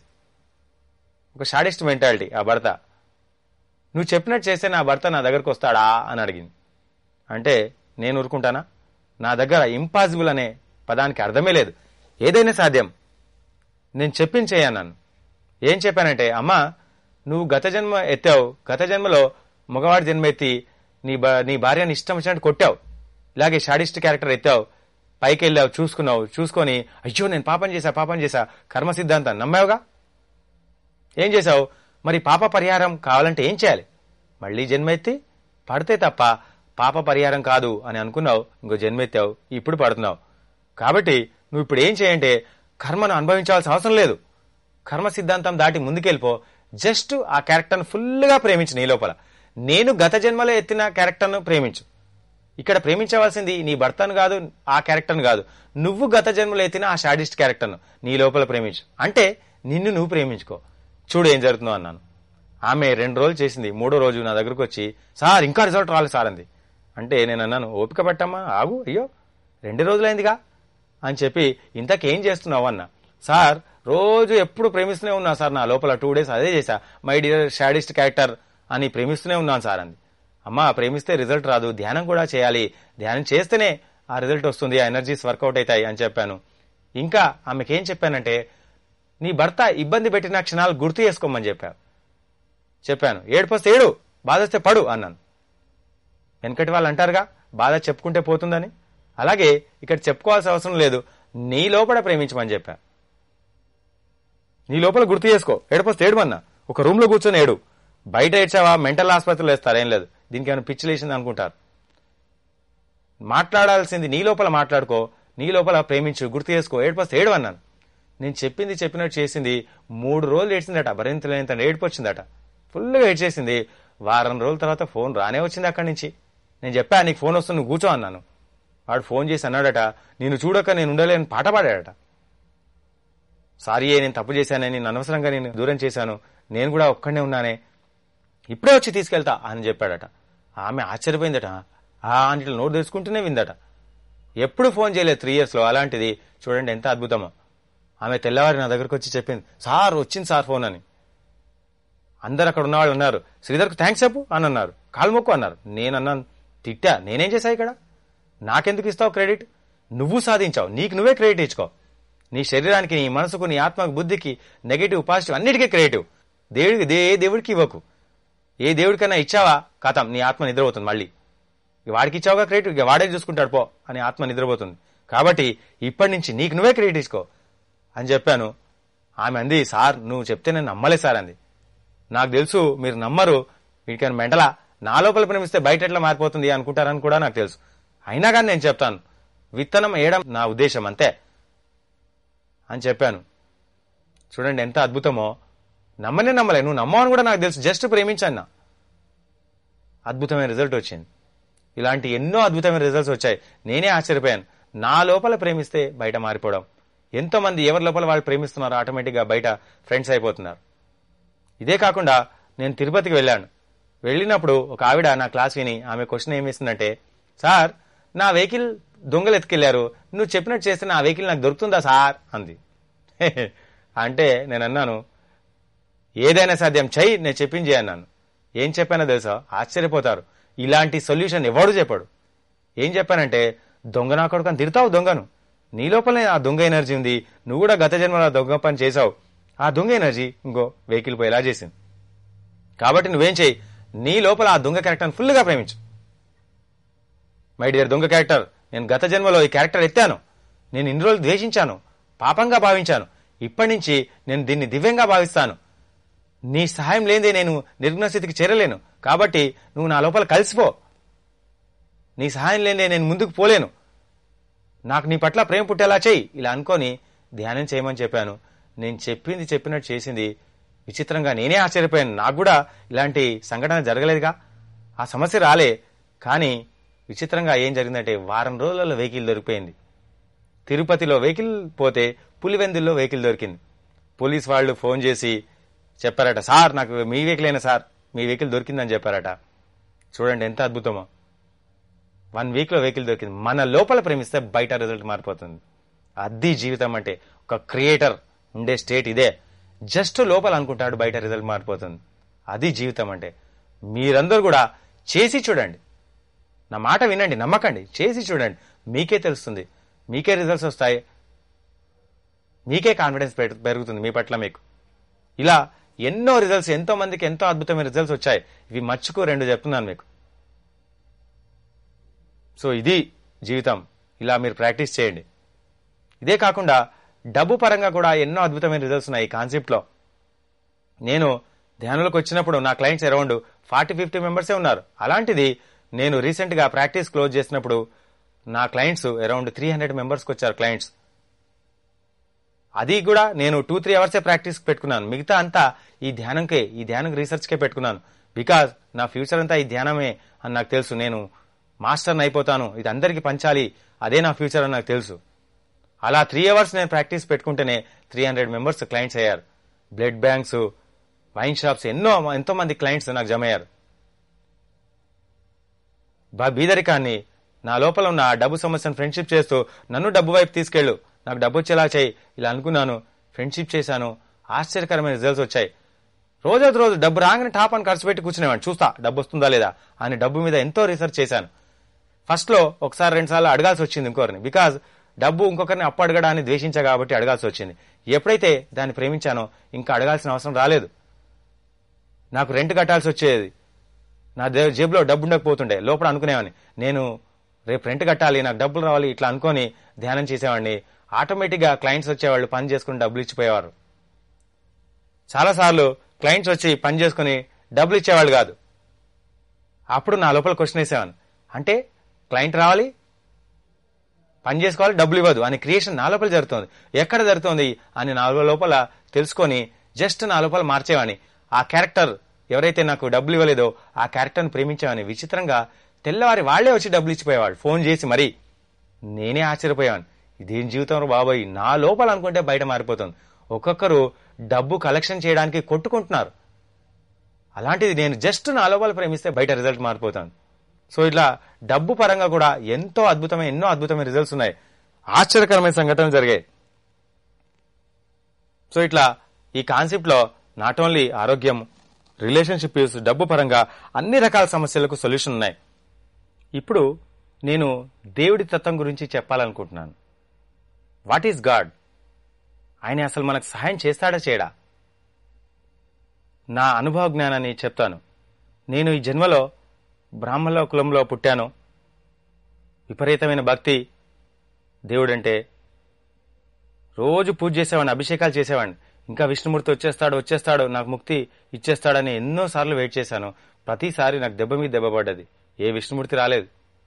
ఒక షాడిస్ట్ మెంటాలిటీ ఆ భర్త నువ్వు చెప్పినట్టు చేస్తే నా భర్త నా దగ్గరకు వస్తాడా అని అడిగింది అంటే నేను ఊరుకుంటానా నా దగ్గర ఇంపాసిబుల్ అనే పదానికి అర్థమే లేదు ఏదైనా సాధ్యం నేను చెప్పింది చేయన్నాను ఏం చెప్పానంటే అమ్మా నువ్వు గత జన్మ ఎత్తావు గత జన్మలో మగవాడి జన్మ ఎత్తి నీ భా- నీ భార్యని ఇష్టం వచ్చినట్టు కొట్టావు ఇలాగే షాడిస్ట్ క్యారెక్టర్ ఎత్తావు పైకి వెళ్ళావు చూసుకున్నావు చూసుకొని అయ్యో నేను పాపం చేశా పాపం చేశా కర్మ సిద్ధాంతం నమ్మావుగా ఏం చేశావు మరి పాప పరిహారం కావాలంటే ఏం చేయాలి మళ్ళీ జన్మెత్తి పడితే తప్ప పాప పరిహారం కాదు అని అనుకున్నావు ఇంకో జన్మెత్తావు ఇప్పుడు పడుతున్నావు కాబట్టి నువ్వు ఇప్పుడు ఏం చేయంటే కర్మను అనుభవించాల్సిన అవసరం లేదు కర్మ సిద్ధాంతం దాటి ముందుకెళ్ళిపో జస్ట్ ఆ క్యారెక్టర్ను ఫుల్గా ప్రేమించు నీ లోపల నేను గత జన్మలో ఎత్తిన క్యారెక్టర్ను ప్రేమించు ఇక్కడ ప్రేమించవలసింది నీ భర్తను కాదు ఆ క్యారెక్టర్ను కాదు నువ్వు గత జన్మలో ఎత్తిన ఆ షాడిస్ట్ క్యారెక్టర్ను నీ లోపల ప్రేమించు అంటే నిన్ను నువ్వు ప్రేమించుకో చూడు ఏం జరుగుతుందో అన్నాను ఆమె రెండు రోజులు చేసింది మూడో రోజు నా దగ్గరకు వచ్చి సార్ ఇంకా రిజల్ట్ రాలేదు సార్ అంది అంటే నేను అన్నాను ఓపిక పట్టమ్మా ఆగు అయ్యో రెండు రోజులైందిగా అని చెప్పి ఇంతకేం చేస్తున్నావు అన్న సార్ రోజు ఎప్పుడు ప్రేమిస్తూనే ఉన్నా సార్ నా లోపల టూ డేస్ అదే చేశా మై డియర్ షాడిస్ట్ క్యారెక్టర్ అని ప్రేమిస్తూనే ఉన్నాను సార్ అంది అమ్మా ప్రేమిస్తే రిజల్ట్ రాదు ధ్యానం కూడా చేయాలి ధ్యానం చేస్తేనే ఆ రిజల్ట్ వస్తుంది ఆ ఎనర్జీస్ వర్కౌట్ అవుతాయి అని చెప్పాను ఇంకా ఆమెకేం చెప్పానంటే నీ భర్త ఇబ్బంది పెట్టిన క్షణాలు గుర్తు చేసుకోమని చెప్పావు చెప్పాను ఏడుపొస్తే ఏడు బాధ వస్తే పడు అన్నాను వెనకటి వాళ్ళు అంటారుగా బాధ చెప్పుకుంటే పోతుందని అలాగే ఇక్కడ చెప్పుకోవాల్సిన అవసరం లేదు నీ లోపల ప్రేమించమని చెప్పా నీ లోపల గుర్తు చేసుకో ఏడుపొస్తే ఏడుమన్నా ఒక రూమ్ లో కూర్చొని ఏడు బయట ఏడ్చావా మెంటల్ ఆసుపత్రిలో వేస్తారు ఏం లేదు దీనికి ఏమైనా పిచ్చి లేచింది అనుకుంటారు మాట్లాడాల్సింది నీ లోపల మాట్లాడుకో నీ లోపల ప్రేమించు గుర్తు చేసుకో ఏడుపొస్తే ఏడు అన్నాను నేను చెప్పింది చెప్పినట్టు చేసింది మూడు రోజులు ఏడ్చిందట భరించలేనంత ఏడుపు వచ్చిందట ఫుల్గా ఏడ్చేసింది వారం రోజుల తర్వాత ఫోన్ రానే వచ్చింది అక్కడి నుంచి నేను చెప్పా నీకు ఫోన్ వస్తుంది నువ్వు కూర్చో అన్నాను వాడు ఫోన్ చేసి అన్నాడట నేను చూడక నేను ఉండలేని పాట పాడాడట సారీ నేను తప్పు చేశానని నేను అనవసరంగా నేను దూరం చేశాను నేను కూడా ఒక్కడనే ఉన్నానే ఇప్పుడే వచ్చి తీసుకెళ్తా అని చెప్పాడట ఆమె ఆశ్చర్యపోయిందట ఆ అంటే నోటు తెలుసుకుంటూనే విందట ఎప్పుడు ఫోన్ చేయలేదు త్రీ ఇయర్స్లో అలాంటిది చూడండి ఎంత అద్భుతమో ఆమె తెల్లవారి నా దగ్గరకు వచ్చి చెప్పింది సార్ వచ్చింది సార్ ఫోన్ అని అందరు అక్కడ ఉన్న వాళ్ళు అన్నారు శ్రీధర్కు థ్యాంక్స్ చెప్పు అని అన్నారు కాలు మొక్కు అన్నారు నేను అన్నాను తిట్టా నేనేం చేశా ఇక్కడ నాకెందుకు ఇస్తావు క్రెడిట్ నువ్వు సాధించావు నీకు నువ్వే క్రెడిట్ ఇచ్చుకో నీ శరీరానికి నీ మనసుకు నీ ఆత్మకు బుద్ధికి నెగిటివ్ పాజిటివ్ అన్నిటికీ క్రియేటివ్ దేవుడికి దే ఏ దేవుడికి ఇవ్వకు ఏ దేవుడికైనా ఇచ్చావా కథం నీ ఆత్మ నిద్రపోతుంది మళ్ళీ ఇక వాడికి ఇచ్చావుగా క్రెడిట్ ఇక వాడే చూసుకుంటాడు పో అని ఆత్మ నిద్రపోతుంది కాబట్టి ఇప్పటి నుంచి నీకు నువ్వే క్రెడిట్ ఇచ్చుకో అని చెప్పాను ఆమె అంది సార్ నువ్వు చెప్తే నేను నమ్మలే సార్ అంది నాకు తెలుసు మీరు నమ్మరు వీటికైనా మెంటలా నా లోపల ప్రేమిస్తే బయట ఎట్లా మారిపోతుంది అనుకుంటారని కూడా నాకు తెలుసు అయినా కానీ నేను చెప్తాను విత్తనం వేయడం నా ఉద్దేశం అంతే అని చెప్పాను చూడండి ఎంత అద్భుతమో నమ్మనే నమ్మలే నువ్వు నమ్మవని కూడా నాకు తెలుసు జస్ట్ ప్రేమించాను అద్భుతమైన రిజల్ట్ వచ్చింది ఇలాంటి ఎన్నో అద్భుతమైన రిజల్ట్స్ వచ్చాయి నేనే ఆశ్చర్యపోయాను నా లోపల ప్రేమిస్తే బయట మారిపోవడం ఎంతో మంది ఎవరి లోపల వాళ్ళు ప్రేమిస్తున్నారు ఆటోమేటిక్గా బయట ఫ్రెండ్స్ అయిపోతున్నారు ఇదే కాకుండా నేను తిరుపతికి వెళ్ళాను వెళ్ళినప్పుడు ఒక ఆవిడ నా క్లాస్ విని ఆమె క్వశ్చన్ ఏమి ఇస్తుందంటే సార్ నా వెహికల్ దొంగలు ఎత్తుకెళ్లారు నువ్వు చెప్పినట్టు చేస్తే నా వెహికల్ నాకు దొరుకుతుందా సార్ అంది అంటే నేను అన్నాను ఏదైనా సాధ్యం చెయ్యి నేను చెప్పింది అన్నాను ఏం చెప్పానో తెలుసా ఆశ్చర్యపోతారు ఇలాంటి సొల్యూషన్ ఎవడు చెప్పాడు ఏం చెప్పానంటే దొంగ నా కొడుకు అని తిడతావు దొంగను నీ లోపలనే ఆ దొంగ ఎనర్జీ ఉంది నువ్వు కూడా గత జన్మలో ఆ దొంగ పని చేసావు ఆ దొంగ ఎనర్జీ ఇంకో వెహికల్ పోయేలా చేసింది కాబట్టి నువ్వేం చేయి నీ లోపల ఆ దొంగ క్యారెక్టర్ని ఫుల్గా ప్రేమించు మై డియర్ దొంగ క్యారెక్టర్ నేను గత జన్మలో ఈ క్యారెక్టర్ ఎత్తాను నేను ఇన్ని రోజులు ద్వేషించాను పాపంగా భావించాను ఇప్పటి నుంచి నేను దీన్ని దివ్యంగా భావిస్తాను నీ సహాయం లేదే నేను నిర్గుణ స్థితికి చేరలేను కాబట్టి నువ్వు నా లోపల కలిసిపో నీ సహాయం లేదే నేను ముందుకు పోలేను నాకు నీ పట్ల ప్రేమ పుట్టేలా చెయ్యి ఇలా అనుకొని ధ్యానం చేయమని చెప్పాను నేను చెప్పింది చెప్పినట్టు చేసింది విచిత్రంగా నేనే ఆశ్చర్యపోయాను నాకు కూడా ఇలాంటి సంఘటన జరగలేదుగా ఆ సమస్య రాలే కానీ విచిత్రంగా ఏం జరిగిందంటే వారం రోజులలో వెహికల్ దొరికిపోయింది తిరుపతిలో వెహికల్ పోతే పులివెందుల్లో వెహికల్ దొరికింది పోలీస్ వాళ్ళు ఫోన్ చేసి చెప్పారట సార్ నాకు మీ వెహికల్ అయినా సార్ మీ వెహికల్ దొరికిందని చెప్పారట చూడండి ఎంత అద్భుతమో వన్ వీక్లో వెహికల్ దొరికింది మన లోపల ప్రేమిస్తే బయట రిజల్ట్ మారిపోతుంది అది జీవితం అంటే ఒక క్రియేటర్ ఉండే స్టేట్ ఇదే జస్ట్ లోపల అనుకుంటాడు బయట రిజల్ట్ మారిపోతుంది అది జీవితం అంటే మీరందరూ కూడా చేసి చూడండి నా మాట వినండి నమ్మకండి చేసి చూడండి మీకే తెలుస్తుంది మీకే రిజల్ట్స్ వస్తాయి మీకే కాన్ఫిడెన్స్ పెరుగుతుంది మీ పట్ల మీకు ఇలా ఎన్నో రిజల్ట్స్ ఎంతో మందికి ఎంతో అద్భుతమైన రిజల్ట్స్ వచ్చాయి ఇవి మచ్చుకు రెండు చెప్తున్నాను మీకు సో ఇది జీవితం ఇలా మీరు ప్రాక్టీస్ చేయండి ఇదే కాకుండా డబ్బు పరంగా కూడా ఎన్నో అద్భుతమైన రిజల్ట్స్ ఉన్నాయి ఈ కాన్సెప్ట్లో నేను ధ్యానంలోకి వచ్చినప్పుడు నా క్లయింట్స్ అరౌండ్ ఫార్టీ ఫిఫ్టీ మెంబర్సే ఉన్నారు అలాంటిది నేను రీసెంట్గా ప్రాక్టీస్ క్లోజ్ చేసినప్పుడు నా క్లయింట్స్ అరౌండ్ త్రీ హండ్రెడ్ మెంబర్స్కి వచ్చారు క్లయింట్స్ అది కూడా నేను టూ త్రీ అవర్సే ప్రాక్టీస్ పెట్టుకున్నాను మిగతా అంతా ఈ ధ్యానంకే ఈ ధ్యానం రీసెర్చ్కే పెట్టుకున్నాను బికాజ్ నా ఫ్యూచర్ అంతా ఈ ధ్యానమే అని నాకు తెలుసు నేను మాస్టర్ని అయిపోతాను ఇది అందరికీ పంచాలి అదే నా ఫ్యూచర్ అని నాకు తెలుసు అలా త్రీ అవర్స్ నేను ప్రాక్టీస్ పెట్టుకుంటేనే త్రీ హండ్రెడ్ మెంబర్స్ క్లయింట్స్ అయ్యారు బ్లడ్ బ్యాంక్స్ వైన్ షాప్స్ ఎన్నో ఎంతో మంది క్లయింట్స్ నాకు జమ అయ్యారు బీదరికాన్ని నా లోపల ఉన్న ఆ డబ్బు సమస్యను ఫ్రెండ్షిప్ చేస్తూ నన్ను డబ్బు వైపు తీసుకెళ్ళు నాకు డబ్బు వచ్చేలా చేయి ఇలా అనుకున్నాను ఫ్రెండ్షిప్ చేశాను ఆశ్చర్యకరమైన రిజల్ట్స్ వచ్చాయి రోజు రోజు డబ్బు రాగానే టాప్ అని ఖర్చు పెట్టి కూర్చునేవాడిని చూస్తా డబ్బు వస్తుందా లేదా అని డబ్బు మీద ఎంతో రీసెర్చ్ చేశాను ఫస్ట్లో ఒకసారి రెండు సార్లు అడగాల్సి వచ్చింది ఇంకొకరిని బికాజ్ డబ్బు ఇంకొకరిని అప్పు అడగడాన్ని ద్వేషించా కాబట్టి అడగాల్సి వచ్చింది ఎప్పుడైతే దాన్ని ప్రేమించానో ఇంకా అడగాల్సిన అవసరం రాలేదు నాకు రెంట్ కట్టాల్సి వచ్చేది నా జేబులో డబ్బు ఉండకపోతుండే లోపల అనుకునేవాడిని నేను రేపు రెంట్ కట్టాలి నాకు డబ్బులు రావాలి ఇట్లా అనుకొని ధ్యానం చేసేవాడిని ఆటోమేటిక్గా క్లయింట్స్ వచ్చేవాళ్ళు పని చేసుకుని డబ్బులు ఇచ్చిపోయేవారు చాలాసార్లు క్లయింట్స్ వచ్చి పని చేసుకుని డబ్బులు ఇచ్చేవాళ్ళు కాదు అప్పుడు నా లోపల క్వశ్చన్ వేసేవాను అంటే క్లయింట్ రావాలి పని చేసుకోవాలి డబ్బులు ఇవ్వదు అని క్రియేషన్ నా లోపల జరుగుతుంది ఎక్కడ జరుగుతుంది అని నా లోపల తెలుసుకొని జస్ట్ నా లోపల మార్చేవాని ఆ క్యారెక్టర్ ఎవరైతే నాకు డబ్బులు ఇవ్వలేదో ఆ క్యారెక్టర్ని ప్రేమించేవాని విచిత్రంగా తెల్లవారి వాళ్లే వచ్చి డబ్బులు ఇచ్చిపోయేవాళ్ళు ఫోన్ చేసి మరీ నేనే ఆశ్చర్యపోయాను ఇదేం జీవితం బాబోయ్ నా లోపల అనుకుంటే బయట మారిపోతుంది ఒక్కొక్కరు డబ్బు కలెక్షన్ చేయడానికి కొట్టుకుంటున్నారు అలాంటిది నేను జస్ట్ నా లోపల ప్రేమిస్తే బయట రిజల్ట్ మారిపోతాను సో ఇట్లా డబ్బు పరంగా కూడా ఎంతో అద్భుతమైన ఎన్నో అద్భుతమైన రిజల్ట్స్ ఉన్నాయి ఆశ్చర్యకరమైన సంఘటనలు జరిగాయి సో ఇట్లా ఈ కాన్సెప్ట్లో నాట్ ఓన్లీ ఆరోగ్యం రిలేషన్షిప్ డబ్బు పరంగా అన్ని రకాల సమస్యలకు సొల్యూషన్ ఉన్నాయి ఇప్పుడు నేను దేవుడి తత్వం గురించి చెప్పాలనుకుంటున్నాను వాట్ ఈస్ గాడ్ ఆయన అసలు మనకు సహాయం చేస్తాడా చేయడా నా అనుభవ జ్ఞానాన్ని చెప్తాను నేను ఈ జన్మలో బ్రాహ్మణ కులంలో పుట్టాను విపరీతమైన భక్తి దేవుడంటే రోజు పూజ చేసేవాడిని అభిషేకాలు చేసేవాడిని ఇంకా విష్ణుమూర్తి వచ్చేస్తాడు వచ్చేస్తాడు నాకు ముక్తి ఇచ్చేస్తాడని ఎన్నోసార్లు వెయిట్ చేశాను ప్రతిసారి నాకు దెబ్బ మీద దెబ్బ పడ్డది ఏ విష్ణుమూర్తి రాలేదు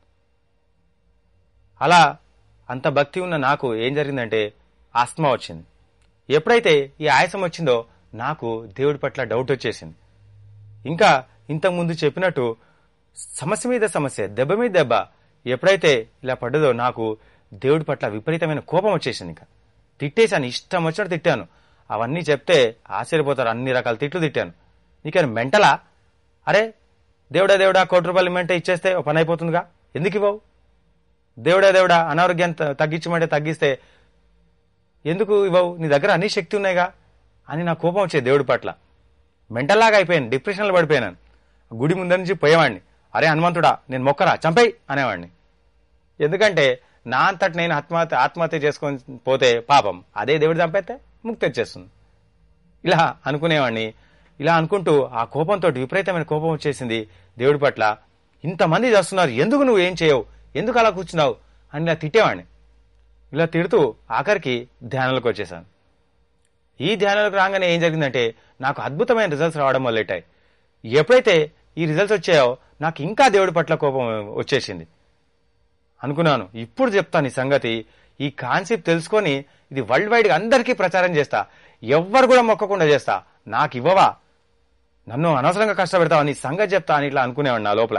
అలా అంత భక్తి ఉన్న నాకు ఏం జరిగిందంటే ఆస్మా వచ్చింది ఎప్పుడైతే ఈ ఆయాసం వచ్చిందో నాకు దేవుడి పట్ల డౌట్ వచ్చేసింది ఇంకా ఇంతకుముందు చెప్పినట్టు సమస్య మీద సమస్య దెబ్బ మీద దెబ్బ ఎప్పుడైతే ఇలా పడ్డదో నాకు దేవుడి పట్ల విపరీతమైన కోపం వచ్చేసింది ఇంకా తిట్టేశాను ఇష్టం వచ్చినట్టు తిట్టాను అవన్నీ చెప్తే ఆశ్చర్యపోతారు అన్ని రకాల తిట్లు తిట్టాను నీకేమైనా మెంటలా అరే దేవుడా దేవుడా కోటి రూపాయలు ఇమ్మంటే ఇచ్చేస్తే ఓ పని అయిపోతుందిగా ఎందుకు ఇవ్వవు దేవుడా దేవుడా అనారోగ్యం త- తగ్గించమంటే తగ్గిస్తే ఎందుకు ఇవ్వవు నీ దగ్గర అన్ని శక్తి ఉన్నాయిగా అని నా కోపం వచ్చేది దేవుడి పట్ల మెంటల్లాగా అయిపోయాను డిప్రెషన్లో పడిపోయాను గుడి ముందర నుంచి పోయేవాడిని అరే హనుమంతుడా నేను మొక్కరా చంపేయి అనేవాడిని ఎందుకంటే నా అంతటి నేను ఆత్మహత్య ఆత్మహత్య చేసుకొని పోతే పాపం అదే దేవుడు చంపేస్తే ముక్తి వచ్చేస్తుంది ఇలా అనుకునేవాడిని ఇలా అనుకుంటూ ఆ కోపంతో విపరీతమైన కోపం వచ్చేసింది దేవుడి పట్ల ఇంతమంది చేస్తున్నారు ఎందుకు నువ్వు ఏం చేయవు ఎందుకు అలా కూర్చున్నావు అని ఇలా తిట్టేవాడిని ఇలా తిడుతూ ఆఖరికి ధ్యానాలకు వచ్చేసాను ఈ ధ్యానాలకు రాగానే ఏం జరిగిందంటే నాకు అద్భుతమైన రిజల్ట్స్ రావడం మొదలెట్టాయి ఎప్పుడైతే ఈ రిజల్ట్స్ వచ్చాయో నాకు ఇంకా దేవుడి పట్ల కోపం వచ్చేసింది అనుకున్నాను ఇప్పుడు చెప్తాను ఈ సంగతి ఈ కాన్సెప్ట్ తెలుసుకొని ఇది వరల్డ్ వైడ్ గా అందరికీ ప్రచారం చేస్తా ఎవ్వరు కూడా మొక్కకుండా చేస్తా నాకు ఇవ్వవా నన్ను అనవసరంగా కష్టపెడతావా నీ సంగతి చెప్తా అని ఇట్లా అనుకునేవాడిని నా లోపల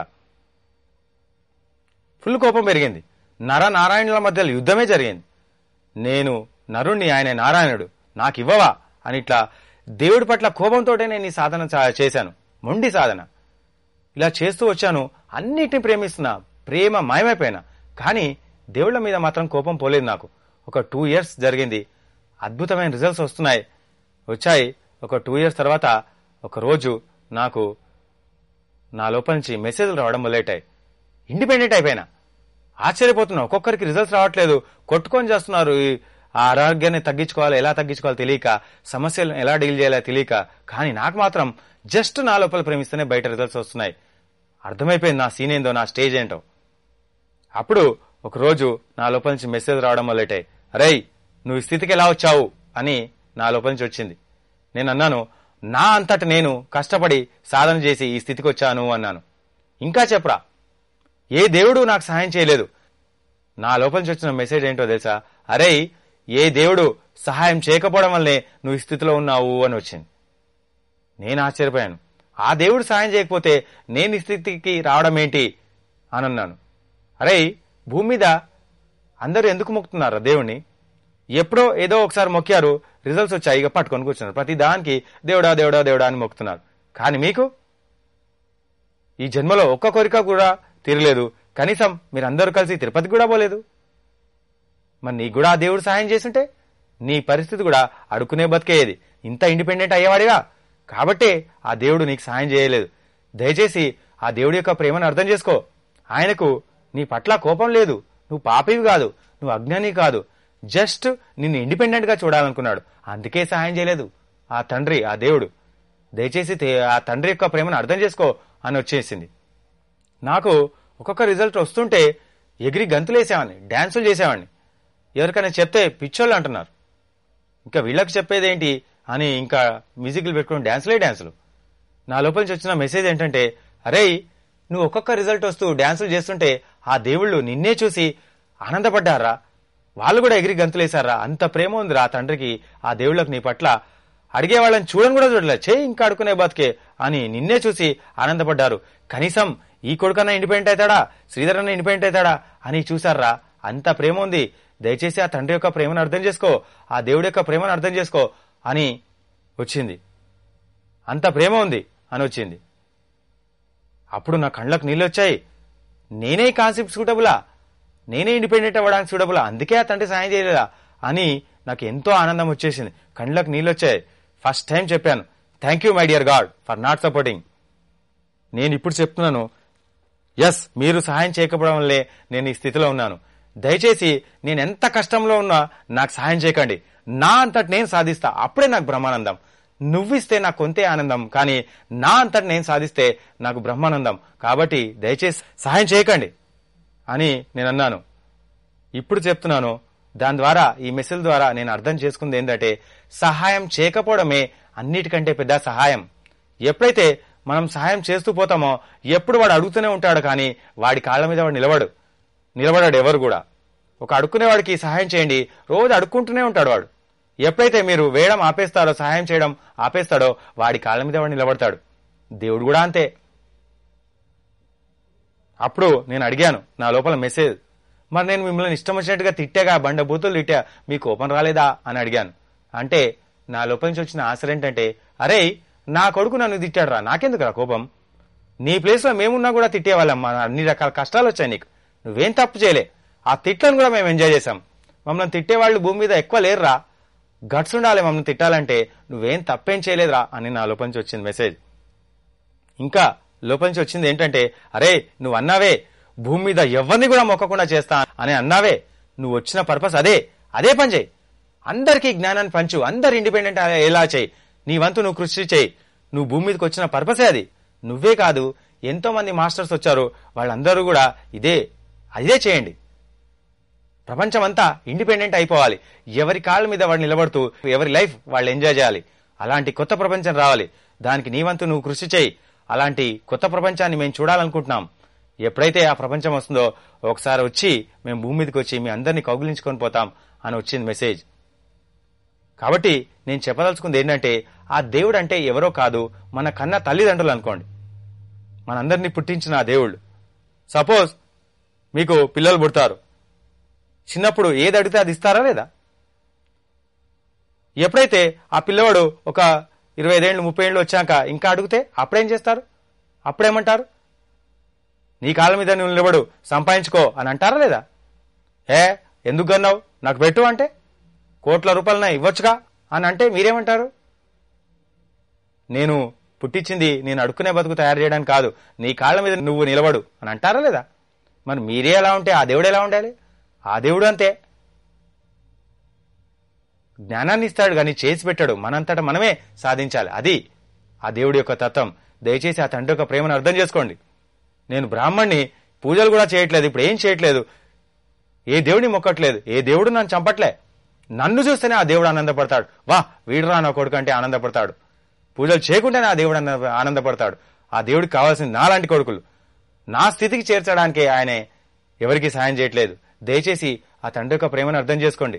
ఫుల్ కోపం పెరిగింది నర నారాయణుల మధ్యలో యుద్ధమే జరిగింది నేను నరుణ్ణి ఆయన నారాయణుడు నాకు ఇవ్వవా అని ఇట్లా దేవుడి పట్ల కోపంతోటే నేను ఈ సాధన చా- చేశాను మొండి సాధన ఇలా చేస్తూ వచ్చాను అన్నిటిని ప్రేమిస్తున్నా ప్రేమ మాయమైపోయినా కానీ దేవుళ్ళ మీద మాత్రం కోపం పోలేదు నాకు ఒక టూ ఇయర్స్ జరిగింది అద్భుతమైన రిజల్ట్స్ వస్తున్నాయి వచ్చాయి ఒక టూ ఇయర్స్ తర్వాత ఒక రోజు నాకు నా లోపల నుంచి మెసేజ్లు రావడం మొదలెట్టాయి ఇండిపెండెంట్ అయిపోయినా ఆశ్చర్యపోతున్నా ఒక్కొక్కరికి రిజల్ట్స్ రావట్లేదు కొట్టుకొని చేస్తున్నారు ఈ ఆ ఆరోగ్యాన్ని తగ్గించుకోవాలి ఎలా తగ్గించుకోవాలో తెలియక సమస్యలను ఎలా డీల్ చేయాలో తెలియక కానీ నాకు మాత్రం జస్ట్ నా లోపల ప్రేమిస్తేనే బయట రిజల్ట్స్ వస్తున్నాయి అర్థమైపోయింది నా సీన్ ఏందో నా స్టేజ్ ఏంటో అప్పుడు ఒక రోజు నా లోపల నుంచి మెసేజ్ రావడం మొదలెట్టాయి అరే నువ్వు ఈ స్థితికి ఎలా వచ్చావు అని నా లోపల నుంచి వచ్చింది నేను అన్నాను నా అంతట నేను కష్టపడి సాధన చేసి ఈ స్థితికి వచ్చాను అన్నాను ఇంకా చెప్పరా ఏ దేవుడు నాకు సహాయం చేయలేదు నా లోపల నుంచి వచ్చిన మెసేజ్ ఏంటో తెలుసా అరే ఏ దేవుడు సహాయం చేయకపోవడం వల్లే నువ్వు ఈ స్థితిలో ఉన్నావు అని వచ్చింది నేను ఆశ్చర్యపోయాను ఆ దేవుడు సహాయం చేయకపోతే నేను ఈ స్థితికి రావడం ఏంటి అని అన్నాను అరే భూమి మీద అందరూ ఎందుకు మొక్కుతున్నారు దేవుణ్ణి ఎప్పుడో ఏదో ఒకసారి మొక్కారు రిజల్ట్స్ వచ్చాయి ఇక పట్టుకొని కూర్చున్నారు ప్రతి దానికి దేవుడా దేవుడా దేవుడా అని మొక్కుతున్నారు కానీ మీకు ఈ జన్మలో ఒక్క కోరిక కూడా తీరలేదు కనీసం మీరందరూ కలిసి తిరుపతికి కూడా పోలేదు మరి నీకు కూడా ఆ దేవుడు సహాయం చేస్తుంటే నీ పరిస్థితి కూడా అడుక్కునే బతికేది ఇంత ఇండిపెండెంట్ అయ్యేవాడిగా కాబట్టే ఆ దేవుడు నీకు సహాయం చేయలేదు దయచేసి ఆ దేవుడి యొక్క ప్రేమను అర్థం చేసుకో ఆయనకు నీ పట్ల కోపం లేదు నువ్వు పాపివి కాదు నువ్వు అజ్ఞాని కాదు జస్ట్ నిన్ను ఇండిపెండెంట్ గా చూడాలనుకున్నాడు అందుకే సహాయం చేయలేదు ఆ తండ్రి ఆ దేవుడు దయచేసి తే- ఆ తండ్రి యొక్క ప్రేమను అర్థం చేసుకో అని వచ్చేసింది నాకు ఒక్కొక్క రిజల్ట్ వస్తుంటే ఎగిరి గంతులేసేవాడిని డ్యాన్సులు చేసేవాడిని ఎవరికైనా చెప్తే పిచ్చోళ్ళు అంటున్నారు ఇంకా వీళ్ళకి చెప్పేది ఏంటి అని ఇంకా మ్యూజిక్లు పెట్టుకుని డ్యాన్సులే డ్యాన్సులు నా లోపల నుంచి వచ్చిన మెసేజ్ ఏంటంటే అరే నువ్వు ఒక్కొక్క రిజల్ట్ వస్తూ డ్యాన్సులు చేస్తుంటే ఆ దేవుళ్ళు నిన్నే చూసి ఆనందపడ్డారా వాళ్ళు కూడా ఎగిరి గంతులేశారా అంత ప్రేమ ఉందిరా ఆ తండ్రికి ఆ దేవుళ్ళకి నీ పట్ల అడిగే వాళ్ళని చూడని కూడా చూడలే చేయి ఇంకా అడుకునే బతికే అని నిన్నే చూసి ఆనందపడ్డారు కనీసం ఈ కొడుకన్నా ఇండిపెండెంట్ అవుతాడా శ్రీధర్ అన్న ఇండిపెండెంట్ అవుతాడా అని చూసారా అంత ప్రేమ ఉంది దయచేసి ఆ తండ్రి యొక్క ప్రేమను అర్థం చేసుకో ఆ దేవుడి యొక్క ప్రేమను అర్థం చేసుకో అని వచ్చింది అంత ప్రేమ ఉంది అని వచ్చింది అప్పుడు నా కళ్ళకు నీళ్ళు వచ్చాయి నేనే కాన్సెప్ట్ సూటబులా నేనే ఇండిపెండెంట్ అవ్వడానికి సూటబులా అందుకే ఆ తండ్రి సాయం చేయలేదా అని నాకు ఎంతో ఆనందం వచ్చేసింది కళ్ళకు నీళ్ళు వచ్చాయి ఫస్ట్ టైం చెప్పాను thank you my dear God for not supporting నేను ఇప్పుడు చెప్తున్నాను ఎస్ మీరు సహాయం చేయకపోవడం వల్లే నేను ఈ స్థితిలో ఉన్నాను దయచేసి నేను ఎంత కష్టంలో ఉన్నా నాకు సహాయం చేయకండి నా అంతటి నేను సాధిస్తా అప్పుడే నాకు బ్రహ్మానందం నువ్విస్తే నాకు కొంతే ఆనందం కానీ నా అంతటి నేను సాధిస్తే నాకు బ్రహ్మానందం కాబట్టి దయచేసి సహాయం చేయకండి అని నేను అన్నాను ఇప్పుడు చెప్తున్నాను దాని ద్వారా ఈ మెసేజ్ ద్వారా నేను అర్థం చేసుకుంది ఏంటంటే సహాయం చేయకపోవడమే అన్నిటికంటే పెద్ద సహాయం ఎప్పుడైతే మనం సహాయం చేస్తూ పోతామో ఎప్పుడు వాడు అడుగుతూనే ఉంటాడు కానీ వాడి కాళ్ళ మీద వాడు నిలబడు నిలబడాడు ఎవరు కూడా ఒక అడుక్కునేవాడికి సహాయం చేయండి రోజు అడుక్కుంటూనే ఉంటాడు వాడు ఎప్పుడైతే మీరు వేయడం ఆపేస్తారో సహాయం చేయడం ఆపేస్తాడో వాడి కాళ్ళ మీద వాడు నిలబడతాడు దేవుడు కూడా అంతే అప్పుడు నేను అడిగాను నా లోపల మెసేజ్ మరి నేను మిమ్మల్ని ఇష్టం వచ్చినట్టుగా తిట్టాగా బండ బూతులు తిట్టా మీ కోపం రాలేదా అని అడిగాను అంటే నా లోపల నుంచి వచ్చిన ఆశ ఏంటంటే అరే నా కొడుకు నన్ను తిట్టాడు రా నాకెందుకురా కోపం నీ ప్లేస్లో మేమున్నా కూడా తిట్టేవాళ్ళం మా అన్ని రకాల కష్టాలు వచ్చాయి నీకు నువ్వేం తప్పు చేయలే ఆ తిట్లను కూడా మేము ఎంజాయ్ చేశాం మమ్మల్ని తిట్టేవాళ్ళు భూమి మీద ఎక్కువ లేరురా గట్స్ ఉండాలి మమ్మల్ని తిట్టాలంటే నువ్వేం తప్పేం చేయలేదురా అని నా లోపల నుంచి వచ్చింది మెసేజ్ ఇంకా లోపల నుంచి వచ్చింది ఏంటంటే అరే నువ్వు అన్నావే భూమి మీద ఎవరిని కూడా మొక్కకుండా చేస్తా అని అన్నావే నువ్వు వచ్చిన పర్పస్ అదే అదే పని చేయి అందరికీ జ్ఞానాన్ని పంచు అందరు ఇండిపెండెంట్ ఎలా చేయి నీ వంతు నువ్వు కృషి చేయి నువ్వు భూమి మీదకి వచ్చిన పర్పసే అది నువ్వే కాదు ఎంతో మంది మాస్టర్స్ వచ్చారు వాళ్ళందరూ కూడా ఇదే అదే చేయండి ప్రపంచం అంతా ఇండిపెండెంట్ అయిపోవాలి ఎవరి కాళ్ళ మీద వాడు నిలబడుతూ ఎవరి లైఫ్ వాళ్ళు ఎంజాయ్ చేయాలి అలాంటి కొత్త ప్రపంచం రావాలి దానికి నీ వంతు నువ్వు కృషి చేయి అలాంటి కొత్త ప్రపంచాన్ని మేము చూడాలనుకుంటున్నాం ఎప్పుడైతే ఆ ప్రపంచం వస్తుందో ఒకసారి వచ్చి మేము భూమి మీదకి వచ్చి మీ అందరినీ కౌగిలించుకొని పోతాం అని వచ్చింది మెసేజ్ కాబట్టి నేను చెప్పదలుచుకుంది ఏంటంటే ఆ దేవుడు అంటే ఎవరో కాదు మన కన్న తల్లిదండ్రులు అనుకోండి మనందరినీ పుట్టించిన ఆ దేవుళ్ళు సపోజ్ మీకు పిల్లలు పుడతారు చిన్నప్పుడు ఏది అడిగితే అది ఇస్తారా లేదా ఎప్పుడైతే ఆ పిల్లవాడు ఒక ఇరవై ఐదేళ్ళు ముప్పై ఏళ్ళు వచ్చాక ఇంకా అడిగితే అప్పుడేం చేస్తారు అప్పుడేమంటారు నీ కాళ్ళ మీద నువ్వు నిలబడు సంపాదించుకో అని అంటారా లేదా ఏ ఎందుకు కన్నావు నాకు పెట్టు అంటే కోట్ల రూపాయలన ఇవ్వచ్చుగా అని అంటే మీరేమంటారు నేను పుట్టించింది నేను అడుక్కునే బతుకు తయారు చేయడానికి కాదు నీ కాళ్ళ మీద నువ్వు నిలబడు అని అంటారా లేదా మరి మీరే ఎలా ఉంటే ఆ దేవుడు ఎలా ఉండాలి ఆ దేవుడు అంతే జ్ఞానాన్ని ఇస్తాడు కానీ చేసి పెట్టాడు మనంతట మనమే సాధించాలి అది ఆ దేవుడి యొక్క తత్వం దయచేసి ఆ తండ్రి యొక్క ప్రేమను అర్థం చేసుకోండి నేను బ్రాహ్మణ్ణి పూజలు కూడా చేయట్లేదు ఇప్పుడు ఏం చేయట్లేదు ఏ దేవుడిని మొక్కట్లేదు ఏ దేవుడు నన్ను చంపట్లే నన్ను చూస్తేనే ఆ దేవుడు ఆనందపడతాడు వా వీడురా నా కొడుకు అంటే ఆనందపడతాడు పూజలు చేయకుండానే ఆ దేవుడు ఆనంద- ఆనందపడతాడు ఆ దేవుడికి కావాల్సింది నాలాంటి కొడుకులు నా స్థితికి చేర్చడానికే ఆయనే ఎవరికి సాయం చేయట్లేదు దయచేసి ఆ తండ్రి యొక్క ప్రేమను అర్థం చేసుకోండి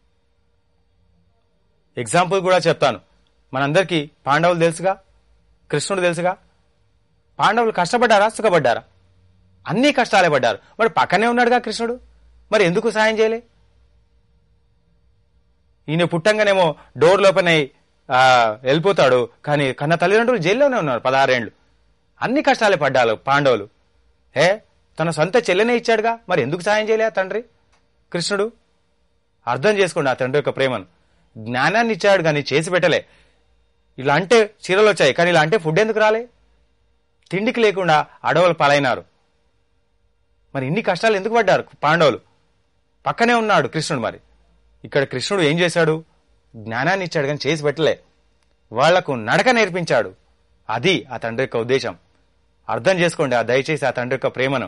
ఎగ్జాంపుల్ కూడా చెప్తాను మనందరికీ పాండవులు తెలుసుగా కృష్ణుడు తెలుసుగా పాండవులు కష్టపడ్డారా సుఖపడ్డారా అన్ని కష్టాలే పడ్డారు మరి పక్కనే ఉన్నాడుగా కృష్ణుడు మరి ఎందుకు సాయం చేయలే ఈయన పుట్టంగానేమో డోర్ లోపనే ఆ, వెళ్ళిపోతాడు కానీ కన్న తల్లిదండ్రులు జైల్లోనే ఉన్నారు పదహారేండ్లు అన్ని కష్టాలే పడ్డారు పాండవులు ఏ తన సొంత చెల్లెనే ఇచ్చాడుగా మరి ఎందుకు సాయం చేయలే ఆ తండ్రి కృష్ణుడు అర్థం చేసుకోండి ఆ తండ్రి యొక్క ప్రేమను జ్ఞానాన్ని ఇచ్చాడు కానీ చేసి పెట్టలే ఇలా అంటే చీరలు వచ్చాయి కానీ ఇలా అంటే ఫుడ్ ఎందుకు రాలే తిండికి లేకుండా అడవులు పాలైనారు మరి ఇన్ని కష్టాలు ఎందుకు పడ్డారు పాండవులు పక్కనే ఉన్నాడు కృష్ణుడు మరి ఇక్కడ కృష్ణుడు ఏం చేశాడు జ్ఞానాన్ని ఇచ్చాడు కానీ చేసి పెట్టలే వాళ్లకు నడక నేర్పించాడు అది ఆ తండ్రి యొక్క ఉద్దేశం అర్థం చేసుకోండి ఆ దయచేసి ఆ తండ్రి యొక్క ప్రేమను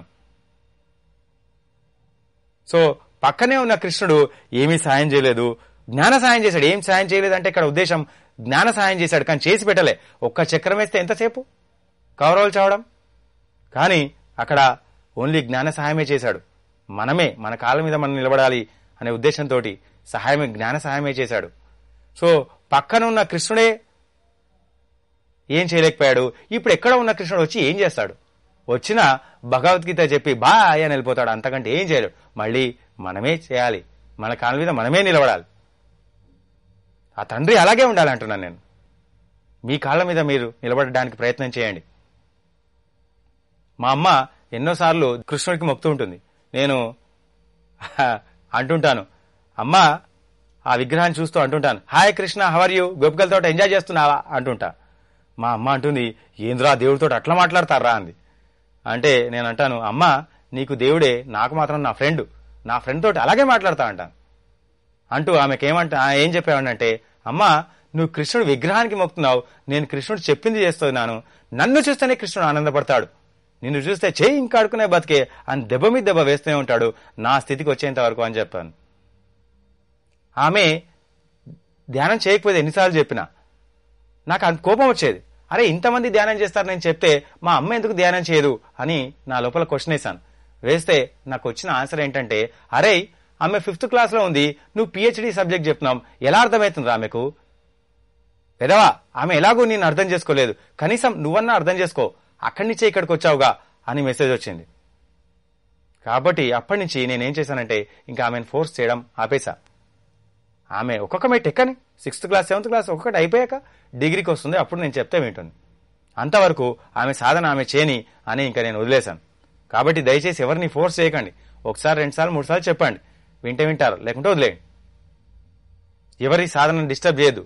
సో పక్కనే ఉన్న కృష్ణుడు ఏమీ సాయం చేయలేదు జ్ఞాన సాయం చేశాడు ఏం సాయం చేయలేదు అంటే ఇక్కడ ఉద్దేశం జ్ఞాన సాయం చేశాడు కానీ చేసి పెట్టలే ఒక్క చక్రం వేస్తే ఎంతసేపు కౌరవులు చావడం కానీ అక్కడ ఓన్లీ జ్ఞాన సహాయమే చేశాడు మనమే మన కాళ్ళ మీద మనం నిలబడాలి అనే ఉద్దేశంతో సహాయమే జ్ఞాన సహాయమే చేశాడు సో పక్కన ఉన్న కృష్ణుడే ఏం చేయలేకపోయాడు ఇప్పుడు ఎక్కడ ఉన్న కృష్ణుడు వచ్చి ఏం చేస్తాడు వచ్చిన భగవద్గీత చెప్పి బాయ్ అని వెళ్ళిపోతాడు అంతకంటే ఏం చేయలేడు మళ్ళీ మనమే చేయాలి మన కాళ్ళ మీద మనమే నిలబడాలి ఆ తండ్రి అలాగే ఉండాలంటున్నాను నేను మీ కాళ్ళ మీద మీరు నిలబడడానికి ప్రయత్నం చేయండి మా అమ్మ ఎన్నోసార్లు కృష్ణుడికి మొక్తూ ఉంటుంది నేను అంటుంటాను అమ్మ ఆ విగ్రహాన్ని చూస్తూ అంటుంటాను హాయ్ కృష్ణ హవర్ యూ గోపికలతో ఎంజాయ్ చేస్తున్నావా అంటుంటా మా అమ్మ అంటుంది ఏంద్రా దేవుడితో అట్లా మాట్లాడతారా అంది అంటే నేను అంటాను అమ్మ నీకు దేవుడే నాకు మాత్రం నా ఫ్రెండ్ నా ఫ్రెండ్ తోటి అలాగే మాట్లాడతా అంటాను అంటూ ఆమెకి ఏమంటా ఆ, ఏం చెప్పావంటే అమ్మా నువ్వు కృష్ణుడు విగ్రహానికి మొక్కుతున్నావు నేను కృష్ణుడు చెప్పింది చేస్తున్నాను నన్ను చూస్తేనే కృష్ణుడు ఆనందపడతాడు నిన్ను చూస్తే చేయి ఇంకా అడుకునే బతికే అని దెబ్బ మీద దెబ్బ వేస్తూనే ఉంటాడు నా స్థితికి వచ్చేంత వరకు అని చెప్పాను ఆమె ధ్యానం చేయకపోతే ఎన్నిసార్లు చెప్పినా నాకు అంత కోపం వచ్చేది అరే ఇంతమంది ధ్యానం చేస్తారు నేను చెప్తే మా అమ్మ ఎందుకు ధ్యానం చేయదు అని నా లోపల క్వశ్చన్ వేశాను వేస్తే నాకు వచ్చిన ఆన్సర్ ఏంటంటే అరే ఆమె ఫిఫ్త్ క్లాస్ లో ఉంది నువ్వు పిహెచ్డి సబ్జెక్ట్ చెప్తున్నాం ఎలా అర్థమవుతుంది ఆమెకు పెదవా ఆమె ఎలాగో నేను అర్థం చేసుకోలేదు కనీసం నువ్వన్నా అర్థం చేసుకో అక్కడి నుంచే ఇక్కడికి వచ్చావుగా అని మెసేజ్ వచ్చింది కాబట్టి అప్పటి నుంచి నేనేం చేశానంటే ఇంకా ఆమెను ఫోర్స్ చేయడం ఆపేశా ఆమె ఒక్కొక్క మెట్ ఎక్కని సిక్స్త్ క్లాస్ సెవెంత్ క్లాస్ ఒక్కొక్కటి అయిపోయాక డిగ్రీకి వస్తుంది అప్పుడు నేను చెప్తే వింటుంది అంతవరకు ఆమె సాధన ఆమె చేయని అని ఇంకా నేను వదిలేశాను కాబట్టి దయచేసి ఎవరిని ఫోర్స్ చేయకండి ఒకసారి రెండుసార్లు మూడు సార్లు చెప్పండి వింటే వింటారు లేకుంటే వదిలేయండి ఎవరి సాధనను డిస్టర్బ్ చేయదు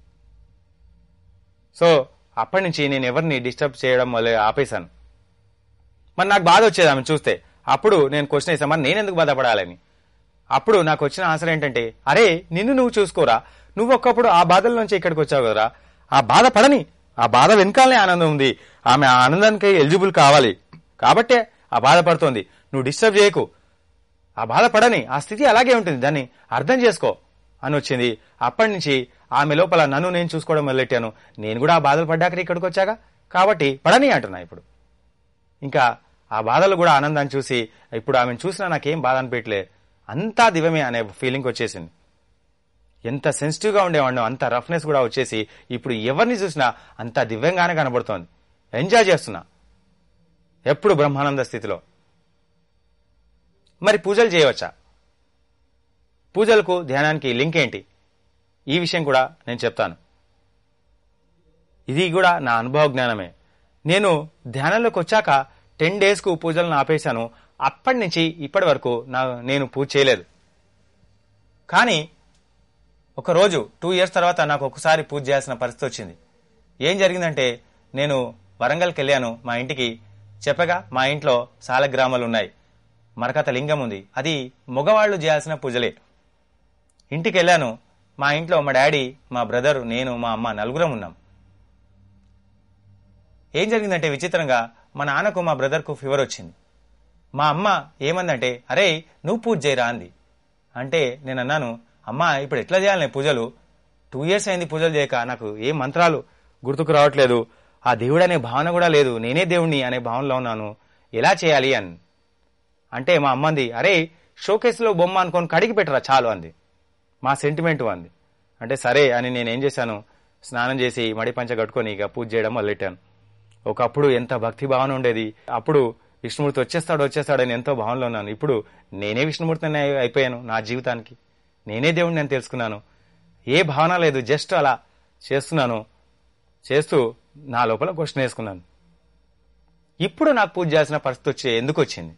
సో అప్పటి నుంచి నేను ఎవరిని డిస్టర్బ్ చేయడం వల్ల ఆపేశాను మరి నాకు బాధ వచ్చేది ఆమె చూస్తే అప్పుడు నేను క్వశ్చన్ వేసాను మరి నేను ఎందుకు బాధపడాలని అప్పుడు నాకు వచ్చిన ఆన్సర్ ఏంటంటే అరే నిన్ను నువ్వు చూసుకోరా నువ్వు ఒక్కప్పుడు ఆ బాధల నుంచి ఇక్కడికి వచ్చావు కదరా ఆ బాధ పడని ఆ బాధ వెనకాలనే ఆనందం ఉంది ఆమె ఆ ఆనందానికి ఎలిజిబుల్ కావాలి కాబట్టే ఆ బాధపడుతోంది నువ్వు డిస్టర్బ్ చేయకు ఆ బాధపడని ఆ స్థితి అలాగే ఉంటుంది దాన్ని అర్థం చేసుకో అని వచ్చింది అప్పటి నుంచి ఆమె లోపల నన్ను నేను చూసుకోవడం మొదలెట్టాను నేను కూడా ఆ బాధలు పడ్డాక ఇక్కడికి వచ్చాక కాబట్టి పడని అంటున్నా ఇప్పుడు ఇంకా ఆ బాధలు కూడా ఆనందాన్ని చూసి ఇప్పుడు ఆమెను చూసినా నాకేం బాధ అనిపించలే అంతా దివ్యమే అనే ఫీలింగ్ వచ్చేసింది ఎంత సెన్సిటివ్గా ఉండేవాడినో అంత రఫ్నెస్ కూడా వచ్చేసి ఇప్పుడు ఎవరిని చూసినా అంత దివ్యంగానే కనబడుతోంది ఎంజాయ్ చేస్తున్నా ఎప్పుడు బ్రహ్మానంద స్థితిలో మరి పూజలు చేయవచ్చా పూజలకు ధ్యానానికి లింక్ ఏంటి ఈ విషయం కూడా నేను చెప్తాను ఇది కూడా నా అనుభవ జ్ఞానమే నేను ధ్యానంలోకి వచ్చాక టెన్ డేస్కు పూజలను ఆపేశాను అప్పటి నుంచి ఇప్పటి వరకు నా నేను పూజ చేయలేదు కానీ ఒక రోజు టూ ఇయర్స్ తర్వాత నాకు ఒకసారి పూజ చేయాల్సిన పరిస్థితి వచ్చింది ఏం జరిగిందంటే నేను వరంగల్కి వెళ్ళాను మా ఇంటికి చెప్పగా మా ఇంట్లో సాలగ్రామాలు ఉన్నాయి మరకత లింగం ఉంది అది మగవాళ్లు చేయాల్సిన పూజలే ఇంటికి వెళ్ళాను మా ఇంట్లో మా డాడీ మా బ్రదర్ నేను మా అమ్మ నలుగురం ఉన్నాం ఏం జరిగిందంటే విచిత్రంగా మా నాన్నకు మా బ్రదర్కు ఫీవర్ వచ్చింది మా అమ్మ ఏమందంటే అరే నువ్వు పూజ చేయరా అంది అంటే నేను అన్నాను అమ్మ ఇప్పుడు ఎట్లా చేయాలి నేను పూజలు టూ ఇయర్స్ అయింది పూజలు చేయక నాకు ఏ మంత్రాలు గుర్తుకు రావట్లేదు ఆ దేవుడు అనే భావన కూడా లేదు నేనే దేవుణ్ణి అనే భావనలో ఉన్నాను ఎలా చేయాలి అని అంటే మా అమ్మంది అరే షోకేస్లో బొమ్మ అనుకొని కడిగి పెట్టరా చాలు అంది మా సెంటిమెంట్ అంది అంటే సరే అని నేను ఏం చేశాను స్నానం చేసి మడి పంచ కట్టుకొని ఇక పూజ చేయడం మొదలెట్టాను ఒకప్పుడు ఎంత భక్తి భావన ఉండేది అప్పుడు విష్ణుమూర్తి వచ్చేస్తాడు వచ్చేస్తాడని ఎంతో భావనలో ఉన్నాను ఇప్పుడు నేనే విష్ణుమూర్తిని అయి- అయిపోయాను నా జీవితానికి నేనే దేవుడిని నేను తెలుసుకున్నాను ఏ భావన లేదు జస్ట్ అలా చేస్తున్నాను చేస్తూ నా లోపల క్వశ్చన్ వేసుకున్నాను ఇప్పుడు నాకు పూజ చేయాల్సిన పరిస్థితి వచ్చి ఎందుకు వచ్చింది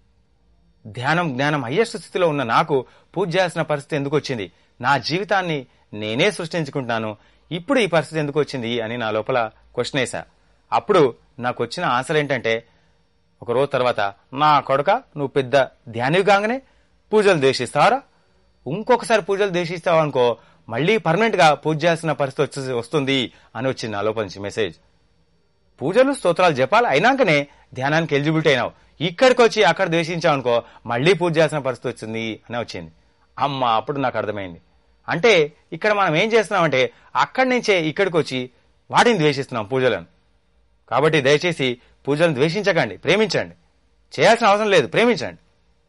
ధ్యానం జ్ఞానం హయ్యెస్ట్ స్థితిలో ఉన్న నాకు పూజ చేయాల్సిన పరిస్థితి ఎందుకు వచ్చింది నా జీవితాన్ని నేనే సృష్టించుకుంటున్నాను ఇప్పుడు ఈ పరిస్థితి ఎందుకు వచ్చింది అని నా లోపల క్వశ్చన్ వేసా అప్పుడు నాకు వచ్చిన ఆన్సర్ ఏంటంటే ఒక రోజు తర్వాత నా కొడుక నువ్వు పెద్ద ధ్యానివి కాగానే పూజలు ద్వేషిస్తావరా ఇంకొకసారి పూజలు ద్వేషిస్తావు అనుకో మళ్ళీ పర్మనెంట్ గా పూజ చేయాల్సిన పరిస్థితి వచ్చి వస్తుంది అని వచ్చింది నా లోపల నుంచి మెసేజ్ పూజలు స్తోత్రాలు జపాలు అయినాకనే ధ్యానానికి ఎలిజిబిలిటీ అయినావు ఇక్కడికి వచ్చి అక్కడ ద్వేషించావు అనుకో మళ్ళీ పూజ చేయాల్సిన పరిస్థితి వచ్చింది అని వచ్చింది అమ్మ అప్పుడు నాకు అర్థమైంది అంటే ఇక్కడ మనం ఏం చేస్తున్నామంటే అక్కడి నుంచే ఇక్కడికి వచ్చి వాటిని ద్వేషిస్తున్నాం పూజలను కాబట్టి దయచేసి పూజలను ద్వేషించకండి ప్రేమించండి చేయాల్సిన అవసరం లేదు ప్రేమించండి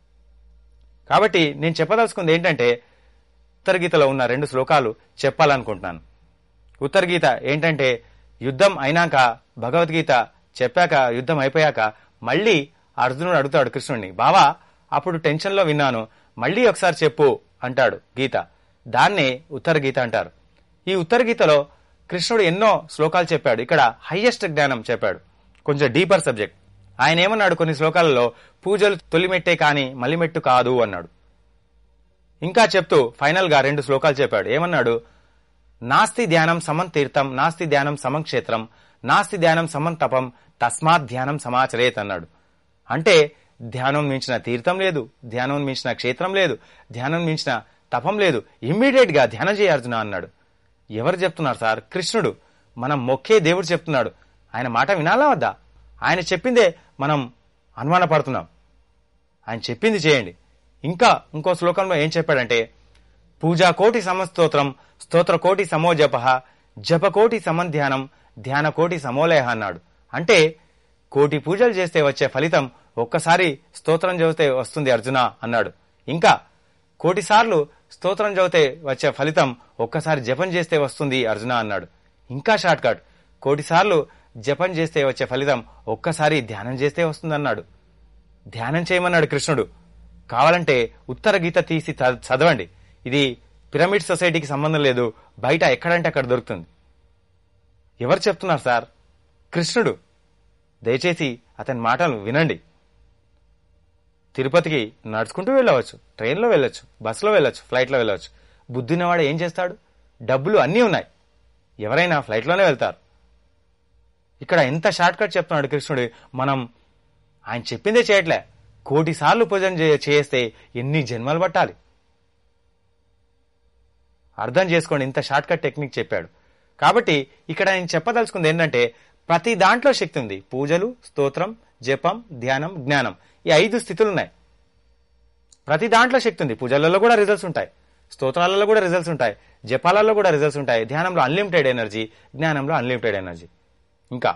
కాబట్టి నేను చెప్పదలుచుకుంది ఏంటంటే ఉత్తరగీతలో ఉన్న రెండు శ్లోకాలు చెప్పాలనుకుంటున్నాను ఉత్తరగీత ఏంటంటే యుద్ధం అయినాక భగవద్గీత చెప్పాక యుద్ధం అయిపోయాక మళ్ళీ అర్జునుడు అడుగుతాడు కృష్ణుడిని బావా అప్పుడు టెన్షన్లో విన్నాను మళ్ళీ ఒకసారి చెప్పు అంటాడు గీత దాన్నే ఉత్తరగీత అంటారు ఈ ఉత్తరగీతలో కృష్ణుడు ఎన్నో శ్లోకాలు చెప్పాడు ఇక్కడ హైయెస్ట్ జ్ఞానం చెప్పాడు కొంచెం డీపర్ సబ్జెక్ట్ ఆయన ఏమన్నాడు కొన్ని శ్లోకాలలో పూజలు తొలిమెట్టే కాని మలిమెట్టు కాదు అన్నాడు ఇంకా చెప్తూ ఫైనల్ గా రెండు శ్లోకాలు చెప్పాడు ఏమన్నాడు నాస్తి ధ్యానం సమం తీర్థం నాస్తి ధ్యానం సమం క్షేత్రం నాస్తి ధ్యానం సమం తపం తస్మాత్ ధ్యానం సమాచరేత్ అన్నాడు అంటే ధ్యానం మించిన తీర్థం లేదు ధ్యానం మించిన క్షేత్రం లేదు ధ్యానం మించిన తపం లేదు ఇమ్మీడియట్ గా ధ్యానం చేయ అర్జున అన్నాడు ఎవరు చెప్తున్నారు సార్ కృష్ణుడు మనం మొక్కే దేవుడు చెప్తున్నాడు ఆయన మాట వినాలా వద్దా ఆయన చెప్పిందే మనం అనుమానపడుతున్నాం ఆయన చెప్పింది చేయండి ఇంకా ఇంకో శ్లోకంలో ఏం చెప్పాడంటే పూజా కోటి సమస్తోత్రం స్తోత్ర కోటి సమో జప జప కోటి సమంధ్యానం ధ్యాన కోటి సమోలయ అన్నాడు అంటే కోటి పూజలు చేస్తే వచ్చే ఫలితం ఒక్కసారి స్తోత్రం చదివితే వస్తుంది అర్జున అన్నాడు ఇంకా కోటి సార్లు స్తోత్రం చదివితే వచ్చే ఫలితం ఒక్కసారి జపం చేస్తే వస్తుంది అర్జున అన్నాడు ఇంకా షార్ట్ కట్ కోటి సార్లు జపం చేస్తే వచ్చే ఫలితం ఒక్కసారి ధ్యానం చేస్తే వస్తుందన్నాడు ధ్యానం చేయమన్నాడు కృష్ణుడు కావాలంటే ఉత్తర గీత తీసి చ- చదవండి ఇది పిరమిడ్ సొసైటీకి సంబంధం లేదు బయట ఎక్కడంటే అక్కడ దొరుకుతుంది ఎవరు చెప్తున్నారు సార్ కృష్ణుడు దయచేసి అతని మాటలు వినండి తిరుపతికి నడుచుకుంటూ వెళ్ళవచ్చు ట్రైన్లో వెళ్ళొచ్చు బస్సులో వెళ్ళొచ్చు ఫ్లైట్లో వెళ్ళొచ్చు బుద్ధినవాడు ఏం చేస్తాడు డబ్బులు అన్నీ ఉన్నాయి ఎవరైనా ఫ్లైట్లోనే వెళ్తారు ఇక్కడ ఎంత షార్ట్ కట్ చెప్తున్నాడు కృష్ణుడు మనం ఆయన చెప్పిందే చేయట్లే కోటి సార్లు పూజన చే- చేస్తే ఎన్ని జన్మలు పట్టాలి అర్థం చేసుకోండి ఇంత షార్ట్ కట్ టెక్నిక్ చెప్పాడు కాబట్టి ఇక్కడ నేను చెప్పదలుచుకుంది ఏంటంటే ప్రతి దాంట్లో శక్తి ఉంది పూజలు స్తోత్రం జపం ధ్యానం జ్ఞానం ఈ ఐదు స్థితులు ఉన్నాయి ప్రతి దాంట్లో శక్తి ఉంది పూజలలో కూడా రిజల్ట్స్ ఉంటాయి స్తోత్రాలలో కూడా రిజల్ట్స్ ఉంటాయి జపాలలో కూడా రిజల్ట్స్ ఉంటాయి ధ్యానంలో అన్లిమిటెడ్ ఎనర్జీ జ్ఞానంలో అన్లిమిటెడ్ ఎనర్జీ ఇంకా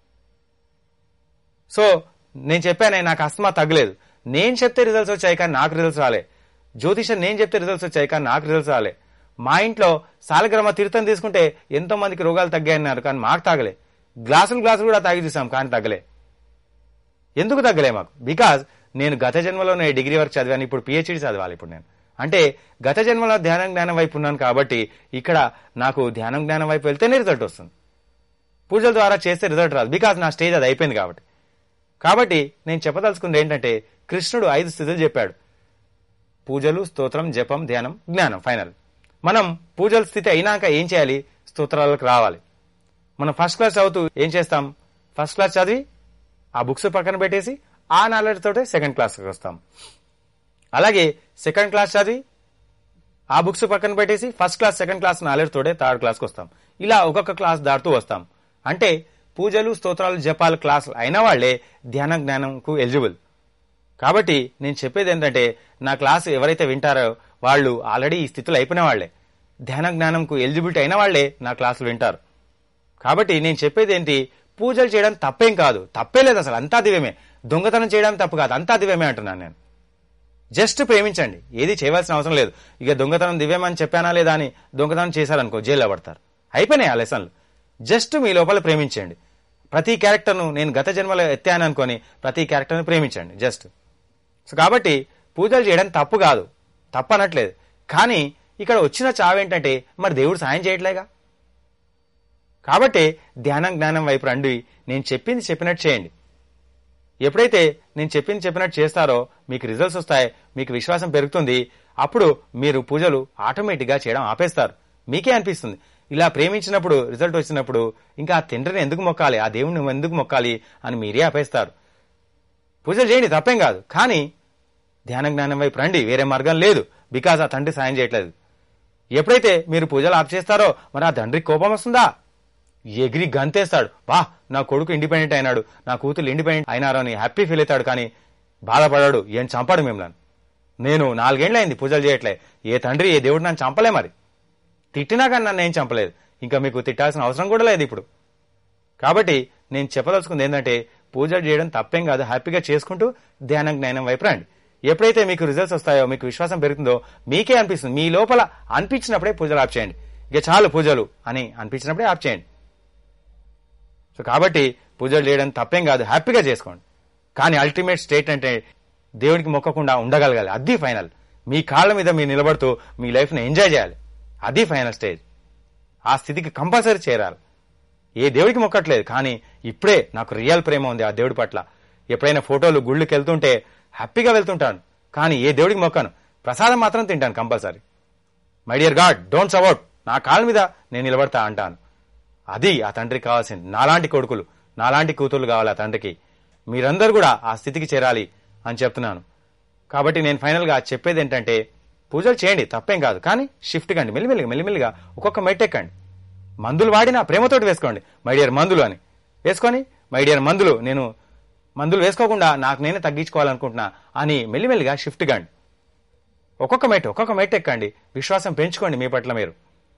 సో నేను చెప్పానే నాకు అస్తమా తగ్గలేదు నేను చెప్తే రిజల్ట్స్ వచ్చాయి కానీ నాకు రిజల్ట్స్ రాలే జ్యోతిషం నేను చెప్తే రిజల్ట్స్ వచ్చాయి కానీ నాకు రిజల్ట్స్ రాలే మా ఇంట్లో సాలగ్రామ తీర్థం తీసుకుంటే ఎంతో మందికి రోగాలు తగ్గాయన్నారు కానీ మాకు తగ్గలే గ్లాసులు గ్లాసులు కూడా తాగి చూసాం కానీ తగ్గలే ఎందుకు తగ్గలే మాకు బికాజ్ నేను గత జన్మలో నేను డిగ్రీ వరకు చదివాను ఇప్పుడు పిహెచ్డి చదవాలి ఇప్పుడు నేను అంటే గత జన్మలో ధ్యానం జ్ఞానం వైపు ఉన్నాను కాబట్టి ఇక్కడ నాకు ధ్యానం జ్ఞానం వైపు వెళ్తేనే రిజల్ట్ వస్తుంది పూజల ద్వారా చేస్తే రిజల్ట్ రాదు బికాజ్ నా స్టేజ్ అది అయిపోయింది కాబట్టి కాబట్టి నేను చెప్పదలుచుకుంది ఏంటంటే కృష్ణుడు ఐదు స్థితులు చెప్పాడు పూజలు స్తోత్రం జపం ధ్యానం జ్ఞానం ఫైనల్ మనం పూజల స్థితి అయినాక ఏం చేయాలి స్తోత్రాలకు రావాలి మనం ఫస్ట్ క్లాస్ చదువుతూ ఏం చేస్తాం ఫస్ట్ క్లాస్ చదివి ఆ బుక్స్ పక్కన పెట్టేసి ఆ నాలెడ్జ్ తోటే సెకండ్ క్లాస్కి వస్తాం అలాగే సెకండ్ క్లాస్ చదివి ఆ బుక్స్ పక్కన పెట్టేసి first class second class knowledge తోటే థర్డ్ క్లాస్కి వస్తాం ఇలా ఒక్కొక్క క్లాస్ దాటుతూ వస్తాం అంటే పూజలు స్తోత్రాలు జపాలు క్లాసులు అయిన వాళ్లే ధ్యాన జ్ఞానంకు ఎలిజిబుల్ కాబట్టి నేను చెప్పేది ఏంటంటే నా క్లాసు ఎవరైతే వింటారో వాళ్ళు ఆల్రెడీ ఈ స్థితిలో అయిపోయిన వాళ్లే ధ్యాన జ్ఞానంకు ఎలిజిబిలిటీ అయిన వాళ్లే నా క్లాసులు వింటారు కాబట్టి నేను చెప్పేది ఏంటి పూజలు చేయడం తప్పేం కాదు తప్పే లేదు అసలు అంతా దివ్యమే దొంగతనం చేయడం తప్పు కాదు అంతా దివ్యమే అంటున్నాను నేను జస్ట్ ప్రేమించండి ఏది చేయవలసిన అవసరం లేదు ఇక దొంగతనం దివ్యమని చెప్పానా లేదా అని దొంగతనం చేశారనుకో జైల్లో పడతారు అయిపోయినాయి ఆ లెసన్లు జస్ట్ మీ లోపల ప్రేమించండి ప్రతి క్యారెక్టర్ను నేను గత జన్మలో ఎత్తాను అనుకొని ప్రతి క్యారెక్టర్ను ప్రేమించండి జస్ట్ సో కాబట్టి పూజలు చేయడం తప్పు కాదు తప్పు అనట్లేదు కానీ ఇక్కడ వచ్చిన చావేంటంటే మరి దేవుడు సాయం చేయట్లేగా కాబట్టి ధ్యానం జ్ఞానం వైపు రండి నేను చెప్పింది చెప్పినట్టు చేయండి ఎప్పుడైతే నేను చెప్పింది చెప్పినట్టు చేస్తారో మీకు రిజల్ట్స్ వస్తాయి మీకు విశ్వాసం పెరుగుతుంది అప్పుడు మీరు పూజలు ఆటోమేటిక్గా చేయడం ఆపేస్తారు మీకే అనిపిస్తుంది ఇలా ప్రేమించినప్పుడు రిజల్ట్ వచ్చినప్పుడు ఇంకా ఆ తండ్రిని ఎందుకు మొక్కాలి ఆ దేవుణ్ణి ఎందుకు మొక్కాలి అని మీరే ఆపేస్తారు పూజలు చేయండి తప్పేం కాదు కానీ ధ్యాన జ్ఞానం వైపు రండి వేరే మార్గం లేదు బికాజ్ ఆ తండ్రి సాయం చేయట్లేదు ఎప్పుడైతే మీరు పూజలు ఆప్ చేస్తారో మరి ఆ తండ్రికి కోపం వస్తుందా ఎగిరి గంతేస్తాడు వా నా కొడుకు ఇండిపెండెంట్ అయినాడు నా కూతురు ఇండిపెండెంట్ అయినారు అని హ్యాపీ ఫీల్ అవుతాడు కానీ బాధపడాడు ఏం చంపాడు మిమ్మల్ని నేను నాలుగేండ్లైంది పూజలు చేయట్లే ఏ తండ్రి ఏ దేవుడు నన్ను చంపలే మరి తిట్టినా కానీ నన్ను ఏం చంపలేదు ఇంకా మీకు తిట్టాల్సిన అవసరం కూడా లేదు ఇప్పుడు కాబట్టి నేను చెప్పదలుచుకుంది ఏంటంటే పూజలు చేయడం తప్పేం కాదు హ్యాపీగా చేసుకుంటూ ధ్యానం జ్ఞానం వైపు రండి ఎప్పుడైతే మీకు రిజల్ట్స్ వస్తాయో మీకు విశ్వాసం పెరుగుతుందో మీకే అనిపిస్తుంది మీ లోపల అనిపించినప్పుడే పూజలు ఆప్ చేయండి ఇక చాలు పూజలు అని అనిపించినప్పుడే ఆప్ చేయండి సో కాబట్టి పూజలు చేయడం తప్పేం కాదు హ్యాపీగా చేసుకోండి కానీ అల్టిమేట్ స్టేట్ అంటే దేవుడికి మొక్కకుండా ఉండగలగాలి అది ఫైనల్ మీ కాళ్ళ మీద మీరు నిలబడుతూ మీ లైఫ్ని ఎంజాయ్ చేయాలి అది ఫైనల్ స్టేజ్ ఆ స్థితికి కంపల్సరీ చేరాలి ఏ దేవుడికి మొక్కట్లేదు కానీ ఇప్పుడే నాకు రియల్ ప్రేమ ఉంది ఆ దేవుడి పట్ల ఎప్పుడైనా ఫోటోలు గుళ్ళకి వెళ్తుంటే హ్యాపీగా వెళ్తుంటాను కానీ ఏ దేవుడికి మొక్కను ప్రసాదం మాత్రం తింటాను compulsory my dear God don't support నా కాళ్ళ మీద నేను నిలబడతా అంటాను అది ఆ తండ్రికి కావాల్సింది నాలాంటి కొడుకులు నాలాంటి కూతుర్లు కావాలి ఆ తండ్రికి మీరందరూ కూడా ఆ స్థితికి చేరాలి అని చెప్తున్నాను కాబట్టి నేను ఫైనల్గా చెప్పేది ఏంటంటే పూజలు చేయండి తప్పేం కాదు కానీ షిఫ్ట్ కండి మెల్లిమెల్లిగా మెల్లిమెల్లిగా ఒక్కొక్క మెట్టెక్కండి మందులు వాడినా ప్రేమతోటి వేసుకోండి మై డియర్ మందులు అని వేసుకొని మై డియర్ మందులు నేను మందులు వేసుకోకుండా నాకు నేనే తగ్గించుకోవాలనుకుంటున్నా అని మెల్లిమెల్లిగా షిఫ్ట్ కండి ఒక్కొక్క మెట్టు ఒక్కొక్క మెట్టు ఎక్కండి విశ్వాసం పెంచుకోండి మీ పట్ల మీరు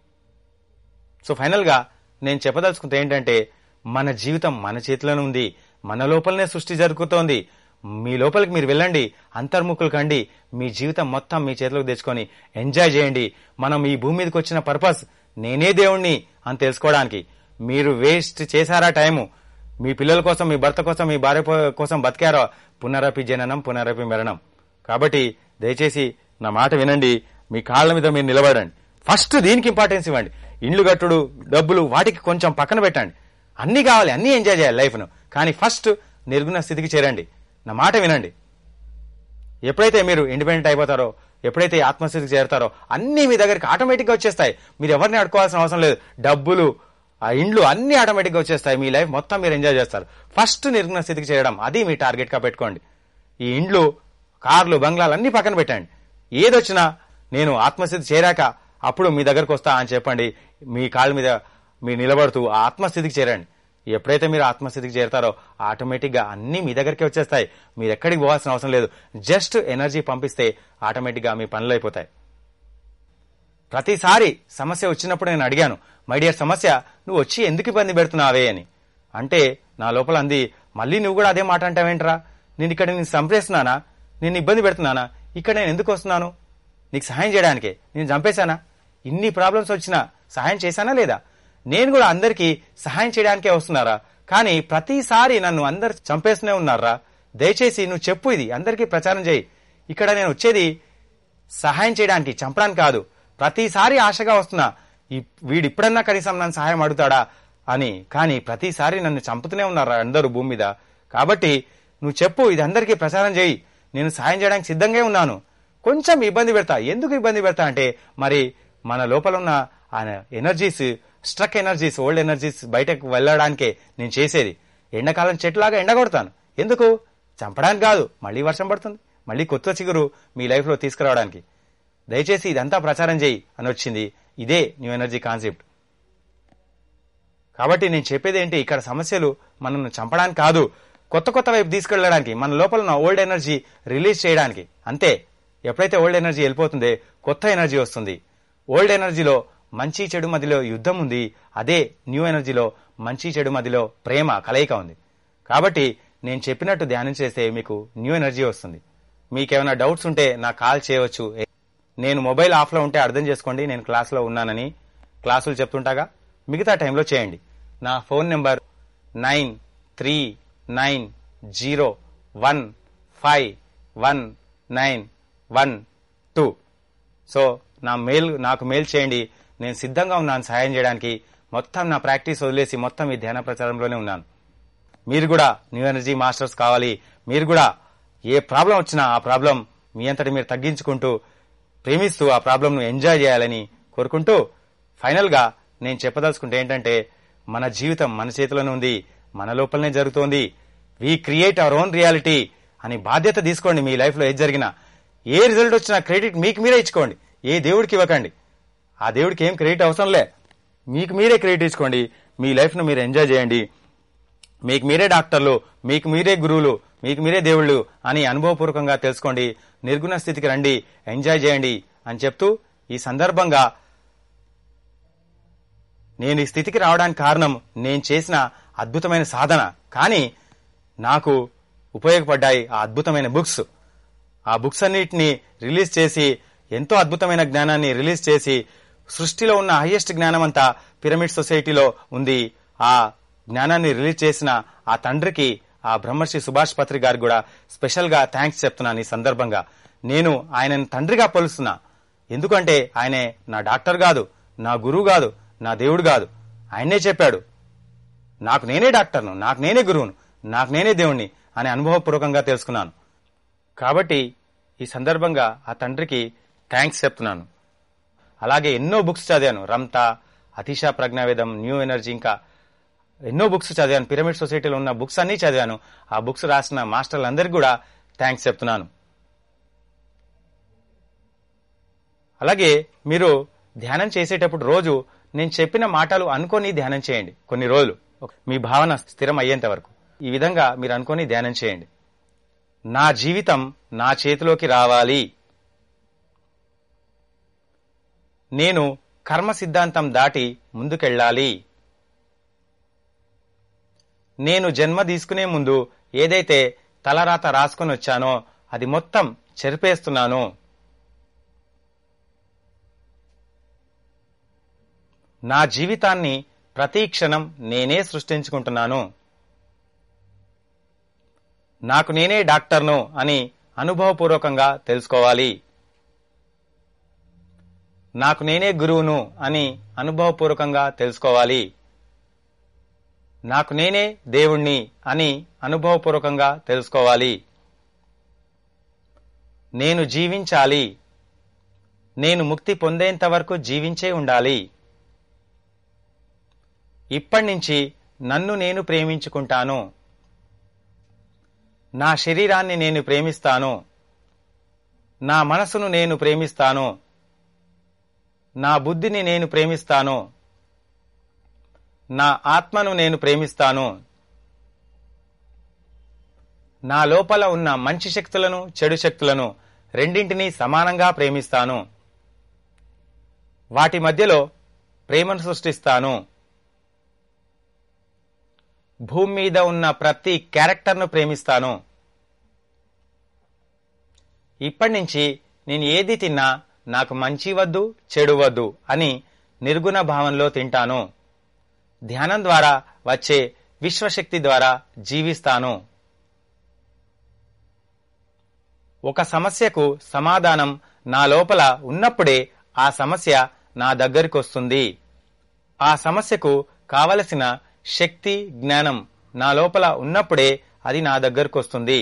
సో ఫైనల్గా నేను చెప్పదలుచుకుంటే ఏంటంటే మన జీవితం మన చేతిలోనే ఉంది మన లోపలనే సృష్టి జరుగుతోంది మీ లోపలికి మీరు వెళ్ళండి అంతర్ముఖులు కండి మీ జీవితం మొత్తం మీ చేతిలోకి తెచ్చుకొని ఎంజాయ్ చేయండి మనం ఈ భూమి మీదకి వచ్చిన పర్పస్ నేనే దేవుణ్ణి అని తెలుసుకోవడానికి మీరు వేస్ట్ చేశారా టైము మీ పిల్లల కోసం మీ భర్త కోసం మీ భార్య పో- కోసం బతికారో పునరపి జననం పునరపి మరణం కాబట్టి దయచేసి నా మాట వినండి మీ కాళ్ళ మీద మీరు నిలబడండి ఫస్ట్ దీనికి ఇంపార్టెన్స్ ఇవ్వండి ఇండ్లు కట్టుడు డబ్బులు వాటికి కొంచెం పక్కన పెట్టండి అన్ని కావాలి అన్ని ఎంజాయ్ చేయాలి లైఫ్ను కానీ ఫస్ట్ నిర్గుణ స్థితికి చేరండి నా మాట వినండి ఎప్పుడైతే మీరు ఇండిపెండెంట్ అయిపోతారో ఎప్పుడైతే ఈ ఆత్మస్థితికి చేరుతారో అన్నీ మీ దగ్గరికి ఆటోమేటిక్గా వచ్చేస్తాయి మీరు ఎవరిని అడుకోవాల్సిన అవసరం లేదు డబ్బులు ఆ ఇండ్లు అన్ని ఆటోమేటిక్గా వచ్చేస్తాయి మీ లైఫ్ మొత్తం మీరు ఎంజాయ్ చేస్తారు ఫస్ట్ నిర్గుణ స్థితికి చేయడం అది మీ టార్గెట్గా పెట్టుకోండి ఈ ఇండ్లు కార్లు బంగ్లాలు అన్ని పక్కన పెట్టండి ఏదొచ్చినా నేను ఆత్మస్థితి చేరాక అప్పుడు మీ దగ్గరకు వస్తా అని చెప్పండి మీ కాళ్ళ మీద మీరు నిలబడుతూ ఆ ఆత్మస్థితికి చేరండి ఎప్పుడైతే మీరు ఆత్మస్థితికి చేరతారో ఆటోమేటిక్గా అన్నీ మీ దగ్గరికి వచ్చేస్తాయి మీరు ఎక్కడికి పోవాల్సిన అవసరం లేదు జస్ట్ ఎనర్జీ పంపిస్తే ఆటోమేటిక్గా మీ పనులు అయిపోతాయి ప్రతిసారి సమస్య వచ్చినప్పుడు నేను అడిగాను మై డియర్ సమస్య నువ్వు వచ్చి ఎందుకు ఇబ్బంది పెడుతున్నావే అని అంటే నా లోపల అంది మళ్ళీ నువ్వు కూడా అదే మాట అంటావేంట్రా నేను ఇక్కడ నేను చంపేస్తున్నానా నేను ఇబ్బంది పెడుతున్నానా ఇక్కడ నేను ఎందుకు వస్తున్నాను నీకు సహాయం చేయడానికే నేను చంపేశానా ఇన్ని ప్రాబ్లమ్స్ వచ్చినా సహాయం చేశానా లేదా నేను కూడా అందరికీ సహాయం చేయడానికే వస్తున్నారా కానీ ప్రతిసారి నన్ను అందరు చంపేస్తూనే ఉన్నారా దయచేసి నువ్వు చెప్పు ఇది అందరికీ ప్రచారం చేయి ఇక్కడ నేను వచ్చేది సహాయం చేయడానికి చంపడానికి కాదు ప్రతిసారి ఆశగా వస్తున్నా ఈ- వీడు ఇప్పుడన్నా కనీసం నన్ను సహాయం అడుగుతాడా అని కానీ ప్రతిసారి నన్ను చంపుతూనే ఉన్నారు అందరూ భూమి మీద కాబట్టి నువ్వు చెప్పు ఇది అందరికీ ప్రచారం చేయి నేను సహాయం చేయడానికి సిద్ధంగా ఉన్నాను కొంచెం ఇబ్బంది పెడతా ఎందుకు ఇబ్బంది పెడతా అంటే మరి మన లోపల ఉన్న ఆ energies stuck energies old energies బయటకు వెళ్ళడానికే నేను చేసేది ఎండాకాలం చెట్టులాగా ఎండగొడతాను ఎందుకు చంపడానికి కాదు మళ్ళీ వర్షం పడుతుంది మళ్ళీ కొత్త చిగురు మీ లైఫ్లో తీసుకురావడానికి దయచేసి ఇదంతా ప్రచారం చేయి అని వచ్చింది ఇదే న్యూ ఎనర్జీ కాన్సెప్ట్ కాబట్టి నేను చెప్పేది ఏంటి ఇక్కడ సమస్యలు మనల్ని చంపడానికి కాదు కొత్త కొత్త వైపు తీసుకెళ్ళడానికి మన లోపల ఉన్న ఓల్డ్ ఎనర్జీ రిలీజ్ చేయడానికి అంతే ఎప్పుడైతే ఓల్డ్ ఎనర్జీ వెళ్ళిపోతుందో కొత్త ఎనర్జీ వస్తుంది ఓల్డ్ ఎనర్జీలో మంచి చెడు మధ్యలో యుద్ధం ఉంది అదే న్యూ ఎనర్జీలో మంచి చెడు మధ్యలో ప్రేమ కలయిక ఉంది కాబట్టి నేను చెప్పినట్టు ధ్యానం చేస్తే మీకు న్యూ ఎనర్జీ వస్తుంది మీకేమైనా డౌట్స్ ఉంటే నాకు కాల్ చేయవచ్చు నేను మొబైల్ ఆఫ్లో ఉంటే అర్థం చేసుకోండి నేను క్లాస్లో ఉన్నానని క్లాసులు చెప్తుంటాగా మిగతా టైంలో చేయండి నా phone number nine three nine zero one five one nine one two so నా మెయిల్ నాకు మెయిల్ చేయండి నేను సిద్ధంగా ఉన్నాను సహాయం చేయడానికి మొత్తం నా ప్రాక్టీస్ వదిలేసి మొత్తం ఈ ధ్యాన ప్రచారంలోనే ఉన్నాను మీరు కూడా న్యూ ఎనర్జీ మాస్టర్స్ కావాలి మీరు కూడా ఏ ప్రాబ్లం వచ్చినా ఆ ప్రాబ్లం మీ అంతటి మీరు తగ్గించుకుంటూ ప్రేమిస్తూ ఆ ప్రాబ్లంను ఎంజాయ్ చేయాలని కోరుకుంటూ ఫైనల్గా నేను చెప్పదలుచుకుంటే ఏంటంటే మన జీవితం మన చేతిలోనే ఉంది మన లోపలనే జరుగుతోంది we create our own reality అని బాధ్యత తీసుకోండి మీ లైఫ్లో ఏది జరిగినా ఏ రిజల్ట్ వచ్చినా క్రెడిట్ మీకు మీరే ఇచ్చుకోండి ఏ దేవుడికి ఇవ్వకండి ఆ దేవుడికి ఏం క్రెడిట్ అవసరం లే మీకు మీరే క్రెడిట్ ఇచ్చుకోండి మీ లైఫ్ను మీరు ఎంజాయ్ చేయండి మీకు మీరే డాక్టర్లు మీకు మీరే గురువులు మీకు మీరే దేవుళ్ళు అని అనుభవపూర్వకంగా తెలుసుకోండి నిర్గుణ స్థితికి రండి ఎంజాయ్ చేయండి అని చెప్తూ ఈ సందర్భంగా నేను ఈ స్థితికి రావడానికి కారణం నేను చేసిన అద్భుతమైన సాధన కానీ నాకు ఉపయోగపడ్డాయి ఆ అద్భుతమైన బుక్స్ ఆ బుక్స్ అన్నిటిని రిలీజ్ చేసి ఎంతో అద్భుతమైన జ్ఞానాన్ని రిలీజ్ చేసి సృష్టిలో ఉన్న హైయెస్ట్ జ్ఞానం అంతా పిరమిడ్ సొసైటీలో ఉంది ఆ జ్ఞానాన్ని రిలీజ్ చేసిన ఆ తండ్రికి ఆ బ్రహ్మర్షి సుభాష్ పత్రి గారికి కూడా స్పెషల్ గా థ్యాంక్స్ చెప్తున్నాను ఈ సందర్భంగా నేను ఆయనను తండ్రిగా పోలుస్తున్నా ఎందుకంటే ఆయనే నా డాక్టర్ కాదు నా గురువు కాదు నా దేవుడు కాదు ఆయనే చెప్పాడు నాకు నేనే డాక్టర్ను నాకు నేనే గురువును నాకు నేనే దేవుణ్ణి అని అనుభవపూర్వకంగా తెలుసుకున్నాను కాబట్టి ఈ సందర్భంగా ఆ తండ్రికి థ్యాంక్స్ చెప్తున్నాను అలాగే ఎన్నో బుక్స్ చదివాను రంతా అతిశా ప్రజ్ఞావేదం న్యూ ఎనర్జీ ఇంకా ఎన్నో బుక్స్ చదివాను పిరమిడ్ సొసైటీలో ఉన్న బుక్స్ అన్నీ చదివాను ఆ బుక్స్ రాసిన మాస్టర్లందరికీ కూడా థ్యాంక్స్ చెప్తున్నాను అలాగే మీరు ధ్యానం చేసేటప్పుడు రోజు నేను చెప్పిన మాటలు అనుకొని ధ్యానం చేయండి కొన్ని రోజులు మీ భావన స్థిరం అయ్యేంత వరకు ఈ విధంగా మీరు అనుకొని ధ్యానం చేయండి నా జీవితం నా చేతిలోకి రావాలి నేను కర్మ సిద్ధాంతం దాటి ముందుకెళ్ళాలి నేను జన్మ తీసుకునే ముందు ఏదైతే తలరాత రాసుకొని వచ్చానో అది మొత్తం చెరిపేస్తున్నాను నా జీవితాన్ని ప్రతి క్షణం నేనే సృష్టించుకుంటున్నాను నాకు నేనే డాక్టర్ను అని అనుభవపూర్వకంగా తెలుసుకోవాలి నాకు నేనే గురువును అని అనుభవపూర్వకంగా తెలుసుకోవాలి నాకు నేనే దేవుణ్ణి అని అనుభవపూర్వకంగా తెలుసుకోవాలి నేను జీవించాలి నేను ముక్తి పొందేంత వరకు జీవించే ఉండాలి ఇప్పటి నుంచి నన్ను నేను ప్రేమించుకుంటాను నా శరీరాన్ని నేను ప్రేమిస్తాను నా మనసును నేను ప్రేమిస్తాను నా బుద్ధిని నేను ప్రేమిస్తాను నా ఆత్మను నేను ప్రేమిస్తాను నా లోపల ఉన్న మంచి శక్తులను చెడు శక్తులను రెండింటినీ సమానంగా ప్రేమిస్తాను వాటి మధ్యలో ప్రేమను సృష్టిస్తాను భూమి మీద ఉన్న ప్రతి క్యారెక్టర్ను ప్రేమిస్తాను ఇప్పటి నుంచి నేను ఏది తిన్నా నాకు మంచి వద్దు చెడు వద్దు అని నిర్గుణ భావంలో తింటాను ధ్యానం ద్వారా వచ్చే విశ్వశక్తి ద్వారా జీవిస్తాను ఒక సమస్యకు సమాధానం నా లోపల ఉన్నప్పుడే ఆ సమస్య నా దగ్గరికి వస్తుంది ఆ సమస్యకు కావలసిన శక్తి జ్ఞానం నా లోపల ఉన్నప్పుడే అది నా దగ్గరకు వస్తుంది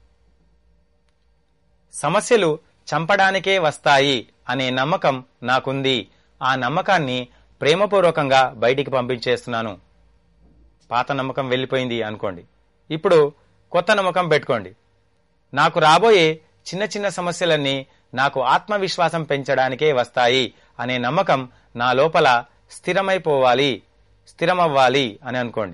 సమస్యలు చంపడానికే వస్తాయి అనే నమ్మకం నాకుంది ఆ నమ్మకాన్ని ప్రేమపూర్వకంగా బయటికి పంపించేస్తున్నాను పాత నమ్మకం వెళ్ళిపోయింది అనుకోండి ఇప్పుడు కొత్త నమ్మకం పెట్టుకోండి నాకు రాబోయే చిన్న చిన్న సమస్యలన్నీ నాకు ఆత్మవిశ్వాసం పెంచడానికే వస్తాయి అనే నమ్మకం నా లోపల స్థిరమైపోవాలి స్థిరమవ్వాలి అని అనుకోండి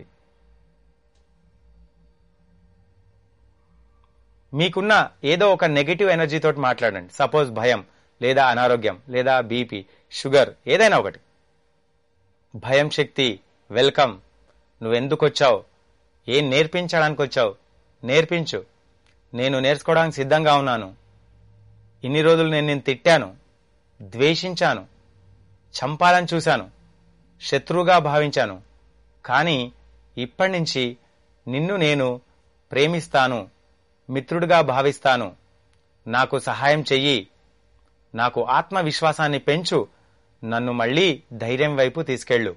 మీకున్న ఏదో ఒక నెగిటివ్ ఎనర్జీతో మాట్లాడండి సపోజ్ భయం లేదా అనారోగ్యం లేదా బీపీ షుగర్ ఏదైనా ఒకటి భయం శక్తి వెల్కమ్ నువ్వెందుకు వచ్చావు ఏం నేర్పించడానికి వచ్చావు నేర్పించు నేను నేర్చుకోవడానికి సిద్ధంగా ఉన్నాను ఇన్ని రోజులు నేను నేను తిట్టాను ద్వేషించాను చంపాలని చూశాను శత్రువుగా భావించాను కానీ ఇప్పటి నుంచి నిన్ను నేను ప్రేమిస్తాను మిత్రుడిగా భావిస్తాను నాకు సహాయం చెయ్యి నాకు ఆత్మవిశ్వాసాన్ని పెంచు నన్ను మళ్ళీ ధైర్యం వైపు తీసుకెళ్ళు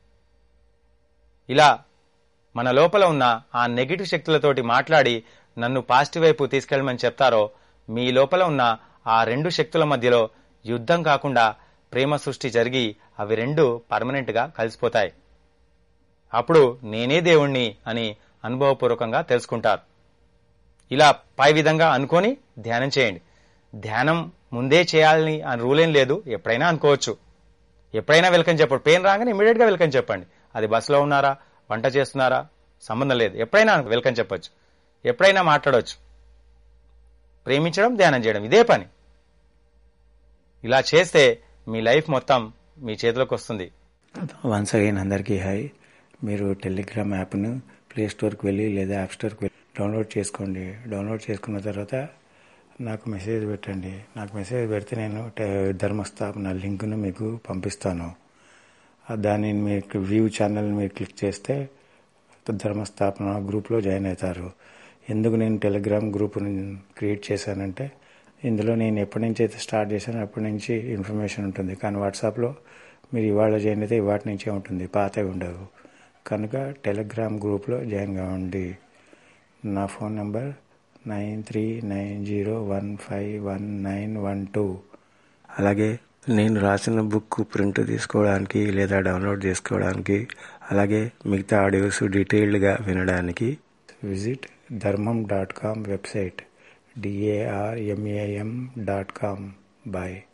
ఇలా మన లోపల ఉన్న ఆ నెగిటివ్ శక్తులతోటి మాట్లాడి నన్ను పాజిటివ్ వైపు తీసుకెళ్ళమని చెప్తారో మీ లోపల ఉన్న ఆ రెండు శక్తుల మధ్యలో యుద్ధం కాకుండా ప్రేమ సృష్టి జరిగి అవి రెండు పర్మనెంట్గా కలిసిపోతాయి అప్పుడు నేనే దేవుణ్ణి అని అనుభవపూర్వకంగా తెలుసుకుంటారు ఇలా పై విధంగా అనుకొని ధ్యానం చేయండి ధ్యానం ముందే చేయాలని అని రూల్ ఏం లేదు ఎప్పుడైనా అనుకోవచ్చు ఎప్పుడైనా వెల్కమ్ చెప్పండి పెయిన్ రాగానే ఇమీడియట్గా వెల్కమ్ చెప్పండి అది బస్సులో ఉన్నారా వంట చేస్తున్నారా సంబంధం లేదు ఎప్పుడైనా వెల్కమ్ చెప్పొచ్చు ఎప్పుడైనా మాట్లాడవచ్చు ప్రేమించడం ధ్యానం చేయడం ఇదే పని ఇలా చేస్తే మీ లైఫ్ మొత్తం మీ చేతిలోకి వస్తుంది వన్స్ అగైన్ అందరికీ హాయ్ మీరు టెలిగ్రామ్ యాప్ను ప్లే స్టోర్కి వెళ్ళి లేదా యాప్ స్టోర్కి వెళ్ళి డౌన్లోడ్ చేసుకోండి డౌన్లోడ్ చేసుకున్న తర్వాత నాకు మెసేజ్ పెట్టండి నాకు మెసేజ్ పెడితే నేను ట- ధర్మస్థాపన లింక్ను మీకు పంపిస్తాను ఆ దాన్ని మీకు వ్యూ ఛానల్ మీరు క్లిక్ చేస్తే ధర్మస్థాపన గ్రూప్లో జాయిన్ అవుతారు ఎందుకు నేను టెలిగ్రామ్ గ్రూప్ని క్రియేట్ చేశానంటే ఇందులో నేను ఎప్పటి నుంచి అయితే స్టార్ట్ చేశానో అప్పటి నుంచి ఇన్ఫర్మేషన్ ఉంటుంది కానీ వాట్సాప్లో మీరు ఇవాళ జాయిన్ అయితే ఇవాటి నుంచే ఉంటుంది పాతవి ఉండవు కనుక టెలిగ్రామ్ గ్రూప్లో జాయిన్ కావండి నా phone number nine three nine zero one five one nine one two అలాగే నేను రాసిన బుక్ ప్రింట్ తీసుకోవడానికి లేదా డౌన్లోడ్ చేసుకోవడానికి అలాగే మిగతా ఆడియోస్ డీటెయిల్డ్గా వినడానికి visit Dharmam dot com website D A R M A M dot com bye